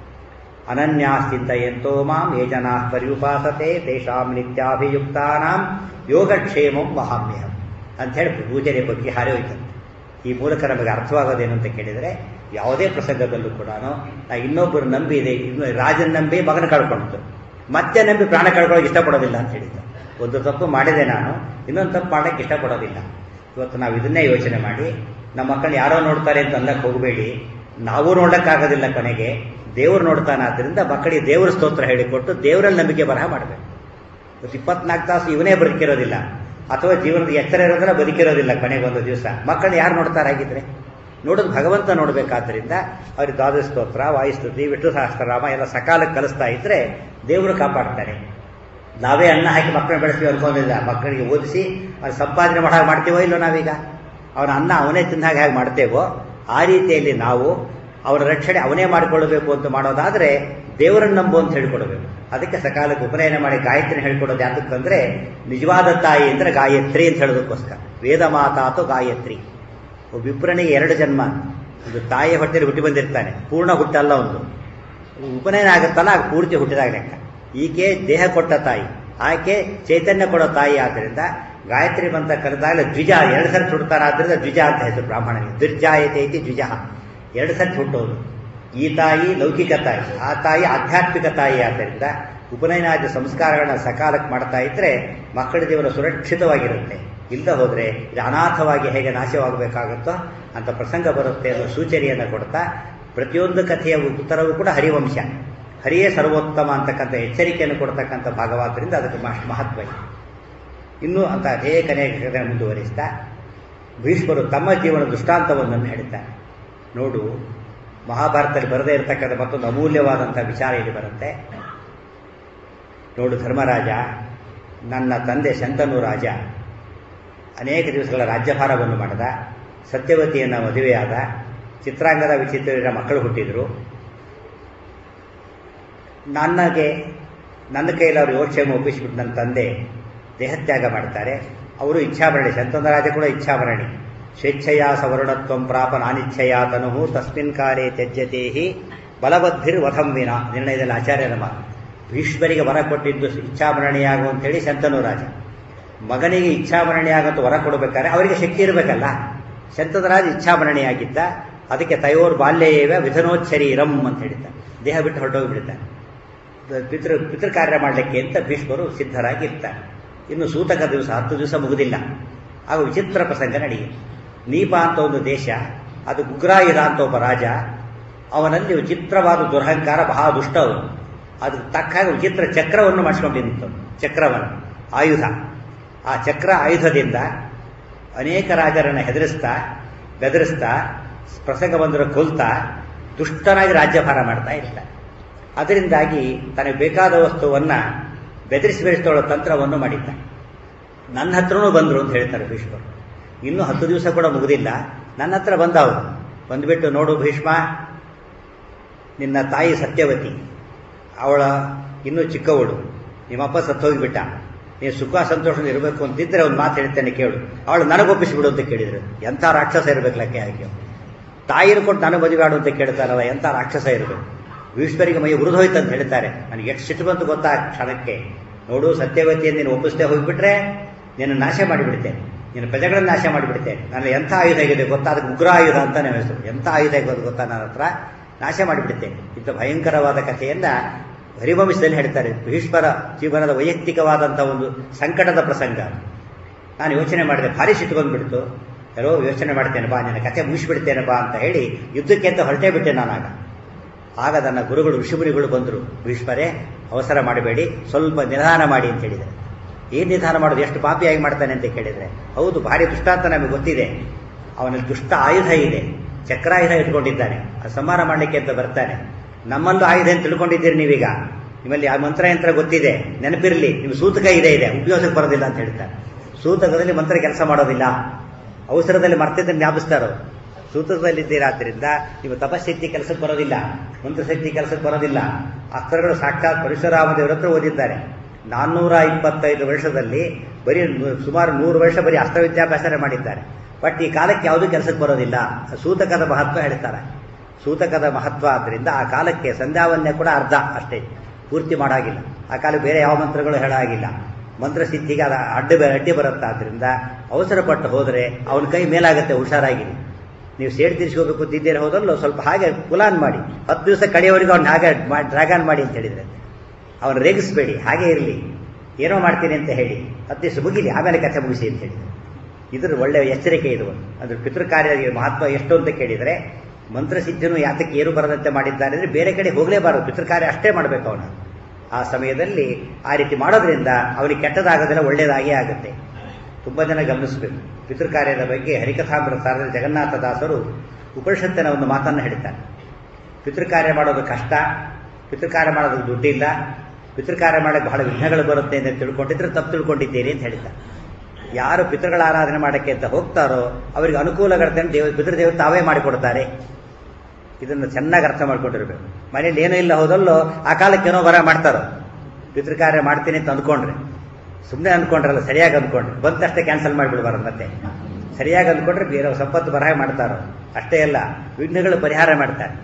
ಅನನ್ಯಾಸ್ತಿಂತ ಎಂತೋ ಮಾಂ ಯೇ ಜನಾ ಪರ್ಯುಪಾಸತೆ ತೇಷಾಂ ನಿತ್ಯಾಭಿಯುಕ್ತಾನಾಂ ಯೋಗಕ್ಷೇಮಂ ವಹಾಮ್ಯಹಂ ಅಂಥೇಳಿ ಪೂಜನೆ ಬಗ್ಗೆ ಹಾರಿ ಹೋಯ್ತಂತೆ ಈ ಮೂಲಕ ನಮಗೆ ಅರ್ಥವಾಗೋದೇನು ಅಂತ ಕೇಳಿದರೆ ಯಾವುದೇ ಪ್ರಸಂಗದಲ್ಲೂ ಕೂಡ ನಾ ಇನ್ನೊಬ್ಬರು ನಂಬಿ ಇದೆ ಇನ್ನು ರಾಜನ ನಂಬಿ ಮಗನ ಕಳ್ಕೊಂಡ್ತು ಮತ್ತೆ ನಂಬಿ ಪ್ರಾಣ ಕಳ್ಕೊಳ್ಳೋಕೆ ಇಷ್ಟಪಡೋದಿಲ್ಲ ಅಂತ ಹೇಳಿದ್ದ ಒಂದು ತಪ್ಪು ಮಾಡಿದೆ ನಾನು ಇನ್ನೊಂದು ತಪ್ಪು ಮಾಡೋಕ್ಕೆ ಇಷ್ಟಪಡೋದಿಲ್ಲ ಇವತ್ತು ನಾವು ಇದನ್ನೇ ಯೋಚನೆ ಮಾಡಿ ನಮ್ಮ ಮಕ್ಕಳು ಯಾರೋ ನೋಡ್ತಾರೆ ಅಂತ ಅಂದಕ್ಕೆ ಹೋಗಬೇಡಿ ನಾವು ನೋಡೋಕ್ಕಾಗೋದಿಲ್ಲ ಕೊನೆಗೆ ದೇವರು ನೋಡ್ತಾನೆ ಆದ್ದರಿಂದ ಮಕ್ಕಳಿಗೆ ದೇವರ ಸ್ತೋತ್ರ ಹೇಳಿಕೊಟ್ಟು ದೇವರಲ್ಲಿ ನಂಬಿಕೆ ಬರಹ ಮಾಡಬೇಕು ಇವತ್ತು ಇಪ್ಪತ್ನಾಲ್ಕು ತಾಸು ಇವನೇ ಬದುಕಿರೋದಿಲ್ಲ ಅಥವಾ ಜೀವನದ ಎಚ್ಚರ ಇರೋದಿಲ್ಲ ಬದುಕಿರೋದಿಲ್ಲ ಕೊನೆಗೆ ಒಂದು ದಿವಸ ಮಕ್ಕಳನ್ನ ಯಾರು ನೋಡ್ತಾರಾಗಿದ್ರೆ ನೋಡೋದು ಭಗವಂತ ನೋಡಬೇಕಾದ್ರಿಂದ ಅವ್ರಿಗೆ ದ್ವಾದಶ ಸ್ತೋತ್ರ ವಾಯುಸ್ತುತಿ ವಿಷ್ಣು ಸಹಸ್ರನಾಮ ಎಲ್ಲ ಸಕಾಲಕ್ಕೆ ಕಲಿಸ್ತಾ ಇದ್ರೆ ದೇವರು ಕಾಪಾಡ್ತಾನೆ ನಾವೇ ಅನ್ನ ಹಾಕಿ ಮಕ್ಕಳನ್ನ ಬೆಳೆಸ್ತೀವಿ ಅನ್ಕೊಂಡಿಲ್ಲ ಮಕ್ಕಳಿಗೆ ಓದಿಸಿ ಅವ್ರು ಸಂಪಾದನೆ ಮಾಡೋ ಹಾಗೆ ಮಾಡ್ತೀವೋ ಇಲ್ಲೋ ನಾವೀಗ ಅವನ ಅನ್ನ ಅವನೇ ತಿಂದ ಹಾಗೆ ಹೇಗೆ ಮಾಡ್ತೇವೋ ಆ ರೀತಿಯಲ್ಲಿ ನಾವು ಅವರ ರಕ್ಷಣೆ ಅವನೇ ಮಾಡಿಕೊಳ್ಳಬೇಕು ಅಂತ ಮಾಡೋದಾದ್ರೆ ದೇವರನ್ನು ನಂಬು ಅಂತ ಹೇಳ್ಕೊಡ್ಬೇಕು ಅದಕ್ಕೆ ಸಕಾಲಕ್ಕೆ ಉಪನಯನ ಮಾಡಿ ಗಾಯತ್ರಿ ಹೇಳ್ಕೊಡೋದು ಯಾತಕ್ಕಂದ್ರೆ ನಿಜವಾದ ತಾಯಿ ಅಂದ್ರೆ ಗಾಯತ್ರಿ ಅಂತ ಹೇಳೋದಕ್ಕೋಸ್ಕರ ವೇದ ಮಾತಾತು ಗಾಯತ್ರಿ ವಿಪ್ರನಿಗೆ ಎರಡು ಜನ್ಮ ಒಂದು ತಾಯಿಯ ಹೊಟ್ಟೆಯಲ್ಲಿ ಹುಟ್ಟಿ ಬಂದಿರ್ತಾನೆ ಪೂರ್ಣ ಹುಟ್ಟಲ್ಲ ಒಂದು ಉಪನಯನ ಆಗುತ್ತಲ್ಲ ಆಗ ಪೂರ್ತಿ ಹುಟ್ಟಿದಾಗ ಲೆಕ್ಕ ಈಕೆ ದೇಹ ಕೊಟ್ಟ ತಾಯಿ ಆಕೆ ಚೈತನ್ಯ ಕೊಡೋ ತಾಯಿ ಆದ್ದರಿಂದ ಗಾಯತ್ರಿ ಬಂತ ಕರೆದಾಗ ದ್ವಿಜ ಎರಡು ಸರ್ತಿ ಹುಡ್ತಾನೆ ಆದ್ರಿಂದ ದ್ವಿಜ ಅಂತ ಹೆಸರು ಬ್ರಾಹ್ಮಣನಿಗೆ ದುರ್ಜಾಯತೆ ಐತಿ ದ್ವಿಜ ಎರಡು ಸರ್ತಿ ಹುಟ್ಟೋದು ಈ ತಾಯಿ ಲೌಕಿಕ ತಾಯಿ ಆ ತಾಯಿ ಆಧ್ಯಾತ್ಮಿಕ ತಾಯಿ ಆದ್ದರಿಂದ ಉಪನಯನಾದ ಸಂಸ್ಕಾರಗಳನ್ನ ಸಕಾಲಕ್ಕೆ ಮಾಡ್ತಾ ಇದ್ರೆ ಮಕ್ಕಳ ಜೀವನ ಸುರಕ್ಷಿತವಾಗಿರುತ್ತೆ ಇಲ್ಲದ ಹೋದ್ರೆ ಇದು ಅನಾಥವಾಗಿ ಹೇಗೆ ನಾಶವಾಗಬೇಕಾಗುತ್ತೋ ಅಂತ ಪ್ರಸಂಗ ಬರುತ್ತೆ ಅನ್ನೋ ಸೂಚನೆಯನ್ನು ಕೊಡ್ತಾ ಪ್ರತಿಯೊಂದು ಕಥೆಯ ಉತ್ತರವೂ ಕೂಡ ಹರಿವಂಶ ಹರಿಯೇ ಸರ್ವೋತ್ತಮ ಅಂತಕ್ಕಂಥ ಎಚ್ಚರಿಕೆಯನ್ನು ಕೊಡ್ತಕ್ಕಂಥ ಭಾಗವಾದ್ದರಿಂದ ಅದಕ್ಕೆ ಅಷ್ಟು ಮಹತ್ವ ಇದೆ ಇನ್ನೂ ಅಂತ ಅನೇಕ ಅನೇಕ ಕಥೆ ಮುಂದುವರಿಸ್ತಾ ಭೀಷ್ಮರು ತಮ್ಮ ಜೀವನ ದೃಷ್ಟಾಂತವೊಂದನ್ನು ಹೇಳ್ತಾರೆ ನೋಡು ಮಹಾಭಾರತದಲ್ಲಿ ಬರದೇ ಇರತಕ್ಕಂಥ ಮತ್ತೊಂದು ಅಮೂಲ್ಯವಾದಂಥ ವಿಚಾರ ಇಲ್ಲಿ ಬರುತ್ತೆ ನೋಡು ಧರ್ಮರಾಜ ನನ್ನ ತಂದೆ ಶಂತನು ರಾಜ ಅನೇಕ ದಿವಸಗಳ ರಾಜ್ಯಭಾರವನ್ನು ಮಾಡಿದ ಸತ್ಯವತಿಯನ್ನು ಮದುವೆಯಾದ ಚಿತ್ರಾಂಗದ ವಿಚಿತ್ರ ಮಕ್ಕಳು ಹುಟ್ಟಿದರು ನನಗೆ ನನ್ನ ಕೈಯಲ್ಲಿ ಅವರು ಯೋಗಕ್ಷೇಮ ಒಪ್ಪಿಸಿಬಿಟ್ಟು ನನ್ನ ತಂದೆ ದೇಹತ್ಯಾಗ ಮಾಡ್ತಾರೆ ಅವರು ಇಚ್ಛಾಭರಣಿ ಶಂತನ ರಾಜ ಕೂಡ ಇಚ್ಛಾಭರಣಿ ಸ್ವೇಚ್ಛೆಯ ಸವರ್ಣತ್ವ ಪ್ರಾಪ ನಾನಿಚ್ಛೆಯ ತನು ತಸ್ಮಿನ್ ಕಾಲೇ ತ್ಯಜ್ಯತೆ ಬಲವದ್ಭಿರ್ ವಧಂ ವಿನ ನಿರ್ಣಯದಲ್ಲಿ ಆಚಾರ್ಯರ ಮಾತು ಭೀಷ್ಮರಿಗೆ ವರ ಕೊಟ್ಟಿದ್ದು ಇಚ್ಛಾಭರಣಿಯಾಗು ಅಂತೇಳಿ ಶಂತನು ರಾಜ ಮಗನಿಗೆ ಇಚ್ಛಾಭರಣಿಯಾಗಂತ ವರ ಕೊಡಬೇಕಾದ್ರೆ ಅವರಿಗೆ ಶಕ್ತಿ ಇರಬೇಕಲ್ಲ ಶಂತನ ರಾಜ ಇಚ್ಛಾಭರಣಿಯಾಗಿದ್ದ ಅದಕ್ಕೆ ತಯೋರ್ ಬಾಲ್ಯೇವ ವಿಧನೋಚ್ಚರೀರಂ ಅಂತ ಹೇಳಿದ್ದಾರೆ ದೇಹ ಬಿಟ್ಟು ಹೊರಟೋಗ್ಬಿಡ್ತಾನೆ ಪಿತೃ ಪಿತೃ ಕಾರ್ಯ ಮಾಡಲಿಕ್ಕೆ ಅಂತ ಭೀಷ್ಮರು ಸಿದ್ಧರಾಗಿರ್ತಾರೆ ಇನ್ನು ಸೂತಕ ದಿವಸ ಹತ್ತು ದಿವಸ ಮುಗುದಿಲ್ಲ ಆಗ ವಿಚಿತ್ರ ಪ್ರಸಂಗ ನಡೆಯಿತು ನೀಪ ಅಂತ ಒಂದು ದೇಶ ಅದು ಗುಗ್ರಾಯುಧ ಅಂತ ಒಬ್ಬ ರಾಜ ಅವನಲ್ಲಿ ವಿಚಿತ್ರವಾದ ದುರಹಂಕಾರ ಬಹಳ ದುಷ್ಟ ಅವನು ಅದಕ್ಕೆ ತಕ್ಕ ಹಾಗೆ ವಿಚಿತ್ರ ಚಕ್ರವನ್ನು ಮಾಡಿಸ್ಕೊಂಡಿತ್ತು ಚಕ್ರವನ್ನು ಆಯುಧ ಆ ಚಕ್ರ ಆಯುಧದಿಂದ ಅನೇಕ ರಾಜರನ್ನು ಹೆದರಿಸ್ತಾ ಬೆದರಿಸ್ತಾ ಪ್ರಸಂಗ ಬಂದರೂ ಕೊಲ್ತಾ ದುಷ್ಟನಾಗಿ ರಾಜ್ಯಭಾರ ಮಾಡ್ತಾ ಇರ್ತಾರೆ ಅದರಿಂದಾಗಿ ತನಗೆ ಬೇಕಾದ ವಸ್ತುವನ್ನು ಬೆದರಿಸಿ ಬೆಳೆಸ್ತೋಳೋ ತಂತ್ರವನ್ನು ಮಾಡಿದ್ದ ನನ್ನ ಹತ್ರನೂ ಬಂದರು ಅಂತ ಹೇಳ್ತಾರೆ ಭೀಷ್ಮರು ಇನ್ನೂ ಹತ್ತು ದಿವಸ ಕೂಡ ಮುಗುದಿಲ್ಲ ನನ್ನ ಹತ್ರ ಬಂದ ಅವರು ಬಂದುಬಿಟ್ಟು ನೋಡು ಭೀಷ್ಮ ನಿನ್ನ ತಾಯಿ ಸತ್ಯವತಿ ಅವಳ ಇನ್ನೂ ಚಿಕ್ಕವಳು ನಿಮ್ಮಪ್ಪ ಸತ್ತೋಗಿಬಿಟ್ಟ ನೀನು ಸುಖ ಸಂತೋಷದಿಂದ ಇರಬೇಕು ಅಂತಿದ್ರೆ ಒಂದು ಮಾತು ಹೇಳ್ತೇನೆ ಕೇಳು ಅವಳು ನನಗೊಪ್ಪಿಸಿಬಿಡು ಅಂತ ಕೇಳಿದ್ರು ಎಂಥ ರಾಕ್ಷಸ ಇರಬೇಕು ಲೆಕ್ಕ ಹಾಕಿ ತಾಯಿನ ಕೊಟ್ಟು ನನಗೆ ಮದುವೆ ಆಡು ಅಂತ ಕೇಳ್ತಾರಲ್ಲ ಎಂಥ ರಾಕ್ಷಸ ಇರಬೇಕು ಭೀಷ್ಮರಿಗೆ ಮೈ ಉರಿದೋಯ್ತು ಅಂತ ಹೇಳ್ತಾರೆ ನನಗೆ ಎಷ್ಟು ಸಿಟ್ಟು ಬಂತು ಗೊತ್ತಾ ಆ ಕ್ಷಣಕ್ಕೆ ನೋಡು ಸತ್ಯವತಿಯನ್ನು ನೀನು ಒಪ್ಪಿಸದೆ ಹೋಗಿಬಿಟ್ರೆ ನಿನ್ನ ನಾಶ ಮಾಡಿಬಿಡ್ತೇನೆ ನಿನ್ನ ಪ್ರಜೆಗಳನ್ನು ನಾಶ ಮಾಡಿಬಿಡ್ತೇನೆ ನನ್ನ ಎಂಥ ಆಯುಧ ಆಗಿದೆ ಗೊತ್ತಾ ಅದಕ್ಕೆ ಉಗ್ರ ಆಯುಧ ಅಂತ ನನ್ನ ಹೆಸರು ಎಂಥ ಆಯುಧ ಆಗೋದು ಗೊತ್ತಾ ನನ್ನ ಹತ್ರ ನಾಶ ಮಾಡಿಬಿಡ್ತೇನೆ ಇಂಥ ಭಯಂಕರವಾದ ಕಥೆಯನ್ನ ಹರಿವಂಶದಲ್ಲಿ ಹೇಳ್ತಾರೆ ಭೀಷ್ಮರ ಜೀವನದ ವೈಯಕ್ತಿಕವಾದಂಥ ಒಂದು ಸಂಕಟದ ಪ್ರಸಂಗ ನಾನು ಯೋಚನೆ ಮಾಡಿದೆ ಭಾರಿ ಸಿಟ್ಟು ಬಂದ್ಬಿಡ್ತು ಯಾರೋ ಯೋಚನೆ ಮಾಡ್ತೇನೆ ಬಾ ನಿನ್ನ ಕಥೆ ಮುಗಿಸ್ಬಿಡ್ತೇನೆ ಬಾ ಅಂತ ಹೇಳಿ ಯುದ್ಧಕ್ಕೆ ಅಂತ ಹೊರಟೇ ಬಿಟ್ಟೆ ನಾನಾಗ ಆಗ ನನ್ನ ಗುರುಗಳು ಋಷಿಮುನಿಗಳು ಬಂದರು ಭೀಷ್ಮರೇ ಅವಸರ ಮಾಡಬೇಡಿ ಸ್ವಲ್ಪ ನಿಧಾನ ಮಾಡಿ ಅಂತ ಹೇಳಿದರೆ ಏನು ನಿಧಾನ ಮಾಡೋದು ಎಷ್ಟು ಪಾಪಿಯಾಗಿ ಮಾಡ್ತಾನೆ ಅಂತ ಕೇಳಿದರೆ ಹೌದು ಭಾರಿ ದುಷ್ಟ ಅಂತ ನಮಗೆ ಗೊತ್ತಿದೆ ಅವನಲ್ಲಿ ದುಷ್ಟ ಆಯುಧ ಇದೆ ಚಕ್ರಾಯುಧ ಇಟ್ಕೊಂಡಿದ್ದಾನೆ ಆ ಸಂಹಾರ ಮಾಡಲಿಕ್ಕೆ ಅಂತ ಬರ್ತಾನೆ ನಮ್ಮಲ್ಲೂ ಆಯುಧ ಅಂತ ತಿಳ್ಕೊಂಡಿದ್ದೀರಿ ನೀವೀಗ ನಿಮ್ಮಲ್ಲಿ ಆ ಮಂತ್ರಯಂತ್ರ ಗೊತ್ತಿದೆ ನೆನಪಿರಲಿ ನಿಮ್ಮ ಸೂತಕ ಇದೆ ಇದೆ ಉಪಯೋಗಕ್ಕೆ ಬರೋದಿಲ್ಲ ಅಂತ ಹೇಳ್ತಾರೆ ಸೂತಕದಲ್ಲಿ ಮಂತ್ರ ಕೆಲಸ ಮಾಡೋದಿಲ್ಲ ಅವಸರದಲ್ಲಿ ಮರ್ತಿದ್ದನ್ನು ಜ್ಞಾಪಿಸ್ತಾರೋ ಸೂತ್ರದಲ್ಲಿದ್ದೀರಾದ್ರಿಂದ ನೀವು ತಪಶಕ್ತಿ ಕೆಲಸಕ್ಕೆ ಬರೋದಿಲ್ಲ ಮಂತ್ರಶಕ್ತಿ ಕೆಲಸಕ್ಕೆ ಬರೋದಿಲ್ಲ ಅಸ್ತ್ರಗಳು ಸಾಕ್ಷಾತ್ ಪರಶುರಾಮ ದೇವರ ಹತ್ರ ಓದಿದ್ದಾರೆ ನಾನ್ನೂರ ಇಪ್ಪತ್ತೈದು ವರ್ಷದಲ್ಲಿ ಬರೀ ಸುಮಾರು ನೂರು ವರ್ಷ ಬರೀ ಅಸ್ತ್ರ ವಿದ್ಯಾಭ್ಯಾಸನೇ ಮಾಡಿದ್ದಾರೆ ಬಟ್ ಈ ಕಾಲಕ್ಕೆ ಯಾವುದೂ ಕೆಲಸಕ್ಕೆ ಬರೋದಿಲ್ಲ ಸೂತಕದ ಮಹತ್ವ ಹೇಳ್ತಾರೆ ಸೂತಕದ ಮಹತ್ವ ಆದ್ದರಿಂದ ಆ ಕಾಲಕ್ಕೆ ಸಂಧ್ಯಾವನ್ಯ ಕೂಡ ಅರ್ಧ ಅಷ್ಟೇ ಪೂರ್ತಿ ಮಾಡಾಗಿಲ್ಲ ಆ ಕಾಲಕ್ಕೆ ಬೇರೆ ಯಾವ ಮಂತ್ರಗಳು ಹೇಳಾಗಿಲ್ಲ ಮಂತ್ರಸಿದ್ಧಿಗೆ ಅದು ಅಡ್ಡ ಅಡ್ಡಿ ಬರುತ್ತಾದ್ರಿಂದ ಅವಸರ ಪಟ್ಟು ಹೋದರೆ ಅವನ ಕೈ ಮೇಲಾಗುತ್ತೆ ಹುಷಾರಾಗಿರಿ ನೀವು ಸೇಡ್ ತಿರ್ಸ್ಕೋಬೇಕು ಅಂತಿದ್ದೀರ ಹೋದಲ್ಲೋ ಸ್ವಲ್ಪ ಹಾಗೆ ಪುಲಾನ್ ಮಾಡಿ ಹತ್ತು ದಿವಸ ಕಡೆಯವರೆಗೂ ಅವ್ನು ಹಾಗೆ ಡ್ರ್ಯಾಗನ್ ಮಾಡಿ ಅಂತ ಹೇಳಿದ್ರೆ ಅವನು ರೇಗಿಸ್ಬೇಡಿ ಹಾಗೆ ಇರಲಿ ಏನೋ ಮಾಡ್ತೀನಿ ಅಂತ ಹೇಳಿ ಹತ್ತು ದಿವಸ ಮುಗಿಲಿ ಆಮೇಲೆ ಕಥೆ ಮುಗಿಸಿ ಅಂತ ಹೇಳಿದ್ರು ಇದ್ರ ಒಳ್ಳೆಯ ಎಚ್ಚರಿಕೆ ಇದು ಅದ್ರ ಪಿತೃಕಾರ್ಯ ಮಹತ್ವ ಎಷ್ಟು ಅಂತ ಕೇಳಿದರೆ ಮಂತ್ರಸಿದ್ಧನು ಯಾತಕ್ಕೆ ಏನು ಬರದಂತೆ ಮಾಡಿದ್ದಾನೆ ಅಂದರೆ ಬೇರೆ ಕಡೆ ಹೋಗಲೇಬಾರದು ಪಿತೃಕಾರ್ಯ ಅಷ್ಟೇ ಮಾಡಬೇಕು ಅವನು ಆ ಸಮಯದಲ್ಲಿ ಆ ರೀತಿ ಮಾಡೋದ್ರಿಂದ ಅವನಿಗೆ ಕೆಟ್ಟದಾಗೋದಿಲ್ಲ ಒಳ್ಳೆಯದಾಗೇ ಆಗುತ್ತೆ ತುಂಬ ಜನ ಗಮನಿಸಬೇಕು ಪಿತೃಕಾರ್ಯದ ಬಗ್ಗೆ ಹರಿಕಥಾಮೃತ ಸಾರದಲ್ಲಿ ಜಗನ್ನಾಥದಾಸರು ಉಪನಿಷತ್ತಿನ ಒಂದು ಮಾತನ್ನು ಹೇಳ್ತಾರೆ ಪಿತೃಕಾರ್ಯ ಮಾಡೋದು ಕಷ್ಟ ಪಿತೃಕಾರ್ಯ ಮಾಡೋದಕ್ಕೆ ದುಡ್ಡಿಲ್ಲ ಪಿತೃಕಾರ್ಯ ಮಾಡೋಕ್ಕೆ ಬಹಳ ವಿಘ್ನಗಳು ಬರುತ್ತೆ ಅಂತ ತಿಳ್ಕೊಂಡಿದ್ರೆ ತಪ್ಪು ತಿಳ್ಕೊಂಡಿದ್ದೀರಿ ಅಂತ ಹೇಳ್ತಾರೆ ಯಾರು ಪಿತೃಗಳ ಆರಾಧನೆ ಮಾಡೋಕ್ಕೆ ಅಂತ ಹೋಗ್ತಾರೋ ಅವರಿಗೆ ಅನುಕೂಲಗಳಂತೆ ದೇವ ಪಿತೃದೇವ ತಾವೇ ಮಾಡಿಕೊಡ್ತಾರೆ ಇದನ್ನು ಚೆನ್ನಾಗಿ ಅರ್ಥ ಮಾಡ್ಕೊಂಡಿರ್ಬೇಕು ಮನೇಲಿ ಏನೂ ಇಲ್ಲ ಹೋದಲ್ಲೋ ಆ ಕಾಲಕ್ಕೆ ಏನೋ ಬರ ಮಾಡ್ತಾರೋ ಪಿತೃಕಾರ್ಯ ಮಾಡ್ತೀನಿ ಅಂತ ಅಂದ್ಕೊಂಡ್ರೆ ಸುಮ್ಮನೆ ಅಂದ್ಕೊಂಡ್ರಲ್ಲ ಸರಿಯಾಗಿ ಅಂದ್ಕೊಂಡ್ರೆ ಬಂದಷ್ಟೇ ಕ್ಯಾನ್ಸಲ್ ಮಾಡಿಬಿಡ್ಬಾರ್ದು ಮತ್ತೆ ಸರಿಯಾಗಿ ಅಂದ್ಕೊಂಡ್ರೆ ಬೇರೆ ಸಂಪತ್ತು ಬರಹ ಮಾಡ್ತಾರೋ ಅಷ್ಟೇ ಅಲ್ಲ ವಿಘ್ನಗಳು ಪರಿಹಾರ ಮಾಡ್ತಾರೆ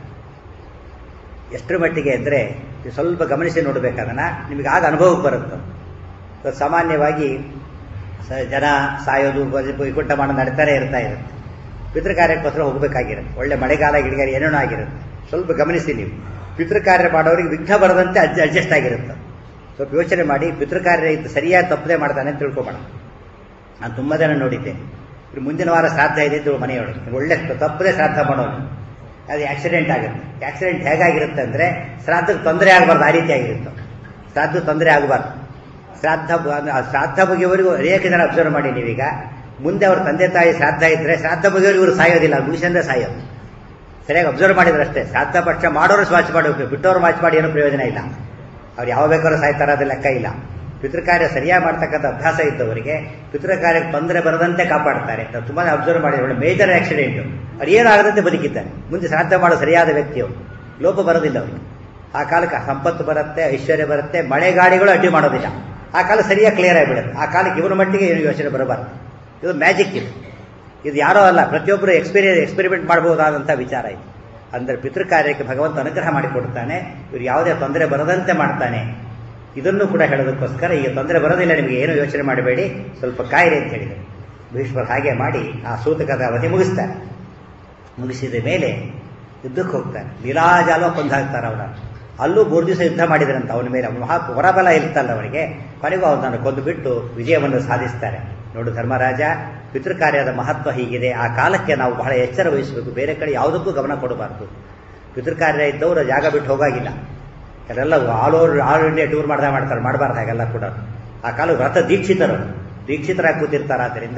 ಎಷ್ಟರ ಮಟ್ಟಿಗೆ ಅಂದರೆ ಸ್ವಲ್ಪ ಗಮನಿಸಿ ನೋಡಬೇಕಾದನ್ನ ನಿಮಗೆ ಆಗ ಅನುಭವಕ್ಕೆ ಬರುತ್ತೆ ಸಾಮಾನ್ಯವಾಗಿ ಜನ ಸಾಯೋದು ವೈಕುಂಠ ಮಾಡೋ ನಡೀತಾನೆ ಇರ್ತಾ ಇರುತ್ತೆ ಪಿತೃಕಾರ್ಯಕ್ಕೋಸ್ಕರ ಹೋಗಬೇಕಾಗಿರುತ್ತೆ ಒಳ್ಳೆ ಮಳೆಗಾಲ ಗಿಡಗಾಲ ಏನೇನೋ ಆಗಿರುತ್ತೆ ಸ್ವಲ್ಪ ಗಮನಿಸಿ ನೀವು ಪಿತೃಕಾರ್ಯ ಮಾಡೋರಿಗೆ ವಿಘ್ನ ಬರದಂತೆ ಅಡ್ಜ ಅಡ್ಜಸ್ಟ್ ಆಗಿರುತ್ತೆ ಸ್ವಲ್ಪ ಯೋಚನೆ ಮಾಡಿ ಪಿತೃಕಾರ್ಯ ಇದು ಸರಿಯಾಗಿ ತಪ್ಪದೆ ಮಾಡ್ತಾನೆ ಅಂತ ತಿಳ್ಕೊಬೇಡ ನಾನು ತುಂಬ ಜನ ನೋಡಿದ್ದೆ ಇನ್ನು ಮುಂದಿನ ವಾರ ಶ್ರಾದ್ದ ಇದೆ ಅಂತ ಮನೆಯೊಳಗೆ ಒಳ್ಳೆ ತಪ್ಪದೆ ಶ್ರಾದ್ದ ಮಾಡೋದು ಅದು ಆಕ್ಸಿಡೆಂಟ್ ಆಗುತ್ತೆ ಆಕ್ಸಿಡೆಂಟ್ ಹೇಗಾಗಿರುತ್ತೆ ಅಂದರೆ ಶ್ರಾದ್ದಕ್ಕೆ ತೊಂದರೆ ಆಗಬಾರ್ದು ಆ ರೀತಿ ಆಗಿರುತ್ತೆ ಶ್ರಾದ್ದ ತೊಂದರೆ ಆಗಬಾರ್ದು ಶ್ರಾದ್ದ ಶ್ರಾದ್ದ ಬಗೆಯವರೆಗೂ ಅನೇಕ ಜನ ಅಬ್ಸರ್ವ್ ಮಾಡಿ ನೀವೀಗ ಮುಂದೆ ಅವ್ರ ತಂದೆ ತಾಯಿ ಶ್ರಾದ್ದ ಇದ್ದರೆ ಶ್ರಾದ್ದ ಬಗೆಯವರು ಇವರು ಸಾಯೋದಿಲ್ಲ ಮುಗಿಸಂದ್ರೆ ಸಾಯೋದು ಸರಿಯಾಗಿ ಅಬ್ಸರ್ವ್ ಮಾಡಿದ್ರೆ ಅಷ್ಟೇ ಶ್ರಾದ್ದ ಪಕ್ಷ ಮಾಡೋರು ವಾಚ್ ಮಾಡಬೇಕು ಬಿಟ್ಟವ್ರು ವಾಚ್ ಮಾಡಿ ಏನೂ ಪ್ರಯೋಜನ ಇಲ್ಲ ಅವ್ರು ಯಾವ ಬೇಕಾದ್ರೂ ಸಾಯ್ತಾರ ಅದು ಲೆಕ್ಕ ಇಲ್ಲ ಪಿತೃಕಾರ್ಯ ಸರಿಯಾಗಿ ಮಾಡ್ತಕ್ಕಂಥ ಅಭ್ಯಾಸ ಇದ್ದವರಿಗೆ ಪಿತೃಕಾರ್ಯಕ್ಕೆ ತೊಂದರೆ ಬರದಂತೆ ಕಾಪಾಡ್ತಾರೆ ನಾವು ತುಂಬಾ ಅಬ್ಸರ್ವ್ ಮಾಡಿದ್ರೆ ಒಳ್ಳೆ ಮೇಜರ್ ಆಕ್ಸಿಡೆಂಟು ಅವ್ರು ಏನಾಗದಂತೆ ಬದುಕಿದ್ದಾರೆ ಮುಂದೆ ಶ್ರಾದ್ದ ಮಾಡೋ ಸರಿಯಾದ ವ್ಯಕ್ತಿಯವರು ಲೋಪ ಬರೋದಿಲ್ಲ ಅವರಿಗೆ ಆ ಕಾಲಕ್ಕೆ ಸಂಪತ್ತು ಬರುತ್ತೆ ಐಶ್ವರ್ಯ ಬರುತ್ತೆ ಮಳೆಗಾಡಿಗಳು ಅಡ್ಡಿ ಮಾಡೋದಿಲ್ಲ ಆ ಕಾಲ ಸರಿಯಾಗಿ ಕ್ಲಿಯರ್ ಆಗಿಬಿಡುತ್ತೆ ಆ ಕಾಲಕ್ಕೆ ಇವನ ಮಟ್ಟಿಗೆ ಏನು ಯೋಚನೆ ಬರಬಾರ್ದು ಇದು ಮ್ಯಾಜಿಕ್ ಇದು ಇದು ಯಾರೋ ಅಲ್ಲ ಪ್ರತಿಯೊಬ್ಬರು ಎಕ್ಸ್ಪೀರಿಯನ್ಸ್ ಎಕ್ಸ್ಪೆರಿಮೆಂಟ್ ಮಾಡಬಹುದಾದಂಥ ವಿಚಾರ ಇದು ಅಂದರೆ ಪಿತೃಕಾರ್ಯಕ್ಕೆ ಭಗವಂತ ಅನುಗ್ರಹ ಮಾಡಿಕೊಡ್ತಾನೆ ಇವ್ರು ಯಾವುದೇ ತೊಂದರೆ ಬರದಂತೆ ಮಾಡ್ತಾನೆ ಇದನ್ನು ಕೂಡ ಹೇಳೋದಕ್ಕೋಸ್ಕರ ಈಗ ತೊಂದರೆ ಬರೋದಿಲ್ಲ ನಿಮಗೆ ಏನು ಯೋಚನೆ ಮಾಡಬೇಡಿ ಸ್ವಲ್ಪ ಕಾಯಿರಿ ಅಂತ ಹೇಳಿದರು ಭೀಷ್ಮರು ಹಾಗೆ ಮಾಡಿ ಆ ಸೂತಕದ ಅವಧಿ ಮುಗಿಸ್ತಾರೆ ಮುಗಿಸಿದ ಮೇಲೆ ಯುದ್ಧಕ್ಕೆ ಹೋಗ್ತಾರೆ ಲೀಲಾಜಾಲ ಕೊಂದಾಗ್ತಾರೆ ಅವನ ಅಲ್ಲೂ ಮೂರು ದಿವಸ ಯುದ್ಧ ಮಾಡಿದ್ರಂತ ಅವನ ಮೇಲೆ ಮಹಾ ಹೊರಬಲ ಇರ್ತಲ್ಲ ಅವನಿಗೆ ಕೊನೆಗೂ ಅವನನ್ನು ಕೊಂದು ಬಿಟ್ಟು ವಿಜಯವನ್ನು ಸಾಧಿಸ್ತಾರೆ ನೋಡು ಧರ್ಮರಾಜ ಪಿತೃಕಾರ್ಯದ ಮಹತ್ವ ಹೀಗಿದೆ ಆ ಕಾಲಕ್ಕೆ ನಾವು ಬಹಳ ಎಚ್ಚರ ವಹಿಸಬೇಕು ಬೇರೆ ಕಡೆ ಯಾವುದಕ್ಕೂ ಗಮನ ಕೊಡಬಾರ್ದು ಪಿತೃಕಾರ್ಯ ಇದ್ದವರು ಜಾಗ ಬಿಟ್ಟು ಹೋಗಾಗಿಲ್ಲ ಕೆಲವೆಲ್ಲ all over all India tour ಮಾಡ್ದಾಗ ಮಾಡ್ತಾರೆ ಮಾಡಬಾರ್ದು ಹಾಗೆಲ್ಲ ಕೂಡ ಆ ಕಾಲ ವ್ರತ ದೀಕ್ಷಿತರು ದೀಕ್ಷಿತರಾಗಿ ಕೂತಿರ್ತಾರೆ ಆದ್ದರಿಂದ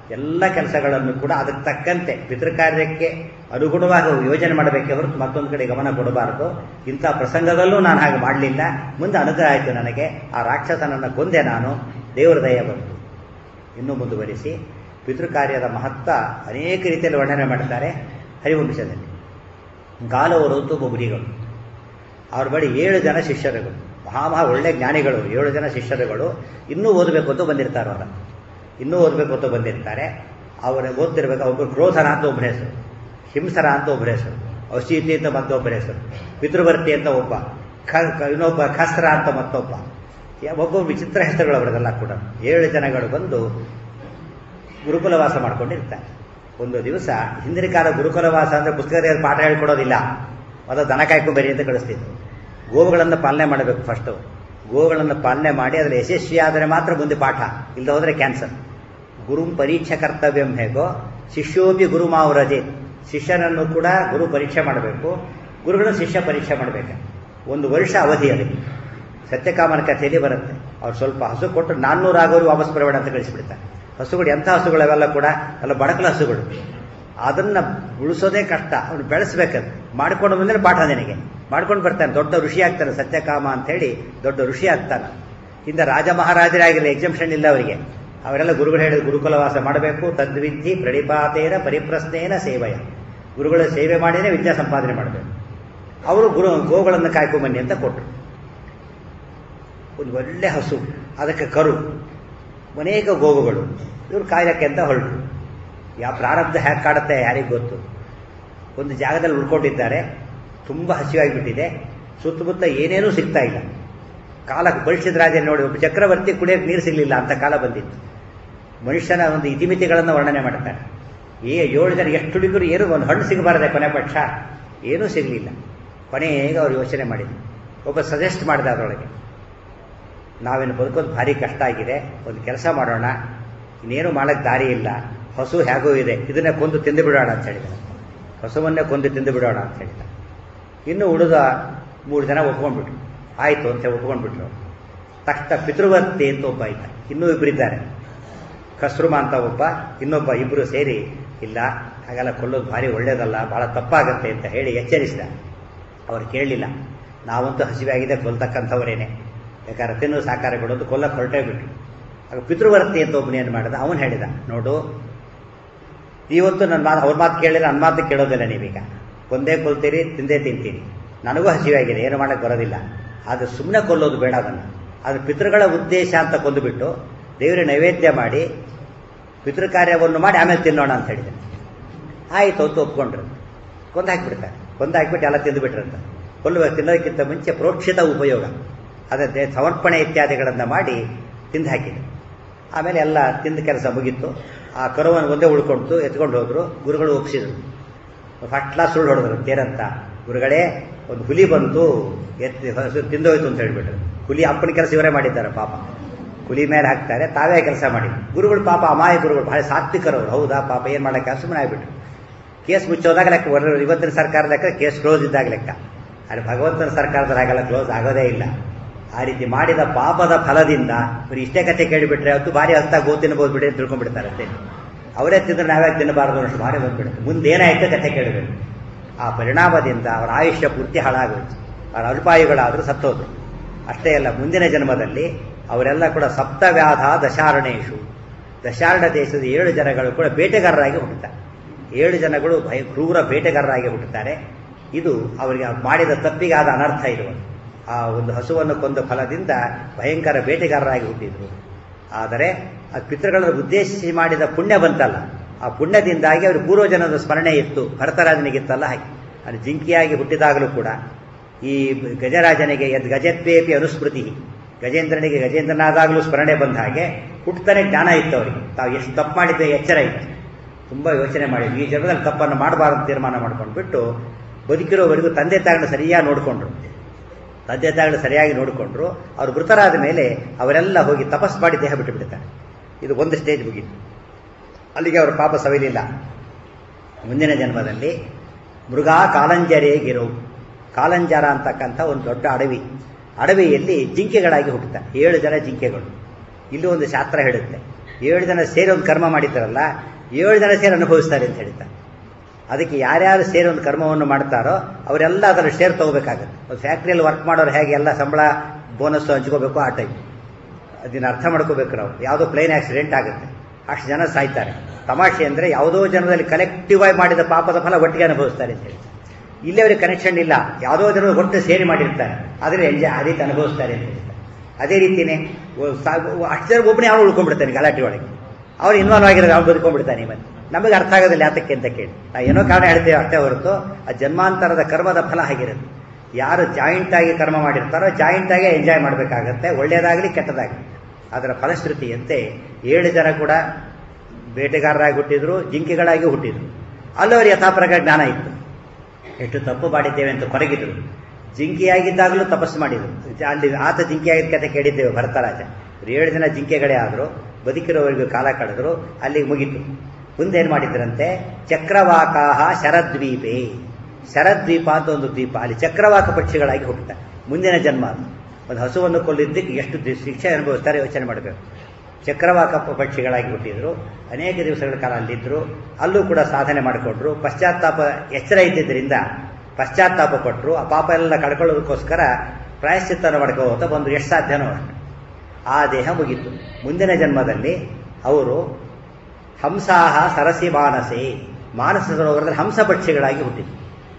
ಎಲ್ಲ ಕೆಲಸಗಳನ್ನು ಕೂಡ ಅದಕ್ಕೆ ತಕ್ಕಂತೆ ಪಿತೃಕಾರ್ಯಕ್ಕೆ ಅನುಗುಣವಾಗಿ ಯೋಜನೆ ಮಾಡಬೇಕೆ ಹೊರತು ಮತ್ತೊಂದು ಕಡೆ ಗಮನ ಕೊಡಬಾರದು ಇಂಥ ಪ್ರಸಂಗದಲ್ಲೂ ನಾನು ಹಾಗೆ ಮಾಡಲಿಲ್ಲ ಮುಂದೆ ಅನುಗ್ರಹ ಆಯಿತು ನನಗೆ ಆ ರಾಕ್ಷಸನನ್ನು ಕೊಂದೆ ನಾನು ದೇವರ ದಯ ಬಂತು ಇನ್ನೂ ಮುಂದುವರಿಸಿ ಪಿತೃಕಾರ್ಯದ ಮಹತ್ವ ಅನೇಕ ರೀತಿಯಲ್ಲಿ ವರ್ಣನೆ ಮಾಡ್ತಾರೆ ಹರಿವಂಶದಲ್ಲಿ ಗಾಲವರು ತುಂಬ ಮುನಿಗಳು ಅವ್ರ ಬಳಿ ಏಳು ಜನ ಶಿಷ್ಯರುಗಳು ಮಹಾ ಮಹಾ ಒಳ್ಳೆ ಜ್ಞಾನಿಗಳು ಏಳು ಜನ ಶಿಷ್ಯರುಗಳು ಇನ್ನೂ ಓದಬೇಕು ಅಂತ ಬಂದಿರ್ತಾರೆ ಅವರ ಇನ್ನೂ ಓದಬೇಕು ಅಂತ ಬಂದಿರ್ತಾರೆ ಅವರ ಓದ್ತಿರ್ಬೇಕು ಒಬ್ಬರು ಕ್ರೋಧನ ಅಂತ ಒಬ್ಬರ ಹೆಸರು ಹಿಂಸರ ಅಂತ ಒಬ್ಬರ ಹೆಸರು ಔಷಧಿ ಅಂತ ಮತ್ತೊಬ್ಬರ ಹೆಸರು ಪಿತೃವರ್ತಿ ಅಂತ ಒಬ್ಬ ಖ ಇನ್ನೊಬ್ಬ ಖಸ್ರ ಅಂತ ಮತ್ತೊಬ್ಬ ಒಬ್ಬ ವಿಚಿತ್ರ ಹೆಸರುಗಳು ಅವರದೆಲ್ಲ ಕೂಡ ಏಳು ಜನಗಳು ಬಂದು ಗುರುಕುಲವಾಸ ಮಾಡ್ಕೊಂಡಿರ್ತಾರೆ ಒಂದು ದಿವಸ ಹಿಂದಿನ ಕಾಲ ಗುರುಕುಲವಾಸ ಅಂದರೆ ಪುಸ್ತಕದಲ್ಲಿ ಪಾಠ ಹೇಳ್ಕೊಡೋದಿಲ್ಲ ಅದು ದನ ಕಾಯ್ಕೊಂಬರಿ ಅಂತ ಕಳಿಸ್ತಿದ್ರು ಗೋವುಗಳನ್ನು ಪಾಲನೆ ಮಾಡಬೇಕು ಫಸ್ಟು ಗೋವುಗಳನ್ನು ಪಾಲನೆ ಮಾಡಿ ಅದರ ಯಶಸ್ವಿ ಆದರೆ ಮಾತ್ರ ಮುಂದೆ ಪಾಠ ಇಲ್ಲದ ಹೋದರೆ ಕ್ಯಾನ್ಸರ್ ಗುರುಂ ಪರೀಕ್ಷೆ ಕರ್ತವ್ಯಂ ಹೇಗೋ ಶಿಷ್ಯೋಪಿ ಗುರು ಮಾವರಜೆ ಶಿಷ್ಯನನ್ನು ಕೂಡ ಗುರು ಪರೀಕ್ಷೆ ಮಾಡಬೇಕು ಗುರುಗಳು ಶಿಷ್ಯ ಪರೀಕ್ಷೆ ಮಾಡಬೇಕು ಒಂದು ವರ್ಷ ಅವಧಿ ಅದಕ್ಕೆ ಸತ್ಯಕಾಮನ ಕಥೆಯಲ್ಲಿ ಬರುತ್ತೆ ಅವ್ರು ಸ್ವಲ್ಪ ಹಸು ಕೊಟ್ಟು ನಾನ್ನೂರು ಆಗೋರು ವಾಪಸ್ ಬರಬೇಡ ಅಂತ ಕಳಿಸಿಬಿಡ್ತಾರೆ ಹಸುಗಳು ಎಂಥ ಹಸುಗಳು ಅವೆಲ್ಲ ಕೂಡ ಎಲ್ಲ ಬಡಕಲ ಹಸುಗಳು ಅದನ್ನು ಉಳಿಸೋದೇ ಕಷ್ಟ ಅವನು ಬೆಳೆಸ್ಬೇಕದು ಮಾಡ್ಕೊಂಡು ಬಂದರೆ ಪಾಠ ನಿನಗೆ ಮಾಡ್ಕೊಂಡು ಬರ್ತಾನೆ ದೊಡ್ಡ ಋಷಿ ಆಗ್ತಾನೆ ಸತ್ಯಕಾಮ ಅಂತ ಹೇಳಿ ದೊಡ್ಡ ಋಷಿ ಆಗ್ತಾನೆ ಹಿಂದೆ ರಾಜ ಮಹಾರಾಜರಾಗಿರಲಿ ಎಕ್ಸಂಪ್ಷನ್ ಇಲ್ಲ ಅವರಿಗೆ ಅವರೆಲ್ಲ ಗುರುಗಳು ಹೇಳಿದ ಗುರುಕುಲವಾಸ ಮಾಡಬೇಕು ತದ್ವಿಧಿ ಪ್ರಣಿಪಾತೇನ ಪರಿಪ್ರಶ್ನೇನ ಸೇವೆಯ ಗುರುಗಳ ಸೇವೆ ಮಾಡಿನೇ ವಿದ್ಯಾ ಸಂಪಾದನೆ ಮಾಡಬೇಕು ಅವರು ಗುರು ಗೋಗಳನ್ನು ಕಾಯ್ಕೊಂಬನ್ನಿ ಅಂತ ಕೊಟ್ಟರು ಒಂದು ಒಳ್ಳೆ ಹಸು ಅದಕ್ಕೆ ಕರು ಅನೇಕ ಗೋವುಗಳು ಇವರು ಕಾಯಕ್ಕೆ ಅಂತ ಹೊರಟರು ಯಾವ ಪ್ರಾರಬ್ಧ ಹ್ಯಾಕ್ ಕಾಡುತ್ತೆ ಯಾರಿಗೆ ಗೊತ್ತು ಒಂದು ಜಾಗದಲ್ಲಿ ಉಳ್ಕೊಂಡಿದ್ದಾರೆ ತುಂಬ ಹಸಿವಾಗಿಬಿಟ್ಟಿದೆ ಸುತ್ತಮುತ್ತ ಏನೇನೂ ಸಿಗ್ತಾ ಇಲ್ಲ ಕಾಲಕ್ಕೆ ಬಳಸಿದ ರಾಜ ನೋಡಿ ಒಬ್ಬ ಚಕ್ರವರ್ತಿ ಕುಡಿಯೋಕೆ ನೀರು ಸಿಗಲಿಲ್ಲ ಅಂತ ಕಾಲ ಬಂದಿತ್ತು ಮನುಷ್ಯನ ಒಂದು ಇತಿಮಿತಿಗಳನ್ನು ವರ್ಣನೆ ಮಾಡ್ತಾರೆ ಏ ಏಳು ಜನ ಎಷ್ಟು ಹುಡುಗರು ಏನು ಒಂದು ಹಣ್ಣು ಸಿಗಬಾರದೆ ಕೊನೆ ಪಕ್ಷ ಏನೂ ಸಿಗಲಿಲ್ಲ ಕೊನೆಗೆ ಅವ್ರು ಯೋಚನೆ ಮಾಡಿದ್ರು ಒಬ್ಬ ಸಜೆಸ್ಟ್ ಮಾಡಿದ ಅದರೊಳಗೆ ನಾವೇನು ಬದುಕೋದು ಭಾರಿ ಕಷ್ಟ ಆಗಿದೆ ಒಂದು ಕೆಲಸ ಮಾಡೋಣ ಇನ್ನೇನು ಮಾಡೋಕ್ಕೆ ದಾರಿ ಇಲ್ಲ ಹಸು ಹೇಗೂ ಇದೆ ಇದನ್ನೇ ಕೊಂದು ತಿಂದು ಬಿಡೋಣ ಅಂತ ಹೇಳಿದ ಹಸುವನ್ನೇ ಕೊಂದು ತಿಂದು ಬಿಡೋಣ ಅಂತ ಹೇಳಿದ ಇನ್ನು ಉಳಿದ ಮೂರು ಜನ ಒಪ್ಕೊಂಡ್ಬಿಟ್ರು ಆಯಿತು ಅಂತ ಒಪ್ಕೊಂಡ್ಬಿಟ್ರು ತಕ್ಷಣ ಪಿತೃವರ್ತಿ ಅಂತ ಒಬ್ಬ ಆಯ್ತ ಇನ್ನೂ ಇಬ್ಬರಿದ್ದಾರೆ ಕಸ್ರುಮ ಅಂತ ಒಬ್ಬ ಇನ್ನೊಬ್ಬ ಇಬ್ಬರು ಸೇರಿ ಇಲ್ಲ ಹಾಗೆಲ್ಲ ಕೊಲ್ಲೋದು ಭಾರಿ ಒಳ್ಳೇದಲ್ಲ ಭಾಳ ತಪ್ಪಾಗತ್ತೆ ಅಂತ ಹೇಳಿ ಎಚ್ಚರಿಸಿದ ಅವ್ರು ಕೇಳಲಿಲ್ಲ ನಾವಂತೂ ಹಸಿವಾಗಿದೆ ಕೊಲ್ತಕ್ಕಂಥವರೇನೆ ಯಾಕಂದ್ರೆ ತಿನ್ನು ಸಾಕಾರ ಕೊಡೋದು ಕೊಲ್ಲಕ್ಕೆ ಹೊರಟೇ ಬಿಟ್ರು ಆಗ ಪಿತೃವರ್ತಿ ಅಂತ ಒಬ್ಬನೇನು ಮಾಡಿದ ಅವನು ಹೇಳಿದ ನೋಡು ಇವತ್ತು ನನ್ನ ಮಾತು ಅವ್ರ ಮಾತು ಕೇಳಿದ್ರೆ ನನ್ನ ಮಾತು ಕೇಳೋದಿಲ್ಲ ನೀವೀಗ ಒಂದೇ ಕೊಲ್ತೀರಿ ತಿಂದೇ ತಿಂತೀರಿ ನನಗೂ ಹಸಿವಾಗಿದೆ ಏನು ಮಾಡೋಕ್ಕೆ ಬರೋದಿಲ್ಲ ಆದರೆ ಸುಮ್ಮನೆ ಕೊಲ್ಲೋದು ಬೇಡ ಅದನ್ನು ಅದು ಪಿತೃಗಳ ಉದ್ದೇಶ ಅಂತ ಕೊಂದುಬಿಟ್ಟು ದೇವರ ನೈವೇದ್ಯ ಮಾಡಿ ಪಿತೃಕಾರ್ಯವನ್ನು ಮಾಡಿ ಆಮೇಲೆ ತಿನ್ನೋಣ ಅಂತ ಹೇಳಿದೆ ಆಯಿತು ಅಂತ ಒಪ್ಕೊಂಡ್ರು ಕೊಂದು ಹಾಕಿಬಿಡ್ತಾರೆ ಕೊಂದು ಹಾಕಿಬಿಟ್ಟು ಎಲ್ಲ ತಿಂದುಬಿಟ್ರಂತ ಕೊಲ್ಲುವ ತಿನ್ನೋದಕ್ಕಿಂತ ಮುಂಚೆ ಪ್ರೋಕ್ಷಿತ ಉಪಯೋಗ ಅದೇ ಸಮರ್ಪಣೆ ಇತ್ಯಾದಿಗಳನ್ನು ಮಾಡಿ ತಿಂದು ಹಾಕಿದ್ರು ಆಮೇಲೆ ಎಲ್ಲ ತಿಂದ ಕೆಲಸ ಮುಗೀತು ಆ ಕರುವನ್ನು ಒಂದೇ ಉಳ್ಕೊಂಡು ಎತ್ಕೊಂಡು ಹೋದ್ರು ಗುರುಗಳು ಒಪ್ಸಿದ್ರು ಫಸ್ಟ್ ಕ್ಲಾಸ್ ಸುಳ್ಳು ಹೊಡೆದ್ರು ತೇರಂತ ಗುರುಗಳೇ ಒಂದು ಹುಲಿ ಬಂತು ಎತ್ತಿ ಹಸು ತಿಂದೋಯ್ತು ಅಂತ ಹೇಳ್ಬಿಟ್ರು ಹುಲಿ ಅಪ್ಪನ ಕೆಲಸ ಇವರೇ ಮಾಡಿದ್ದಾರೆ ಪಾಪ ಹುಲಿ ಮೇಲೆ ಹಾಕ್ತಾರೆ ತಾವೇ ಕೆಲಸ ಮಾಡಿ ಗುರುಗಳು ಪಾಪ ಅಮಾಯ ಗುರುಗಳು ಬಹಳ ಸಾತ್ವಿಕರವರು ಹೌದಾ ಪಾಪ ಏನು ಮಾಡೋಕ್ಕೆ ಸುಮ್ಮನೆ ಆಗ್ಬಿಟ್ರು ಕೇಸ್ ಮುಚ್ಚೋದಾಗ ಲೆಕ್ಕ ಇವತ್ತಿನ ಸರ್ಕಾರ ಲೆಕ್ಕ ಕೇಸ್ ಕ್ಲೋಸ್ ಇದ್ದಾಗ ಲೆಕ್ಕ ಆದರೆ ಭಗವಂತನ ಸರ್ಕಾರದಲ್ಲಿ ಹಾಗೆಲ್ಲ ಕ್ಲೋಸ್ ಆಗೋದೇ ಇಲ್ಲ ಆ ರೀತಿ ಮಾಡಿದ ಪಾಪದ ಫಲದಿಂದ ಬರೀ ಇಷ್ಟೇ ಕಥೆ ಕೇಳಿಬಿಟ್ರೆ ಅದು ಭಾರಿ ಹಸ್ತ ಗೋ ತಿನ್ಬೋದು ಬಿಡಿ ಅಂತ ತಿಳ್ಕೊಂಡ್ಬಿಡ್ತಾರೆ ಅಷ್ಟೇ ಅವರೇ ತಿಂದ್ರೆ ನಾವ್ಯಾಕೆ ತಿನ್ನಬಾರದು ಅಷ್ಟು ಭಾರಿ ಬಂದ್ಬಿಡುತ್ತೆ ಮುಂದೇನಾಯ್ತು ಕಥೆ ಕೇಳಬೇಕು ಆ ಪರಿಣಾಮದಿಂದ ಅವರ ಆಯುಷ್ಯ ಪೂರ್ತಿ ಹಾಳಾಗೋಯ್ತು ಅವರ ಅಲ್ಪಾಯುಗಳಾದರೂ ಸತ್ತೋದ್ರು ಅಷ್ಟೇ ಅಲ್ಲ ಮುಂದಿನ ಜನ್ಮದಲ್ಲಿ ಅವರೆಲ್ಲ ಕೂಡ ಸಪ್ತವ್ಯಾಧ ದಶಾರಣೇಶು ದಶಾರಣ ದೇಶದ ಏಳು ಜನಗಳು ಕೂಡ ಬೇಟೆಗಾರರಾಗಿ ಹುಟ್ಟುತ್ತಾರೆ ಏಳು ಜನಗಳು ಭಯ ಕ್ರೂರ ಬೇಟೆಗಾರರಾಗಿ ಹುಟ್ಟುತ್ತಾರೆ ಇದು ಅವರಿಗೆ ಮಾಡಿದ ತಪ್ಪಿಗಾದ ಅನರ್ಥ ಇರುವುದು ಆ ಒಂದು ಹಸುವನ್ನು ಕೊಂದ ಫಲದಿಂದ ಭಯಂಕರ ಬೇಟೆಗಾರರಾಗಿ ಹುಟ್ಟಿದ್ರು ಆದರೆ ಆ ಪಿತೃಗಳನ್ನು ಉದ್ದೇಶಿಸಿ ಮಾಡಿದ ಪುಣ್ಯ ಬಂತಲ್ಲ ಆ ಪುಣ್ಯದಿಂದಾಗಿ ಅವರು ಪೂರ್ವಜನದ ಸ್ಮರಣೆ ಇತ್ತು ಭರತರಾಜನಿಗಿತ್ತಲ್ಲ ಹಾಗೆ ಅದು ಜಿಂಕಿಯಾಗಿ ಹುಟ್ಟಿದಾಗಲೂ ಕೂಡ ಈ ಗಜರಾಜನಿಗೆ ಯದ್ ಗಜತ್ವೇಪಿ ಅನುಸ್ಮೃತಿ ಗಜೇಂದ್ರನಿಗೆ ಗಜೇಂದ್ರನಾದಾಗಲೂ ಸ್ಮರಣೆ ಬಂದ ಹಾಗೆ ಹುಟ್ಟತಾನೆ ಜ್ಞಾನ ಇತ್ತು ಅವರಿಗೆ ತಾವು ಎಷ್ಟು ತಪ್ಪು ಮಾಡಿದ್ದೆ ಎಚ್ಚರ ಇತ್ತು ತುಂಬ ಯೋಚನೆ ಮಾಡಿದ್ವಿ ಈ ಜನ್ಮದಲ್ಲಿ ತಪ್ಪನ್ನು ಮಾಡಬಾರದು ತೀರ್ಮಾನ ಮಾಡ್ಕೊಂಡ್ಬಿಟ್ಟು ಬದುಕಿರೋವರೆಗೂ ತಂದೆ ತಾಯಿಗಳನ್ನ ಸರಿಯಾಗಿ ನೋಡಿಕೊಂಡ್ರು ತಂದೆ ತಾಯಿಗಳು ಸರಿಯಾಗಿ ನೋಡಿಕೊಂಡ್ರು ಅವರು ಮೃತರಾದ ಮೇಲೆ ಅವರೆಲ್ಲ ಹೋಗಿ ತಪಸ್ ಮಾಡಿ ದೇಹ ಬಿಟ್ಟು ಬಿಡ್ತಾರೆ ಇದು ಒಂದು ಸ್ಟೇಜ್ ಮುಗೀತು ಅಲ್ಲಿಗೆ ಅವರು ಪಾಪ ಸವಿಲಿಲ್ಲ ಮುಂದಿನ ಜನ್ಮದಲ್ಲಿ ಮೃಗಾ ಕಾಲಂಜರೇಗಿರೋ ಕಾಲಂಜರ ಅಂತಕ್ಕಂಥ ಒಂದು ದೊಡ್ಡ ಅಡವಿ ಅಡವಿಯಲ್ಲಿ ಜಿಂಕೆಗಳಾಗಿ ಹುಟ್ಟುತ್ತಾರೆ ಏಳು ಜನ ಜಿಂಕೆಗಳು ಇಲ್ಲೂ ಒಂದು ಶಾಸ್ತ್ರ ಹೇಳುತ್ತೆ ಏಳು ಜನ ಸೇರಿ ಒಂದು ಕರ್ಮ ಮಾಡಿದ್ದಾರಲ್ಲ ಏಳು ಜನ ಸೇರಿ ಅನುಭವಿಸ್ತಾರೆ ಅಂತ ಹೇಳ್ತಾರೆ ಅದಕ್ಕೆ ಯಾರ್ಯಾರು ಸೇರಿ ಒಂದು ಕರ್ಮವನ್ನು ಮಾಡ್ತಾರೋ ಅವರೆಲ್ಲ ಅದರ ಶೇರ್ ತಗೋಬೇಕಾಗುತ್ತೆ ಒಂದು ಫ್ಯಾಕ್ಟ್ರಿಯಲ್ಲಿ ವರ್ಕ್ ಮಾಡೋರು ಹೇಗೆ ಎಲ್ಲ ಸಂಬಳ ಬೋನಸ್ ಹಂಚ್ಕೋಬೇಕು ಆ ಟೈಪ್ ಅದನ್ನ ಅರ್ಥ ಮಾಡ್ಕೋಬೇಕು ನಾವು ಯಾವುದೋ ಪ್ಲೇನ್ ಆಕ್ಸಿಡೆಂಟ್ ಆಗುತ್ತೆ ಅಷ್ಟು ಜನ ಸಾಯ್ತಾರೆ ತಮಾಷೆ ಅಂದರೆ ಯಾವುದೋ ಜನರಲ್ಲಿ ಕಲೆಕ್ಟಿವ್ ಆಗಿ ಮಾಡಿದ ಪಾಪದ ಫಲ ಒಟ್ಟಿಗೆ ಅನುಭವಿಸ್ತಾರೆ ಅಂತ ಹೇಳಿ ಇಲ್ಲಿ ಅವರಿಗೆ ಕನೆಕ್ಷನ್ ಇಲ್ಲ ಯಾವುದೋ ಜನರು ಒಟ್ಟು ಸೇರಿ ಮಾಡಿರ್ತಾರೆ ಆದರೆ ಎಂಜಾಯ್ ಆ ರೀತಿ ಅನುಭವಿಸ್ತಾರೆ ಅಂತ ಹೇಳ್ತಾರೆ ಅದೇ ರೀತಿಯೇ ಅಷ್ಟು ಜನ ಒಬ್ಬನೇ ಅವನು ಉಳ್ಕೊಂಡ್ಬಿಡ್ತಾನೆ ಗಲಾಟೆ ಒಳಗೆ ಅವ್ರು ಇನ್ವಾಲ್ವ್ ಆಗಿರೋದು ಅವ್ನು ಬದುಕೊಂಡ್ಬಿಡ್ತಾನೆ ಮತ್ತೆ ನಮಗೆ ಅರ್ಥ ಆಗೋದಿಲ್ಲ ಯಾತಕ್ಕೆ ಅಂತ ಕೇಳಿ ನಾವು ಏನೋ ಕಾರಣ ಹೇಳ್ತೇವೆ ಅಷ್ಟೇ ಹೊರತು ಆ ಜನ್ಮಾಂತರದ ಕರ್ಮದ ಫಲ ಆಗಿರುತ್ತೆ ಯಾರು ಜಾಯಿಂಟ್ ಆಗಿ ಕರ್ಮ ಮಾಡಿರ್ತಾರೋ ಜಾಯಿಂಟ್ ಆಗಿ ಎಂಜಾಯ್ ಮಾಡಬೇಕಾಗತ್ತೆ ಒಳ್ಳೆಯದಾಗಲಿ ಕೆಟ್ಟದಾಗಲಿ ಅದರ ಫಲಶ್ರುತಿಯಂತೆ ಏಳು ಜನ ಕೂಡ ಬೇಟೆಗಾರರಾಗಿ ಹುಟ್ಟಿದ್ರು ಜಿಂಕೆಗಳಾಗಿ ಹುಟ್ಟಿದ್ರು ಅಲ್ಲವರು ಯಥಾಪ್ರಕಾರ ಜ್ಞಾನ ಇತ್ತು ಎಷ್ಟು ತಪ್ಪು ಮಾಡಿದ್ದೇವೆ ಅಂತ ಕೊರಗಿದ್ರು ಜಿಂಕೆಯಾಗಿದ್ದಾಗಲೂ ತಪಸ್ಸು ಮಾಡಿದರು ಅಲ್ಲಿ ಆತ ಜಿಂಕೆಯಾಗಿದ್ದ ಕತೆ ಕೇಳಿದ್ದೇವೆ ಭರತರಾಜ ಏಳು ಜನ ಜಿಂಕೆಗಳೇ ಆದರು ಬದುಕಿರೋವರೆಗೂ ಕಾಲ ಕಳೆದ್ರು ಅಲ್ಲಿಗೆ ಮುಗೀತು ಮುಂದೇನು ಮಾಡಿದ್ರಂತೆ ಚಕ್ರವಾಕಾಹ ಶರದ್ವೀಪೆ ಶರದ್ವೀಪ ಅಂತ ಒಂದು ದ್ವೀಪ ಅಲ್ಲಿ ಚಕ್ರವಾಕ ಪಕ್ಷಿಗಳಾಗಿ ಹುಟ್ಟುತ್ತಾರೆ ಮುಂದಿನ ಜನ್ಮ ಅದು ಒಂದು ಹಸುವನ್ನು ಕೊಲ್ಲಿದ್ದಕ್ಕೆ ಎಷ್ಟು ದಿ- ಶಿಕ್ಷೆ ಅನುಭವಿಸ್ತಾರೆ ಯೋಚನೆ ಮಾಡಬೇಕು ಚಕ್ರವಾಕ ಪ- ಪಕ್ಷಿಗಳಾಗಿ ಹುಟ್ಟಿದ್ರು ಅನೇಕ ದಿವಸಗಳ ಕಾಲ ಅಲ್ಲಿದ್ದರು ಅಲ್ಲೂ ಕೂಡ ಸಾಧನೆ ಮಾಡಿಕೊಂಡ್ರು ಪಶ್ಚಾತ್ತಾಪ ಎಚ್ಚರ ಇದ್ದಿದ್ದರಿಂದ ಪಶ್ಚಾತ್ತಾಪ ಪಟ್ಟರು ಆ ಪಾಪ ಎಲ್ಲ ಕಳ್ಕೊಳ್ಳೋದಕ್ಕೋಸ್ಕರ ಪ್ರಾಯಶ್ಚಿತ್ತನ ಮಾಡ್ಕೋತ ಬಂದು ಎಷ್ಟು ಸಾಧ್ಯನೋ ಅಷ್ಟು ಆ ದೇಹ ಮುಗೀತು ಮುಂದಿನ ಜನ್ಮದಲ್ಲಿ ಅವರು ಹಂಸಾಹ ಸರಸಿ ಮಾನಸೆ ಮಾನಸ ಸರೋವರದಲ್ಲಿ ಹಂಸ ಪಕ್ಷಿಗಳಾಗಿ ಹುಟ್ಟಿದ್ರು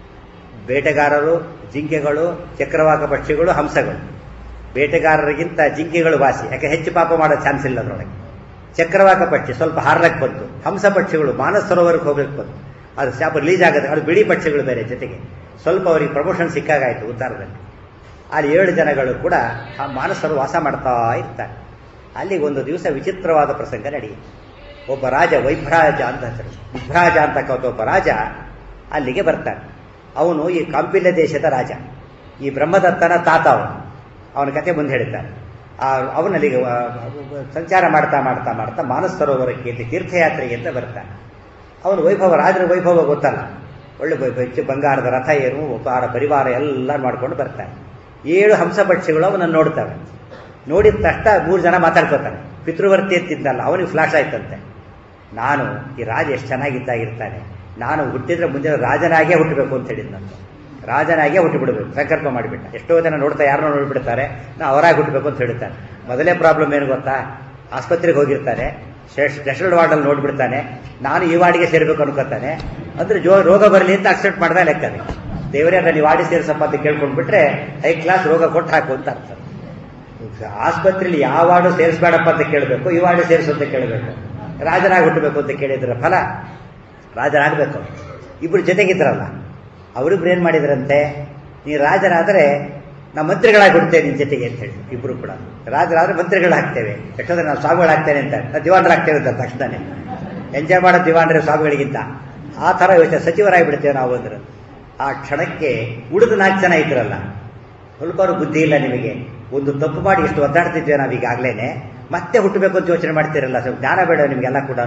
ಬೇಟೆಗಾರರು ಜಿಂಕೆಗಳು ಚಕ್ರವಾಕ ಪಕ್ಷಿಗಳು ಹಂಸಗಳು ಬೇಟೆಗಾರರಿಗಿಂತ ಜಿಂಕೆಗಳು ವಾಸಿ ಯಾಕೆ ಹೆಚ್ಚು ಪಾಪ ಮಾಡೋ ಚಾನ್ಸ್ ಇಲ್ಲ ಅದರೊಳಗೆ ಚಕ್ರವಾಕ ಪಕ್ಷಿ ಸ್ವಲ್ಪ ಹಾರ್ಲಕ್ಕೆ ಬಂತು ಹಂಸ ಪಕ್ಷಿಗಳು ಮಾನಸ ಸರೋವರಕ್ಕೆ ಹೋಗ್ಲಿಕ್ಕೆ ಬಂತು ಅದು ಶಾಪ ರಿಲೀಸ್ ಆಗುತ್ತೆ ಅದು ಬಿಳಿ ಪಕ್ಷಿಗಳು ಬೇರೆ ಜೊತೆಗೆ ಸ್ವಲ್ಪ ಅವರಿಗೆ ಪ್ರಮೋಷನ್ ಸಿಕ್ಕಾಗಾಯಿತು ಉತ್ತಾರದಲ್ಲಿ ಅಲ್ಲಿ ಏಳು ಜನಗಳು ಕೂಡ ಆ ಮಾನಸರು ವಾಸ ಮಾಡ್ತಾ ಇರ್ತಾರೆ ಅಲ್ಲಿಗೆ ಒಂದು ದಿವಸ ವಿಚಿತ್ರವಾದ ಪ್ರಸಂಗ ನಡೆಯಿತು ಒಬ್ಬ ರಾಜ ವೈಭ್ರಾಜ ಅಂತ ಹೆಸರು ವಿಭ್ರಾಜ ಅಂತಕ್ಕಂಥ ಒಬ್ಬ ರಾಜ ಅಲ್ಲಿಗೆ ಬರ್ತಾನೆ ಅವನು ಈ ಕಾಂಪಿಲ್ಯ ದೇಶದ ರಾಜ ಈ ಬ್ರಹ್ಮದತ್ತನ ತಾತ ಅವನು ಅವನ ಕತೆ ಮುಂದೆ ಹೇಳ್ತಾನೆ ಆ ಅವನಲ್ಲಿಗೆ ಆ, ಸಂಚಾರ ಮಾಡ್ತಾ ಮಾಡ್ತಾ ಮಾಡ್ತಾ ಮಾನಸ ಸರೋವರಕ್ಕೆ ಇಲ್ಲಿ ತೀರ್ಥಯಾತ್ರೆಗೆ ಅಂತ ಬರ್ತಾನೆ ಅವನು ವೈಭವ ರಾಜರ ವೈಭವ ಗೊತ್ತಲ್ಲ ಒಳ್ಳೆ ವೈಭವ ಹೆಚ್ಚು ಬಂಗಾರದ ರಥ ಏನು ಒಬ್ಬರ ಪರಿವಾರ ಎಲ್ಲ ಮಾಡ್ಕೊಂಡು ಬರ್ತಾನೆ ಏಳು ಹಂಸ ಪಕ್ಷಿಗಳು ಅವನನ್ನು ನೋಡ್ತವೆ ನೋಡಿದ ತಕ್ಷಣ ಮೂರು ಜನ ಮಾತಾಡ್ಕೋತಾನೆ ಪಿತೃವರ್ತಿ ಅಂತಿದ್ದಲ್ಲ ಅವನಿಗೆ ಫ್ಲಾಶ್ ಆಯ್ತಂತೆ ನಾನು ಈ ರಾಜ ಎಷ್ಟು ಚೆನ್ನಾಗಿದ್ದಾಗಿರ್ತಾನೆ ನಾನು ಹುಟ್ಟಿದ್ರೆ ಮುಂದೆ ರಾಜನಾಗೇ ಹುಟ್ಟಬೇಕು ಅಂತ ಹೇಳಿದ್ನಂತೆ ರಾಜನಾಗೇ ಹುಟ್ಟಿಬಿಡ್ಬೇಕು ಸಂಕಲ್ಪ ಮಾಡಿಬಿಟ್ಟ ಎಷ್ಟೋ ಜನ ನೋಡ್ತಾ ಯಾರನ್ನೋ ನೋಡ್ಬಿಡ್ತಾರೆ ನಾ ಅವರಾಗಿ ಹುಟ್ಟಬೇಕು ಅಂತ ಹೇಳ್ತಾನೆ ಮೊದಲೇ ಪ್ರಾಬ್ಲಮ್ ಏನು ಗೊತ್ತಾ ಆಸ್ಪತ್ರೆಗೆ ಹೋಗಿರ್ತಾನೆ ಸ್ಪೆಷಲ್ ವಾರ್ಡಲ್ಲಿ ನೋಡ್ಬಿಡ್ತಾನೆ ನಾನು ಈ ವಾರ್ಡಿಗೆ ಸೇರ್ಬೇಕು ಅನ್ಕೋತಾನೆ ಅಂದ್ರೆ ಜೋ ರೋಗ ಬರಲಿ ಅಂತ ಅಕ್ಸೆಪ್ಟ್ ಮಾಡ್ದ ಲೆಕ್ಕ ಅದಕ್ಕೆ ದೇವರೇ ನಾನು ಈ ವಾರ್ಡಿ ಸೇರಿಸಪ್ಪ ಅಂತ ಕೇಳ್ಕೊಂಡ್ಬಿಟ್ರೆ ಹೈ ಕ್ಲಾಸ್ ರೋಗ ಕೊಟ್ಟು ಹಾಕು ಅಂತ ಅರ್ಥ ಆಸ್ಪತ್ರೆಯಲ್ಲಿ ಯಾವ ವಾರ್ಡು ಸೇರಿಸ್ಬೇಡಪ್ಪ ಅಂತ ಕೇಳಬೇಕು ಈ ವಾರ್ಡು ಸೇರಿಸು ಅಂತ ಕೇಳಬೇಕು ರಾಜನಾಗಿ ಹುಟ್ಟಬೇಕು ಅಂತ ಕೇಳಿದ್ರ ಫಲ ರಾಜನಾಗಬೇಕು ಇಬ್ಬರು ಜೊತೆಗಿದ್ರಲ್ಲ ಅವರಿಬ್ರು ಏನು ಮಾಡಿದ್ರಂತೆ ನೀ ರಾಜರಾದರೆ ನಾ ಮಂತ್ರಿಗಳಾಗಿ ಹುಡ್ತೇವೆ ನಿನ್ನ ಜೊತೆಗೆ ಅಂತ ಹೇಳಿ ಇಬ್ಬರು ಕೂಡ ರಾಜರಾದ್ರೆ ಮಂತ್ರಿಗಳಾಗ್ತೇವೆ ಎಷ್ಟೊಂದ್ರೆ ನಾವು ಸ್ವಾಮಿಗಳಾಗ್ತೇನೆ ಅಂತ ನಾವು ದಿವಾನರಾಗ್ತೇವೆ ಅಂತ ತಕ್ಷಣನೇ ಎಂಜಾಯ್ ಮಾಡೋ ದಿವಾನರೇ ಸ್ವಾಮಿಗಳಿಗಿಂತ ಆ ಥರ ಯೋಚನೆ ಸಚಿವರಾಗಿಬಿಡ್ತೇವೆ ನಾವು ಅಂದ್ರೆ ಆ ಕ್ಷಣಕ್ಕೆ ಉಳಿದು ನಾಲ್ಕು ಜನ ಇದ್ರಲ್ಲ ಸ್ವಲ್ಪ ಅವ್ರ ಬುದ್ಧಿ ಇಲ್ಲ ನಿಮಗೆ ಒಂದು ತಪ್ಪು ಮಾಡಿ ಎಷ್ಟು ಒದ್ದಾಡ್ತಿದ್ವಿ ನಾವು ಈಗಾಗಲೇ ಮತ್ತೆ ಹುಟ್ಟಬೇಕು ಅಂತ ಯೋಚನೆ ಮಾಡ್ತೀರಲ್ಲ ಸ್ವಲ್ಪ ಜ್ಞಾನ ಬೇಡ ನಿಮಗೆಲ್ಲ ಕೂಡ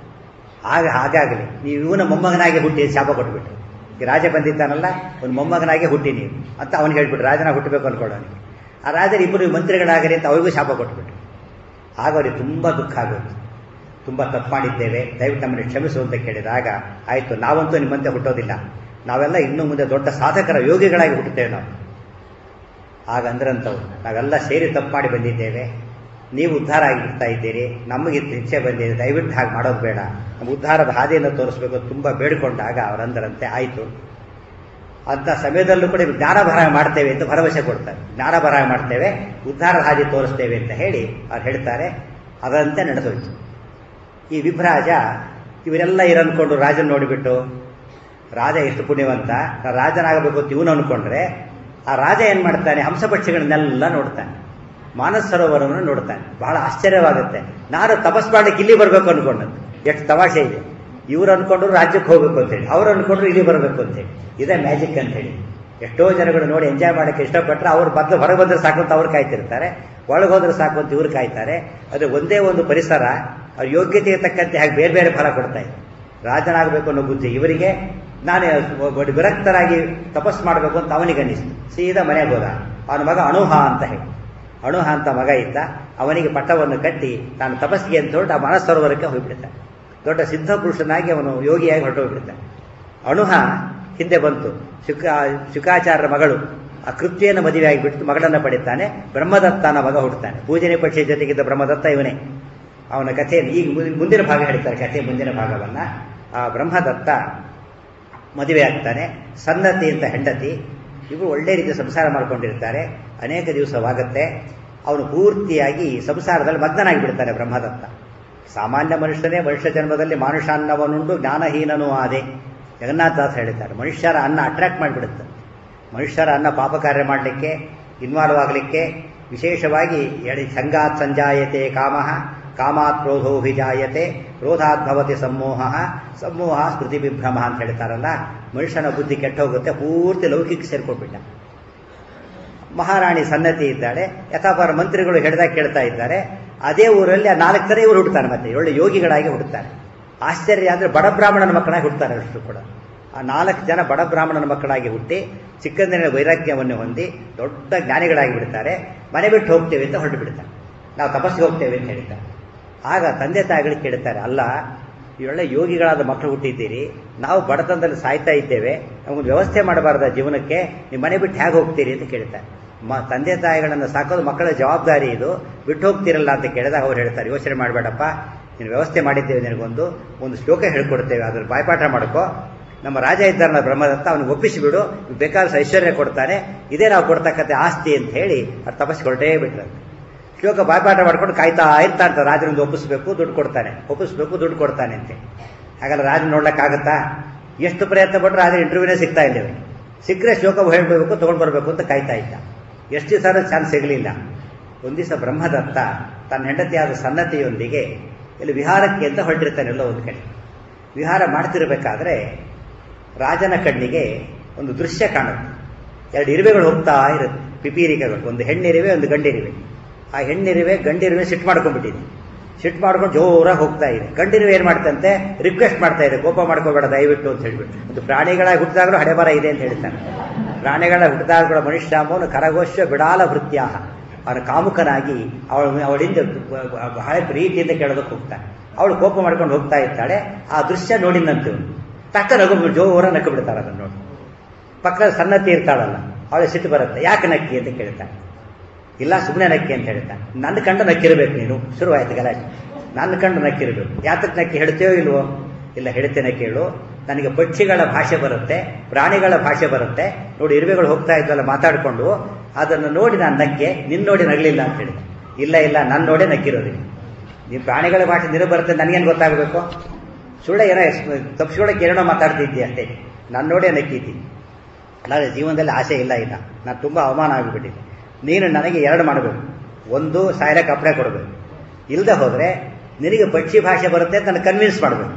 ಆಗ ಹಾಗಾಗಲಿ ನೀವು ಇವನ ಮೊಮ್ಮಗನಾಗಿ ಹುಟ್ಟಿ ಶಾಪ ಕೊಟ್ಬಿಟ್ರು ಈ ರಾಜ ಬಂದಿದ್ದಾನಲ್ಲ ಒಂದು ಮೊಮ್ಮಗನಾಗೆ ಹುಟ್ಟಿ ನೀವು ಅಂತ ಅವ್ನಿಗೆ ಹೇಳ್ಬಿಟ್ರು ರಾಜನಾಗಿ ಹುಟ್ಟಬೇಕು ಅನ್ಕೊಳ್ಳೋನಿಗೆ ಆ ರಾಜರು ಇಬ್ಬರು ಮಂತ್ರಿಗಳಾಗಲಿ ಅಂತ ಅವ್ರಿಗೂ ಶಾಪ ಕೊಟ್ಬಿಟ್ರು ಆಗ ಅವ್ರಿಗೆ ತುಂಬ ದುಃಖ ಆಗೋದು ತುಂಬ ತಪ್ಪು ಮಾಡಿದ್ದೇವೆ ದಯವಿಟ್ಟು ನಮ್ಮನ್ನು ಕ್ಷಮಿಸು ಅಂತ ಕೇಳಿದಾಗ ಆಯಿತು ನಾವಂತೂ ನಿಮ್ಮಂತೆ ಹುಟ್ಟೋದಿಲ್ಲ ನಾವೆಲ್ಲ ಇನ್ನು ಮುಂದೆ ದೊಡ್ಡ ಸಾಧಕರ ಯೋಗಿಗಳಾಗಿ ಹುಟ್ಟುತ್ತೇವೆ ನಾವು ಆಗ ಅಂದ್ರಂಥವ್ರು ನಾವೆಲ್ಲ ಸೇರಿ ತಪ್ಪು ಮಾಡಿ ಬಂದಿದ್ದೇವೆ ನೀವು ಉದ್ಧಾರ ಆಗಿರ್ತಾ ಇದ್ದೀರಿ ನಮಗೆ ಇಚ್ಛೆ ಬಂದಿದೆ ದಯವಿಟ್ಟು ಹಾಗೆ ಮಾಡೋದು ಬೇಡ ನಮ್ಮ ಉದ್ಧಾರದ ಹಾದಿಯನ್ನು ತೋರಿಸ್ಬೇಕು ಅಂತ ತುಂಬ ಬೇಡಿಕೊಂಡಾಗ ಅವರಂದರಂತೆ ಆಯಿತು ಅಂಥ ಸಮಯದಲ್ಲೂ ಕೂಡ ಇವ್ರು ಜ್ಞಾನ ಬರಹ ಮಾಡ್ತೇವೆ ಅಂತ ಭರವಸೆ ಕೊಡ್ತಾರೆ ಜ್ಞಾನ ಬರಹ ಮಾಡ್ತೇವೆ ಉದ್ಧಾರದ ಹಾದಿ ತೋರಿಸ್ತೇವೆ ಅಂತ ಹೇಳಿ ಅವ್ರು ಹೇಳ್ತಾರೆ ಅದರಂತೆ ನಡೆದೋಯ್ತು ಈ ವಿಭ್ರಾಜ ಇವರೆಲ್ಲ ಇರನ್ಕೊಂಡು ರಾಜನ ನೋಡಿಬಿಟ್ಟು ರಾಜ ಎಷ್ಟು ಪುಣ್ಯವಂತ ನಾ ರಾಜನಾಗಬೇಕು ಅಂತ ಇವನು ಅನ್ಕೊಂಡ್ರೆ ಆ ರಾಜ ಏನು ಮಾಡ್ತಾನೆ ಹಂಸಪಕ್ಷಿಗಳನ್ನೆಲ್ಲ ನೋಡ್ತಾನೆ ಮಾನಸ ಸರೋವರವನ್ನು ನೋಡ್ತಾನೆ ಬಹಳ ಆಶ್ಚರ್ಯವಾಗುತ್ತೆ ನಾನು ತಪಸ್ ಮಾಡಲಿಕ್ಕೆ ಇಲ್ಲಿ ಬರಬೇಕು ಅನ್ಕೊಂಡದ್ದು ಎಷ್ಟು ತಮಾಷೆ ಇದೆ ಇವ್ರು ಅನ್ಕೊಂಡ್ರು ರಾಜ್ಯಕ್ಕೆ ಹೋಗ್ಬೇಕು ಅಂತೇಳಿ ಅವ್ರು ಅನ್ಕೊಂಡ್ರು ಇಲ್ಲಿ ಬರಬೇಕು ಅಂತೇಳಿ ಇದೇ ಮ್ಯಾಜಿಕ್ ಅಂತ ಹೇಳಿ ಎಷ್ಟೋ ಜನಗಳು ನೋಡಿ ಎಂಜಾಯ್ ಮಾಡೋಕ್ಕೆ ಇಷ್ಟಪಟ್ಟರೆ ಅವ್ರು ಬದಲು ಹೊರಗೆ ಬಂದ್ರೆ ಸಾಕು ಅಂತ ಅವ್ರು ಕಾಯ್ತಿರ್ತಾರೆ ಒಳಗೆ ಹೋದ್ರೆ ಸಾಕು ಅಂತ ಇವ್ರು ಕಾಯ್ತಾರೆ ಅದು ಒಂದೇ ಒಂದು ಪರಿಸರ ಅವ್ರ ಯೋಗ್ಯತೆಗೆ ತಕ್ಕಂತೆ ಹಾಗೆ ಬೇರೆ ಬೇರೆ ಫಲ ಕೊಡ್ತಾ ಇದೆ ರಾಜನಾಗಬೇಕು ಅನ್ನೋ ಬುದ್ಧಿ ಇವರಿಗೆ ನಾನೇ ಒಬ್ಬ ವಿರಕ್ತರಾಗಿ ತಪಸ್ ಮಾಡಬೇಕು ಅಂತ ಅವನಿಗೆ ಅನ್ನಿಸ್ತು ಸೀದಾ ಮನೆಗೆ ಹೋದ ಅವನ ಮಗ ಅಣುಹ ಅಂತ ಹೇಳಿ ಅಣುಹ ಅಂತ ಮಗ ಇದ್ದ ಅವನಿಗೆ ಪಟ್ಟವನ್ನು ಕಟ್ಟಿ ತಾನು ತಪಸ್ಸಿಗೆ ಅಂತ ಹೊರಟು ಆ ಮನಸ್ಸರೋವರಕ್ಕೆ ಹೋಗ್ಬಿಡ್ತಾನೆ ದೊಡ್ಡ ಸಿದ್ಧ ಪುರುಷನಾಗಿ ಅವನು ಯೋಗಿಯಾಗಿ ಹೊರಟೋಗ್ಬಿಡ್ತಾನೆ ಅಣುಹ ಹಿಂದೆ ಬಂತು ಶುಕ ಶುಕಾಚಾರ್ಯರ ಮಗಳು ಆ ಕೃತ್ಯನ ಮದುವೆ ಆಗಿಬಿಟ್ಟು ಮಗಳನ್ನು ಪಡಿತಾನೆ ಬ್ರಹ್ಮದತ್ತನ ಮಗ ಹುಡ್ತಾನೆ ಪೂಜನೆ ಪಕ್ಷಿ ಜೊತೆಗಿದ್ದ ಬ್ರಹ್ಮದತ್ತ ಇವನೇ ಅವನ ಕಥೆಯನ್ನು ಈಗ ಮುಂದಿನ ಭಾಗ ಹೇಳ್ತಾರೆ ಕಥೆ ಮುಂದಿನ ಭಾಗವನ್ನ ಆ ಬ್ರಹ್ಮದತ್ತ ಮದುವೆ ಆಗ್ತಾನೆ ಸನ್ನತಿ ಅಂತ ಹೆಂಡತಿ ಇವರು ಒಳ್ಳೆ ರೀತಿಯ ಸಂಸಾರ ಮಾಡ್ಕೊಂಡಿರ್ತಾರೆ ಅನೇಕ ದಿವಸವಾಗುತ್ತೆ ಅವನು ಪೂರ್ತಿಯಾಗಿ ಸಂಸಾರದಲ್ಲಿ ಮಗ್ನನಾಗಿ ಬಿಡ್ತಾನೆ ಬ್ರಹ್ಮದತ್ತ ಸಾಮಾನ್ಯ ಮನುಷ್ಯನೇ ಮನುಷ್ಯ ಜನ್ಮದಲ್ಲಿ ಮಾನುಷಾನ್ನವನುಂಡು ಜ್ಞಾನಹೀನನೂ ಆದೆ ಜಗನ್ನಾಥದಾಸ್ ಹೇಳಿದ್ದಾರೆ ಮನುಷ್ಯರ ಅನ್ನ ಅಟ್ರಾಕ್ಟ್ ಮಾಡಿಬಿಡುತ್ತೆ ಮನುಷ್ಯರ ಅನ್ನ ಪಾಪ ಕಾರ್ಯ ಮಾಡಲಿಕ್ಕೆ ಇನ್ವಾಲ್ವ್ ಆಗಲಿಕ್ಕೆ ವಿಶೇಷವಾಗಿ ಎಡಿ ಸಂಗಾತ್ ಸಂಜಾಯತೆ ಕಾಮಃ ಕಾಮಾತ್ ಕ್ರೋಧೋಭಿಜಾಯತೆ ಕ್ರೋಧಾತ್ ಭವತಿ ಸಮೋಹ ಸಮೋಹ ಸ್ಮೃತಿ ವಿಭ್ರಮ ಅಂತ ಹೇಳ್ತಾರಲ್ಲ ಮನುಷ್ಯನ ಬುದ್ಧಿ ಕೆಟ್ಟ ಹೋಗುತ್ತೆ ಪೂರ್ತಿ ಲೌಕಿಕ ಸೇರ್ಕೊಂಡ್ಬಿಟ್ಟ ಮಹಾರಾಣಿ ಸನ್ನತಿ ಇದ್ದಾಳೆ ಯಥಾಪರ ಮಂತ್ರಿಗಳು ಹೇಳ್ದಾಗ ಕೇಳ್ತಾ ಇದ್ದಾರೆ ಅದೇ ಊರಲ್ಲಿ ಆ ನಾಲ್ಕು ಥರ ಇವರು ಹುಡ್ತಾರೆ ಮತ್ತೆ ಒಳ್ಳೆ ಯೋಗಿಗಳಾಗಿ ಹುಡ್ತಾರೆ ಆಶ್ಚರ್ಯ ಅಂದರೆ ಬಡ ಬ್ರಾಹ್ಮಣನ ಮಕ್ಕಳಾಗಿ ಹುಡ್ತಾರೆ ಅಷ್ಟು ಕೂಡ ಆ ನಾಲ್ಕು ಜನ ಬಡ ಬ್ರಾಹ್ಮಣನ ಮಕ್ಕಳಾಗಿ ಹುಟ್ಟಿ ಚಿಕ್ಕಂದಿನ ವೈರಾಗ್ಯವನ್ನು ಹೊಂದಿ ದೊಡ್ಡ ಜ್ಞಾನಿಗಳಾಗಿ ಬಿಡ್ತಾರೆ ಮನೆ ಬಿಟ್ಟು ಹೋಗ್ತೇವೆ ಅಂತ ಹೊರಟು ಬಿಡ್ತಾರೆ ನಾವು ತಪಸ್ಸಿಗೆ ಹೋಗ್ತೇವೆ ಅಂತ ಹೇಳ್ತಾರೆ ಆಗ ತಂದೆ ತಾಯಿಗಳು ಕೇಳ್ತಾರೆ ಅಲ್ಲ ಒಳ್ಳೆ ಯೋಗಿಗಳಾದ ಮಕ್ಕಳು ಹುಟ್ಟಿದ್ದೀರಿ ನಾವು ಬಡತನದಲ್ಲಿ ಸಾಯ್ತಾ ಇದ್ದೇವೆ ನಮಗೊಂದು ವ್ಯವಸ್ಥೆ ಮಾಡಬಾರ್ದ ಜೀವನಕ್ಕೆ ನೀವು ಮನೆ ಬಿಟ್ಟು ಹೇಗೆ ಹೋಗ್ತೀರಿ ಅಂತ ಕೇಳ್ತಾರೆ ಮ ತಂದೆ ತಾಯಿಗಳನ್ನು ಸಾಕೋದು ಮಕ್ಕಳ ಜವಾಬ್ದಾರಿ ಇದು ಬಿಟ್ಟು ಹೋಗ್ತಿರಲ್ಲ ಅಂತ ಕೇಳಿದಾಗ ಅವ್ರು ಹೇಳ್ತಾರೆ ಯೋಚನೆ ಮಾಡಬೇಡಪ್ಪ ನೀನು ವ್ಯವಸ್ಥೆ ಮಾಡಿದ್ದೇವೆ ನಿನಗೊಂದು ಒಂದು ಶ್ಲೋಕ ಹೇಳ್ಕೊಡ್ತೇವೆ ಅದ್ರ ಬಾಯ್ಪಾಠ ಮಾಡ್ಕೋ ನಮ್ಮ ರಾಜ ಇದ್ದಾರಲ್ಲ ಬ್ರಹ್ಮದತ್ತ ಅವನಿಗೆ ಒಪ್ಪಿಸಿಬಿಡು ಬೇಕಾದ ಐಶ್ವರ್ಯ ಕೊಡ್ತಾನೆ ಇದೇ ನಾವು ಕೊಡ್ತಕ್ಕಂಥ ಆಸ್ತಿ ಅಂತ ಹೇಳಿ ಅದು ತಪಸ್ಸಿ ಹೊರಟೇ ಬಿಟ್ರಂತೆ ಶ್ಲೋಕ ಬಾಯ್ಪಾಠ ಮಾಡ್ಕೊಂಡು ಕಾಯ್ತಾ ಇರ್ತಾ ಅಂತ ರಾಜನಿಂದ ಒಪ್ಪಿಸ್ಬೇಕು ದುಡ್ಡು ಕೊಡ್ತಾನೆ ಒಪ್ಪಿಸ್ಬೇಕು ದುಡ್ಡು ಕೊಡ್ತಾನೆ ಅಂತೆ ಹಾಗಲ್ಲ ರಾಜ ನೋಡ್ಲಿಕ್ಕಾಗತ್ತಾ ಎಷ್ಟು ಪ್ರಯತ್ನ ಪಟ್ಟರು ರಾಜ ಇಂಟರ್ವ್ಯೂನೇ ಸಿಗ್ತಾ ಇಲ್ಲ ಇವನಿಗೆ ಸಿಕ್ಕರೆ ಶ್ಲೋಕ ಹೇಳ್ಬೇಕು ತೊಗೊಂಡು ಬರಬೇಕು ಅಂತ ಕಾಯ್ತಾ ಇದ್ದ ಎಷ್ಟು ದಿವಸ ಚಾನ್ಸ್ ಸಿಗಲಿಲ್ಲ ಒಂದು ದಿವಸ ಬ್ರಹ್ಮದತ್ತ ತನ್ನ ಹೆಂಡತಿಯಾದ ಸನ್ನತಿಯೊಂದಿಗೆ ಇಲ್ಲಿ ವಿಹಾರಕ್ಕೆ ಅಂತ ಹೊರಟಿರ್ತಾನೆ ಎಲ್ಲೋ ಒಂದು ಕಡೆ ವಿಹಾರ ಮಾಡ್ತಿರ್ಬೇಕಾದ್ರೆ ರಾಜನ ಕಣ್ಣಿಗೆ ಒಂದು ದೃಶ್ಯ ಕಾಣುತ್ತೆ ಎರಡು ಇರುವೆಗಳು ಹೋಗ್ತಾ ಇರುತ್ತೆ ಪಿಪೀರಿಕೆಗಳು ಒಂದು ಹೆಣ್ಣಿರುವೆ ಒಂದು ಗಂಡಿರುವೆ ಆ ಹೆಣ್ಣಿರುವೆ ಗಂಡಿರುವೆ ಸಿಟ್ಟು ಮಾಡ್ಕೊಂಡ್ಬಿಟ್ಟಿದೆ ಸಿಟ್ಟು ಮಾಡ್ಕೊಂಡು ಜೋರಾಗಿ ಹೋಗ್ತಾ ಇದೆ ಗಂಡಿರುವೆ ಏನು ಮಾಡ್ತಂತೆ ರಿಕ್ವೆಸ್ಟ್ ಮಾಡ್ತಾ ಇದೆ ಕೋಪ ಮಾಡ್ಕೋಬೇಡ ದಯವಿಟ್ಟು ಅಂತ ಹೇಳ್ಬಿಟ್ಟು ಒಂದು ಪ್ರಾಣಿಗಳಾಗಿ ಹುಟ್ಟಿದಾಗಲೂ ಹಣೆಬರ ಇದೆ ಅಂತ ಹೇಳ್ತಾನೆ ಪ್ರಾಣಿಗಳ ಹುಟ್ಟಿದಾಗ ಕೂಡ ಮನುಷ್ಯಾಮೋನು ಕರಗೋಶ ಬಿಡಾಲ ಭೃತ್ಯಾಹ ಅವನ ಕಾಮುಕನಾಗಿ ಅವಳ ಅವಳಿಂದ ಬಹಳ ಪ್ರೀತಿಯಿಂದ ಕೇಳೋದಕ್ಕೆ ಹೋಗ್ತಾನೆ ಅವಳು ಕೋಪ ಮಾಡ್ಕೊಂಡು ಹೋಗ್ತಾ ಇರ್ತಾಳೆ ಆ ದೃಶ್ಯ ನೋಡಿದಂತೆ ತಕ್ಕ ನಗು ಜೋರ ನಕ್ಕು ಬಿಡ್ತಾಳೆ ಅದನ್ನು ನೋಡಿ ಪಕ್ಕದ ಸನ್ನತಿ ಇರ್ತಾಳಲ್ಲ ಅವಳು ಸಿಟ್ಟು ಬರುತ್ತೆ ಯಾಕೆ ನಕ್ಕಿ ಅಂತ ಕೇಳ್ತಾನೆ ಇಲ್ಲ ಸುಮ್ಮನೆ ನಕ್ಕಿ ಅಂತ ಹೇಳ್ತಾನೆ ನನ್ನ ಕಂಡು ನಕ್ಕಿರ್ಬೇಕು ನೀನು ಶುರುವಾಯ್ತು ಗಲಾಟೆ ನನ್ನ ಕಂಡು ನಕ್ಕಿರ್ಬೇಕು ಯಾತಕ್ಕೆ ನಕ್ಕಿ ಹೇಳ್ತೇವೋ ಇಲ್ವೋ ಇಲ್ಲ ಹೇಳ್ತೇನೆ ಕೇಳು ನನಗೆ ಪಕ್ಷಿಗಳ ಭಾಷೆ ಬರುತ್ತೆ ಪ್ರಾಣಿಗಳ ಭಾಷೆ ಬರುತ್ತೆ ನೋಡಿ ಇರುವೆಗಳು ಹೋಗ್ತಾ ಇದ್ವಲ್ಲ ಮಾತಾಡಿಕೊಂಡು ಅದನ್ನು ನೋಡಿ ನಾನು ನಕ್ಕೆ ನಿನ್ನ ನೋಡಿ ನಗಲಿಲ್ಲ ಅಂತ ಹೇಳಿದೆ ಇಲ್ಲ ಇಲ್ಲ ನನ್ನ ನೋಡೇ ನಕ್ಕಿರೋದು ನೀವು ಪ್ರಾಣಿಗಳ ಭಾಷೆ ನಿನಗೆ ಬರುತ್ತೆ ನನಗೇನು ಗೊತ್ತಾಗಬೇಕು ಸುಳ್ಳ ಏನೋ ತಪ್ಪಿಸ್ಕೊಳಕ್ಕೆ ಏನೇನೋ ಮಾತಾಡ್ತಿದ್ದಿ ಅಷ್ಟೇ ನಾನು ನೋಡೇ ನಕ್ಕಿದ್ದಿ ಅಲ್ಲ ಜೀವನದಲ್ಲಿ ಆಸೆ ಇಲ್ಲ ಇಲ್ಲ ನಾನು ತುಂಬ ಅವಮಾನ ಆಗಿಬಿಟ್ಟಿದ್ದೆ ನೀನು ನನಗೆ ಎರಡು ಮಾಡಬೇಕು ಒಂದು ಸಾಯರ ಕಪ್ಪಡೆ ಕೊಡಬೇಕು ಇಲ್ಲದೆ ಹೋದರೆ ನಿನಗೆ ಪಕ್ಷಿ ಭಾಷೆ ಬರುತ್ತೆ ಅಂತ ನನಗೆ ಕನ್ವಿನ್ಸ್ ಮಾಡಬೇಕು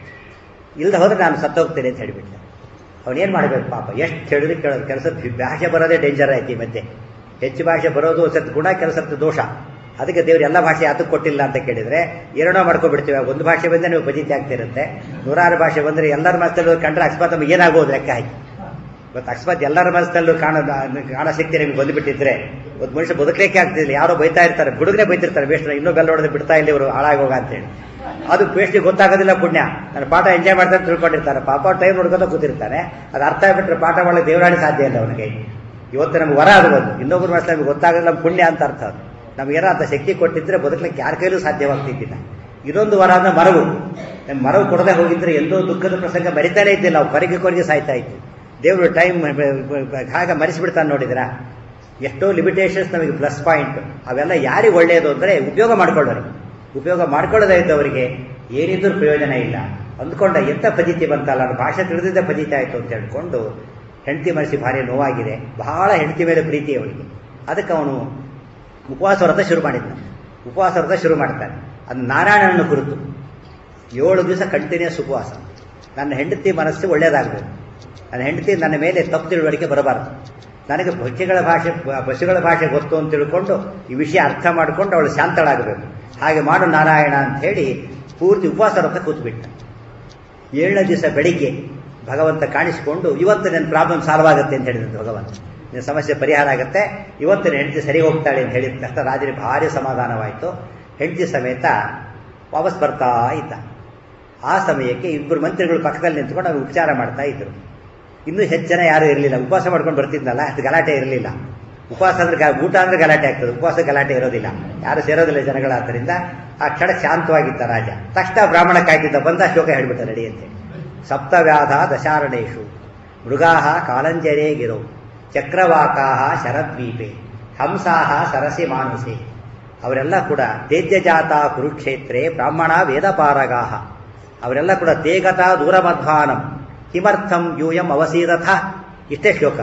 ಇಲ್ಲದೆ ಹೋದರೆ ನಾನು ಸತ್ತೋಗ್ತೇನೆ ಅಂತ ಹೇಳಿಬಿಟ್ಟೆ ಅವನೇನು ಮಾಡಬೇಕು ಪಾಪ ಎಷ್ಟು ಹೇಳಿದ್ರೆ ಕೇಳೋದು ಕೆಲಸ ಭಾಷೆ ಬರೋದೇ ಡೇಂಜರ್ ಆಯ್ತು ಈ ಮಧ್ಯೆ ಹೆಚ್ಚು ಭಾಷೆ ಬರೋದು ಸತ್ ಗುಣ ಕೆಲಸದ ದೋಷ ಅದಕ್ಕೆ ದೇವರು ಎಲ್ಲ ಭಾಷೆ ಯಾತಕ್ಕೆ ಕೊಟ್ಟಿಲ್ಲ ಅಂತ ಕೇಳಿದರೆ ಎರಡೋ ಮಾಡ್ಕೊಬಿಡ್ತೀವಿ ಒಂದು ಭಾಷೆ ಬಂದರೆ ನೀವು ಬಜಿತಿ ಆಗ್ತಿರುತ್ತೆ ನೂರಾರು ಭಾಷೆ ಬಂದರೆ ಎಲ್ಲರ ಮನಸ್ಸಲ್ಲೂ ಕಂಡ್ರೆ ಅಕಸ್ಮಾತ್ ನಮಗೆ ಏನಾಗೋದು ಲೆಕ್ಕ ಹಾಕಿ ಇವತ್ತು ಅಕಸ್ಮಾತ್ ಎಲ್ಲರ ಮನಸ್ಸಲ್ಲೂ ಕಾಣ ಕಾಣ ಶಕ್ತಿ ನಿಮ್ಗೆ ಬಂದುಬಿಟ್ಟಿದ್ರೆ ಒಂದು ಮನುಷ್ಯ ಬದುಕಲಿಕ್ಕೆ ಆಗ್ತಿಲ್ಲ ಯಾರೋ ಬೈತಾ ಇರ್ತಾರೆ ಹುಡುಗನೇ ಬೈತಿರ್ತಾರೆ ಬೇಸ್ಟ್ ಇನ್ನೂ ಬೆಲ್ಲ ಹೊಡೆದು ಬಿಡ್ತಾ ಇಲ್ಲ ಇವರು ಹಾಳಾಗೋಗ ಅಂತೇಳಿ ಅದು ಬೇಸ್ಟಿಗೆ ಗೊತ್ತಾಗೋದಿಲ್ಲ ಪುಣ್ಯ ನನ್ನ ಪಾಠ ಎಂಜಾಯ್ ಮಾಡ್ತಾರೆ ತಿಳ್ಕೊಂಡಿರ್ತಾರೆ ಪಾಪ ಟೈಮ್ ನೋಡ್ಕೊತ ಕೂತಿರ್ತಾನೆ ಅದು ಅರ್ಥ ಆಗ್ಬಿಟ್ರೆ ಪಾಠ ಮಾಡಲಿಕ್ಕೆ ದೇವರಾಡಿ ಸಾಧ್ಯ ಇಲ್ಲ ಅವನಿಗೆ ಇವತ್ತು ನಮ್ಗೆ ವರ ಅದು ಬಂದು ಇನ್ನೊಬ್ಬರ ಮನಸ್ಸು ನಮ್ಗೆ ಗೊತ್ತಾಗೋದಿಲ್ಲ ನಮ್ಮ ಪುಣ್ಯ ಅಂತ ಅರ್ಥ ಅದು ನಮಗೇನೋ ಅಂತ ಶಕ್ತಿ ಕೊಟ್ಟಿದ್ರೆ ಬದುಕಲಿಕ್ಕೆ ಯಾರ ಕೈಲೂ ಸಾಧ್ಯವಾಗ್ತಿದ್ದಿಲ್ಲ ಇದೊಂದು ವರ ಅಂದ್ರೆ ಮರವು ಮರವು ಕೊಡದೆ ಹೋಗಿದ್ರೆ ಎಂದೋ ದುಃಖದ ಪ್ರಸಂಗ ಮರಿತಾನೇ ಇದ್ದಿಲ್ಲ ನಾವು ಕೊರಗೆ ಕೊರಗೆ ಸಾಯ್ತಾ ಇತ್ತು ದೇವರು ಟೈಮ್ ಹಾಗೆ ಮರೆಸಿಬಿಡ್ತಾನೆ ನೋಡಿದ್ರಾ ಎಷ್ಟೋ ಲಿಮಿಟೇಷನ್ಸ್ ನಮಗೆ ಪ್ಲಸ್ ಪಾಯಿಂಟ್ ಅವೆಲ್ಲ ಯಾರಿಗೆ ಒಳ್ಳೆಯದು ಅಂದರೆ ಉಪಯೋಗ ಮಾಡ್ಕೊಳ್ಳೋರು ಉಪಯೋಗ ಮಾಡ್ಕೊಳ್ಳೋದೇ ಇದ್ದವರಿಗೆ ಏನಿದ್ರೂ ಪ್ರಯೋಜನ ಇಲ್ಲ ಅಂದ್ಕೊಂಡ ಎಂಥ ಪದ್ಧತಿ ಬಂತಲ್ಲ ನಾನು ಭಾಷೆ ತಿಳಿದಿದ್ದ ಪದ್ಧತಿ ಆಯಿತು ಅಂತ ಹೇಳ್ಕೊಂಡು ಹೆಂಡತಿ ಮನಸ್ಸಿ ಭಾರಿ ನೋವಾಗಿದೆ ಬಹಳ ಹೆಂಡತಿ ಮೇಲೆ ಪ್ರೀತಿ ಅವನಿಗೆ ಅದಕ್ಕೆ ಅವನು ಉಪವಾಸ ವ್ರತ ಶುರು ಮಾಡಿದ್ದ ಉಪವಾಸ ವ್ರತ ಶುರು ಮಾಡ್ತಾನೆ ಅದು ನಾರಾಯಣನ ಕುರಿತು ಏಳು ದಿವಸ ಕಂಟಿನ್ಯೂಸ್ ಉಪವಾಸ ನನ್ನ ಹೆಂಡತಿ ಮನಸ್ಸು ಒಳ್ಳೆಯದಾಗಬೇಕು ನನ್ನ ಹೆಂಡತಿ ನನ್ನ ಮೇಲೆ ತಪ್ಪು ತಿಳುವಳಿಕೆ ಬರಬಾರದು ನನಗೆ ಪಕ್ಷಿಗಳ ಭಾಷೆ ಪಶುಗಳ ಭಾಷೆ ಗೊತ್ತು ಅಂತ ತಿಳ್ಕೊಂಡು ಈ ವಿಷಯ ಅರ್ಥ ಮಾಡಿಕೊಂಡು ಅವಳು ಶಾಂತಳಾಗಬೇಕು ಹಾಗೆ ಮಾಡು ನಾರಾಯಣ ಅಂತ ಹೇಳಿ ಪೂರ್ತಿ ಉಪವಾಸ ವ್ರತ ಕೂತ್ಬಿಟ್ಟ ಏಳನೇ ದಿವಸ ಬೆಳಿಗ್ಗೆ ಭಗವಂತ ಕಾಣಿಸಿಕೊಂಡು ಇವತ್ತು ನನ್ನ ಪ್ರಾಬ್ಲಮ್ ಸಾಲ್ವ್ ಆಗುತ್ತೆ ಅಂತ ಹೇಳಿದ್ರು ಭಗವಂತ ನಿನ್ನ ಸಮಸ್ಯೆ ಪರಿಹಾರ ಆಗುತ್ತೆ ಇವತ್ತಿನ ಹೆಂಡತಿ ಸರಿ ಹೋಗ್ತಾಳೆ ಅಂತ ಹೇಳಿದ ತಕ್ಷಣ ರಾಜನಿಗೆ ಭಾರಿ ಸಮಾಧಾನವಾಯಿತು ಹೆಂಡತಿ ಸಮೇತ ವಾಪಸ್ ಬರ್ತಾ ಇದ್ದ ಆ ಸಮಯಕ್ಕೆ ಇಬ್ಬರು ಮಂತ್ರಿಗಳು ಪಕ್ಕದಲ್ಲಿ ನಿಂತ್ಕೊಂಡು ಅವ್ರು ಉಪಚಾರ ಮಾಡ್ತಾ ಇದ್ರು ಇನ್ನೂ ಹೆಚ್ಚು ಜನ ಯಾರೂ ಇರಲಿಲ್ಲ ಉಪವಾಸ ಮಾಡ್ಕೊಂಡು ಬರ್ತಿದ್ನಲ್ಲ ಅಷ್ಟು ಗಲಾಟೆ ಇರಲಿಲ್ಲ ಉಪವಾಸ ಅಂದ್ರೆ ಗ- ಊಟ ಅಂದ್ರೆ ಗಲಾಟೆ ಆಗ್ತದೆ ಉಪವಾಸ ಗಲಾಟೆ ಇರೋದಿಲ್ಲ ಯಾರು ಸೇರೋದಿಲ್ಲ ಜನಗಳಾದ್ದರಿಂದ ಆ ಕ್ಷಣ ಶಾಂತವಾಗಿದ್ದ ರಾಜ ತಕ್ಷಣ ಬ್ರಾಹ್ಮಣ ಕಾಯ್ತಿದ್ದ ಬಂದ ಶೋಕ ಹೇಳ್ಬಿಟ್ಟ ನಡಿ ಅಂತೇಳಿ ಸಪ್ತವ್ಯಾಧ ದಶಾರಣೇಶು ಮೃಗಾಹ ಕಾಲಂಜರೇ ಗಿರೋ ಚಕ್ರವಾಕಾಹ ಶರದ್ವೀಪೆ ಹಂಸಾಹ ಸರಸಿ ಮಾನಸೆ ಅವರೆಲ್ಲ ಕೂಡ ತೇಜ್ಯಜಾತ ಕುರುಕ್ಷೇತ್ರೇ ಬ್ರಾಹ್ಮಣ ವೇದಪಾರಗಾಹ ಅವರೆಲ್ಲ ಕೂಡ ತೇಗತ ದೂರಮಧ್ವಾನಂ ಕಿಮರ್ಥಂ ಯೂಯಂ ಅವಸೀರಥ ಇಷ್ಟೇ ಶ್ಲೋಕ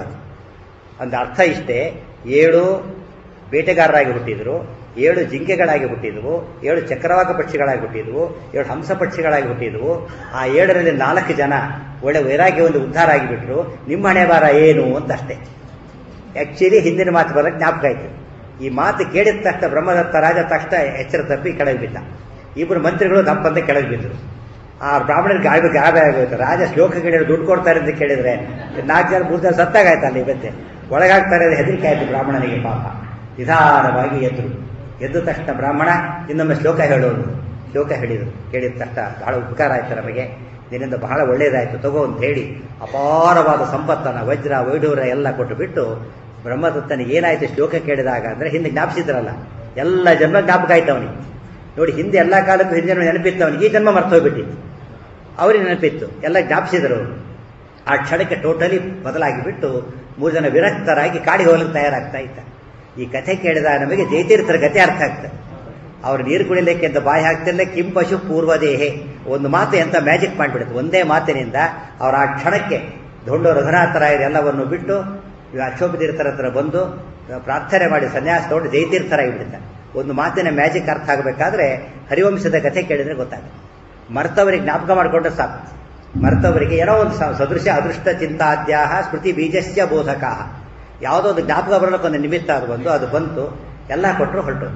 ಒಂದು ಅರ್ಥ ಇಷ್ಟೇ ಏಳು ಬೇಟೆಗಾರರಾಗಿ ಹುಟ್ಟಿದ್ರು ಏಳು ಜಿಂಕೆಗಳಾಗಿ ಹುಟ್ಟಿದ್ವು ಏಳು ಚಕ್ರವಾಕ ಪಕ್ಷಿಗಳಾಗಿ ಹುಟ್ಟಿದ್ವು ಏಳು ಹಂಸ ಪಕ್ಷಿಗಳಾಗಿ ಹುಟ್ಟಿದ್ವು ಆ ಏಳರಲ್ಲಿ ನಾಲ್ಕು ಜನ ಒಳ್ಳೆ ವೈರಾಗ್ಯ ಒಂದು ಉದ್ಧಾರ ಆಗಿಬಿಟ್ರು ನಿಮ್ಮ ಹಣೆ ಬಾರ ಏನು ಅಂತ ಅಷ್ಟೇ ಆ್ಯಕ್ಚುಲಿ ಹಿಂದಿನ ಮಾತು ಬರೋಕ್ಕೆ ಜ್ಞಾಪಕ ಆಯ್ತು ಈ ಮಾತು ಕೇಳಿದ ತಕ್ಷಣ ಬ್ರಹ್ಮದತ್ತ ರಾಜ ತಕ್ಷಣ ಎಚ್ಚರ ತಪ್ಪಿ ಕೆಳಗೆ ಬಿದ್ದ ಇಬ್ಬರು ಮಂತ್ರಿಗಳು ದಪ್ಪಂತ ಕೆಳಗೆ ಬಿದ್ದರು ಆ ಬ್ರಾಹ್ಮಣರಿಗೆ ಗಾಳಿ ಗಾಬೆ ಆಗೋಯ್ತು ರಾಜ ಶ್ಲೋಕ ಕೇಳಿದ್ರೆ ದುಡ್ಡು ಕೊಡ್ತಾರೆ ಅಂತ ಕೇಳಿದ್ರೆ ನಾಲ್ಕು ಜನ ಮೂರು ಜನ ಸತ್ತಾಗಾಯ್ತಲ್ಲ ಇವತ್ತೆ ಒಳಗಾಗ್ತಾರೆ ಅಂತ ಹೆದರಿಕೆ ಆಯ್ತು ಬ್ರಾಹ್ಮಣನಿಗೆ ಪಾಪ ನಿಧಾನವಾಗಿ ಎದ್ರು ಎದ್ದ ತಕ್ಷಣ ಬ್ರಾಹ್ಮಣ ಇನ್ನೊಮ್ಮೆ ಶ್ಲೋಕ ಹೇಳೋದು ಶ್ಲೋಕ ಹೇಳಿದರು ಕೇಳಿದ ತಕ್ಷಣ ಬಹಳ ಉಪಕಾರ ಆಯ್ತು ನಮಗೆ ನಿನ್ನಿಂದ ಬಹಳ ಒಳ್ಳೇದಾಯ್ತು ತಗೋ ಅಂತ ಹೇಳಿ ಅಪಾರವಾದ ಸಂಪತ್ತನ್ನು ವಜ್ರ ವೈಢೂರ ಎಲ್ಲ ಕೊಟ್ಟು ಬಿಟ್ಟು ಬ್ರಹ್ಮದತ್ತನಿಗೆ ಏನಾಯ್ತು ಶ್ಲೋಕ ಕೇಳಿದಾಗ ಅಂದರೆ ಹಿಂದೆ ಜ್ಞಾಪಿಸಿದ್ರಲ್ಲ ಎಲ್ಲ ಜನ್ಮ ಜ್ಞಾಪಕ ಆಯ್ತು ಅವನಿಗೆ ನೋಡಿ ಹಿಂದೆ ಎಲ್ಲ ಕಾಲಕ್ಕೂ ಹಿಂದೆ ನೆನಪಿತ್ತು ಅವನಿಗೆ ಈ ಜನ್ಮ ಮರ್ತೋಗ್ಬಿಟ್ಟಿತ್ತು ಅವ್ರಿಗೆ ನೆನಪಿತ್ತು ಎಲ್ಲ ಜ್ಞಾಪಿಸಿದರು ಅವರು ಆ ಕ್ಷಣಕ್ಕೆ ಟೋಟಲಿ ಬದಲಾಗಿ ಬಿಟ್ಟು ಮೂರು ಜನ ವಿರಕ್ತರಾಗಿ ಕಾಡಿಗೆ ಹೋಗಲಿಕ್ಕೆ ತಯಾರಾಗ್ತಾ ಇದ್ದ ಈ ಕಥೆ ಕೇಳಿದಾಗ ನಮಗೆ ಜಯತೀರ್ಥರ ಗತಿ ಅರ್ಥ ಆಗ್ತದೆ ಅವ್ರು ನೀರು ಕುಡಿಲಿಕ್ಕೆ ಅಂತ ಬಾಯಿ ಹಾಕ್ತಿರಲಿಲ್ಲ ಕಿಂ ಪಶು ಪೂರ್ವದೇಹೆ ಒಂದು ಮಾತು ಎಂತ ಮ್ಯಾಜಿಕ್ ಮಾಡಿಬಿಡುತ್ತೆ ಒಂದೇ ಮಾತಿನಿಂದ ಅವರ ಆ ಕ್ಷಣಕ್ಕೆ ದೊಡ್ಡ ರಘುನಾಥರಾಯರು ಎಲ್ಲವನ್ನು ಬಿಟ್ಟು ಇವ ಅಕ್ಷೋಪತೀರ್ಥರ ಹತ್ರ ಬಂದು ಪ್ರಾರ್ಥನೆ ಮಾಡಿ ಸನ್ಯಾಸ ತಗೊಂಡು ಜಯತೀರ್ಥರಾಗಿ ಬಿಡ್ತಾರೆ ಒಂದು ಮಾತಿನ ಮ್ಯಾಜಿಕ್ ಅರ್ಥ ಆಗಬೇಕಾದ್ರೆ ಹರಿವಂಶದ ಕಥೆ ಕೇಳಿದ್ರೆ ಗೊತ್ತಾಗುತ್ತೆ ಮರ್ತವರಿಗೆ ಜ್ಞಾಪಕ ಮಾಡಿಕೊಂಡ್ರೆ ಸಾಕು ಮರ್ತವರಿಗೆ ಏನೋ ಒಂದು ಸ- ಸದೃಶ ಅದೃಷ್ಟ ಚಿಂತಾದ್ಯಾಹ ಸ್ಮೃತಿ ಬೀಜಸ್ಯ ಬೋಧಕ ಯಾವುದೋ ಒಂದು ಜ್ಞಾಪಕ ಬರಲಿಕ್ಕೆ ಒಂದು ನಿಮಿತ್ತ ಅದು ಬಂದು ಅದು ಬಂತು ಎಲ್ಲ ಕೊಟ್ಟರು ಹೊರಟು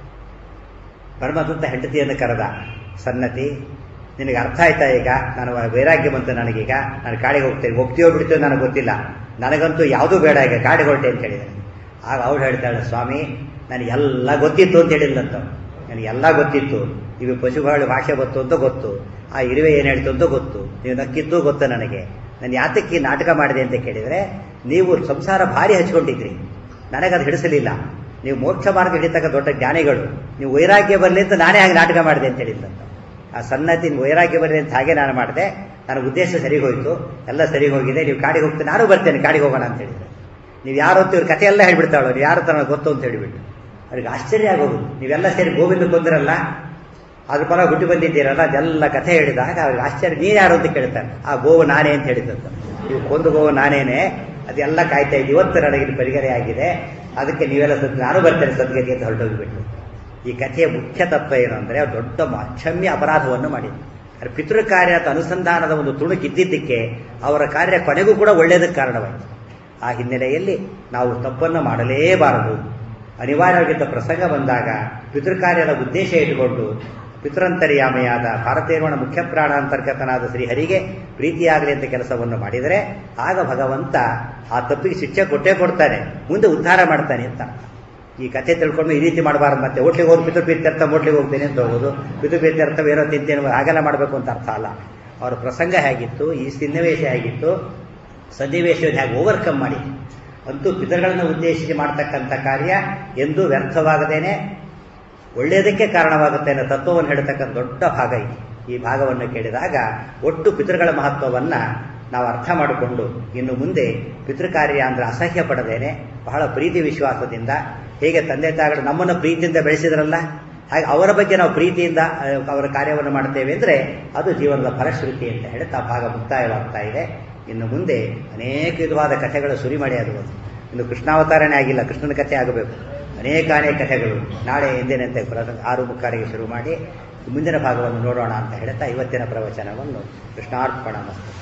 ಪರಮದತ್ತ ಹೆಂಡತಿಯನ್ನು ಕರೆದ ಸನ್ನತಿ ನಿನಗೆ ಅರ್ಥ ಆಯ್ತಾ ಈಗ ನಾನು ವೈರಾಗ್ಯ ಬಂತು ನನಗೀಗ ನಾನು ಕಾಡಿಗೆ ಹೋಗ್ತೇನೆ ಹೋಗ್ತೀಯೋ ಬಿಡ್ತೀಯೋ ನನಗೆ ಗೊತ್ತಿಲ್ಲ ನನಗಂತೂ ಯಾವುದೂ ಬೇಡ ಈಗ ಕಾಡಿಗೆ ಹೊರಟೆ ಅಂತ ಹೇಳಿದ್ದಾನೆ ಆಗ ಅವಳು ಹೇಳ್ತಾಳೆ ಸ್ವಾಮಿ ನನಗೆ ಎಲ್ಲ ಗೊತ್ತಿತ್ತು ಅಂತ ಹೇಳಿಲ್ಲಂತ ನನಗೆ ಎಲ್ಲ ಗೊತ್ತಿತ್ತು ಇವು ಪಶುಗಳು ಭಾಷೆ ಗೊತ್ತು ಅಂತ ಗೊತ್ತು ಆ ಇರುವೆ ಏನು ಹೇಳ್ತು ಅಂತ ಗೊತ್ತು ನೀವು ನಕ್ಕಿದ್ದು ಗೊತ್ತು ನನಗೆ ನಾನು ಯಾತಕ್ಕೆ ಈ ನಾಟಕ ಮಾಡಿದೆ ಅಂತ ಕೇಳಿದರೆ ನೀವು ಸಂಸಾರ ಭಾರಿ ಹಚ್ಕೊಂಡಿದ್ರಿ ನನಗದು ಹಿಡಿಸಲಿಲ್ಲ ನೀವು ಮೋಕ್ಷ ಮಾರ್ಗ ಹಿಡಿತಕ್ಕ ದೊಡ್ಡ ಜ್ಞಾನಿಗಳು ನೀವು ವೈರಾಗ್ಯ ಬರಲಿ ಅಂತ ನಾನೇ ಹಾಗೆ ನಾಟಕ ಮಾಡಿದೆ ಅಂತ ಹೇಳಿದ್ದಂತ ಆ ಸನ್ನತಿ ವೈರಾಗ್ಯ ಬರಲಿ ಅಂತ ಹಾಗೆ ನಾನು ಮಾಡಿದೆ ನನ್ನ ಉದ್ದೇಶ ಸರಿ ಹೋಯಿತು ಎಲ್ಲ ಸರಿ ಹೋಗಿದೆ ನೀವು ಕಾಡಿಗೆ ಹೋಗ್ತೇನೆ ನಾನು ಬರ್ತೇನೆ ಕಾಡಿಗೆ ಹೋಗೋಣ ಅಂತ ಹೇಳಿದ್ರೆ ನೀವು ಯಾರು ಅಂತ ಇವ್ರ ಕಥೆ ಎಲ್ಲ ಹೇಳ್ಬಿಡ್ತಾಳು ನೀವು ಯಾರು ತನಗೆ ಗೊತ್ತು ಅಂತ ಹೇಳಿಬಿಟ್ಟು ಅವ್ರಿಗೆ ಆಶ್ಚರ್ಯ ಆಗೋದು ನೀವೆಲ್ಲ ಸೇರಿ ಗೋವಿಂದ ಬಂದಿರಲ್ಲ ಅದ್ರ ಪರ ಹುಟ್ಟಿ ಬಂದಿದ್ದೀರಲ್ಲ ಅದೆಲ್ಲ ಕಥೆ ಹೇಳಿದಾಗ ಅವ್ರಿಗೆ ಆಶ್ಚರ್ಯ ನೀನು ಯಾರು ಅಂತ ಕೇಳ್ತಾರೆ ಆ ಗೋವು ನಾನೇ ಅಂತ ಹೇಳಿದಂತ ನೀವು ಕೊಂದು ಗೋವು ನಾನೇನೆ ಅದೆಲ್ಲ ಕಾಯ್ತಾ ಇದ್ದು ಇವತ್ತು ನನಗೆ ಇದು ಪರಿಗರೆ ಆಗಿದೆ ಅದಕ್ಕೆ ನೀವೆಲ್ಲ ಸದ್ ನಾನು ಬರ್ತೇನೆ ಸದ್ಗತಿ ಅಂತ ಹೊರಟೋಗಿಬಿಟ್ಟು ಈ ಕಥೆಯ ಮುಖ್ಯ ತತ್ವ ಏನು ಅಂದರೆ ಅವ್ರು ದೊಡ್ಡ ಅಕ್ಷಮ್ಯ ಅಪರಾಧವನ್ನು ಮಾಡಿದ್ರು ಅದ್ರ ಪಿತೃ ಕಾರ್ಯ ಅಥವಾ ಅನುಸಂಧಾನದ ಒಂದು ತುಣುಕಿದ್ದಿದ್ದಕ್ಕೆ ಅವರ ಕಾರ್ಯ ಕೊನೆಗೂ ಕೂಡ ಒಳ್ಳೆಯದಕ್ಕೆ ಕಾರಣವಾಯಿತು ಆ ಹಿನ್ನೆಲೆಯಲ್ಲಿ ನಾವು ತಪ್ಪನ್ನು ಮಾಡಲೇಬಾರದು ಅನಿವಾರ್ಯವಾಗಿದ್ದ ಪ್ರಸಂಗ ಬಂದಾಗ ಪಿತೃಕಾರ್ಯದ ಉದ್ದೇಶ ಇಟ್ಟುಕೊಂಡು ಪಿತೃಂತರ್ಯಾಮೆಯಾದ ಭಾರತೀಯರ್ವಣ ಮುಖ್ಯ ಪ್ರಾಣಾಂತರ್ಗತನಾದ ಶ್ರೀಹರಿಗೆ ಪ್ರೀತಿಯಾಗಲಿ ಅಂತ ಕೆಲಸವನ್ನು ಮಾಡಿದರೆ ಆಗ ಭಗವಂತ ಆ ತಪ್ಪಿಗೆ ಶಿಕ್ಷೆ ಕೊಟ್ಟೇ ಕೊಡ್ತಾನೆ ಮುಂದೆ ಉದ್ಧಾರ ಮಾಡ್ತಾನೆ ಅಂತ ಈ ಕಥೆ ತಿಳ್ಕೊಂಡು ಈ ರೀತಿ ಮಾಡಬಾರ್ದು ಮತ್ತೆ ಹೋಟ್ಲಿಗೆ ಹೋಗಿ ಪಿತೃಪ್ರೀತ್ಯರ್ಥ ಹೋಟ್ಲಿಗೆ ಹೋಗ್ತೇನೆ ಅಂತ ಹೋಗೋದು ಪಿತೃಪ್ರೀತ್ಯರ್ಥ ಏನೋ ತಿಂತೇನೆ ಹಾಗೆಲ್ಲ ಮಾಡಬೇಕು ಅಂತ ಅರ್ಥ ಅಲ್ಲ ಅವರ ಪ್ರಸಂಗ ಹೇಗಿತ್ತು ಈ ಸನ್ನಿವೇಶ ಹೇಗಿತ್ತು ಸನ್ನಿವೇಶವನ್ನು ಹೇಗೆ ಓವರ್ಕಮ್ ಮಾಡಿ ಅಂತೂ ಪಿತೃಗಳನ್ನು ಉದ್ದೇಶಿಸಿ ಮಾಡ್ತಕ್ಕಂಥ ಕಾರ್ಯ ಎಂದೂ ವ್ಯರ್ಥವಾಗದೇನೆ ಒಳ್ಳೆಯದಕ್ಕೆ ಕಾರಣವಾಗುತ್ತೆ ಅನ್ನೋ ತತ್ವವನ್ನು ಹೇಳ್ತಕ್ಕಂಥ ದೊಡ್ಡ ಭಾಗ ಇದೆ ಈ ಭಾಗವನ್ನು ಕೇಳಿದಾಗ ಒಟ್ಟು ಪಿತೃಗಳ ಮಹತ್ವವನ್ನು ನಾವು ಅರ್ಥ ಮಾಡಿಕೊಂಡು ಇನ್ನು ಮುಂದೆ ಪಿತೃಕಾರ್ಯ ಅಂದರೆ ಅಸಹ್ಯ ಪಡದೇನೆ ಬಹಳ ಪ್ರೀತಿ ವಿಶ್ವಾಸದಿಂದ ಹೇಗೆ ತಂದೆ ತಾಯಿಗಳು ನಮ್ಮನ್ನು ಪ್ರೀತಿಯಿಂದ ಬೆಳೆಸಿದ್ರಲ್ಲ ಹಾಗೆ ಅವರ ಬಗ್ಗೆ ನಾವು ಪ್ರೀತಿಯಿಂದ ಅಹ್, ಅವರ ಕಾರ್ಯವನ್ನು ಮಾಡ್ತೇವೆ ಅಂದರೆ ಅದು ಜೀವನದ ಫಲಶ್ರುತಿ ಅಂತ ಹೇಳುತ್ತಾ ಆ ಭಾಗ ಮುಕ್ತಾಯವಾಗ್ತಾ ಇದೆ ಇನ್ನು ಮುಂದೆ ಅನೇಕ ವಿಧವಾದ ಕಥೆಗಳ ಸುರಿಮಳೆ ಅದು ಒಂದು. ಇನ್ನು ಕೃಷ್ಣಾವತಾರನೇ ಆಗಿಲ್ಲ ಕೃಷ್ಣನ ಕಥೆ ಆಗಬೇಕು ಅನೇಕ ಅನೇಕ ಕಥೆಗಳು ನಾಳೆ ಎಂದಿನಂತೆ ಪ್ರ- ಆರು ಮುಕ್ಕಾರಿಗೆ ಶುರು ಮಾಡಿ ಮುಂದಿನ ಭಾಗವನ್ನು ನೋಡೋಣ ಅಂತ ಹೇಳ್ತಾ ಇವತ್ತಿನ ಪ್ರವಚನವನ್ನು ಕೃಷ್ಣಾರ್ಪಣ ಮಸ್ತು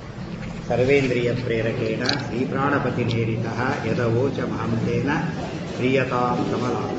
ಸರ್ವೇಂದ್ರಿಯ ಪ್ರೇರಕೇಣ ಶ್ರೀಪ್ರಾಣಪತಿ ನೇರಿತ ಯದವೋಚ ಮಹಂತೇನ ಪ್ರಿಯತಾಂ ಕಮಲಾಥ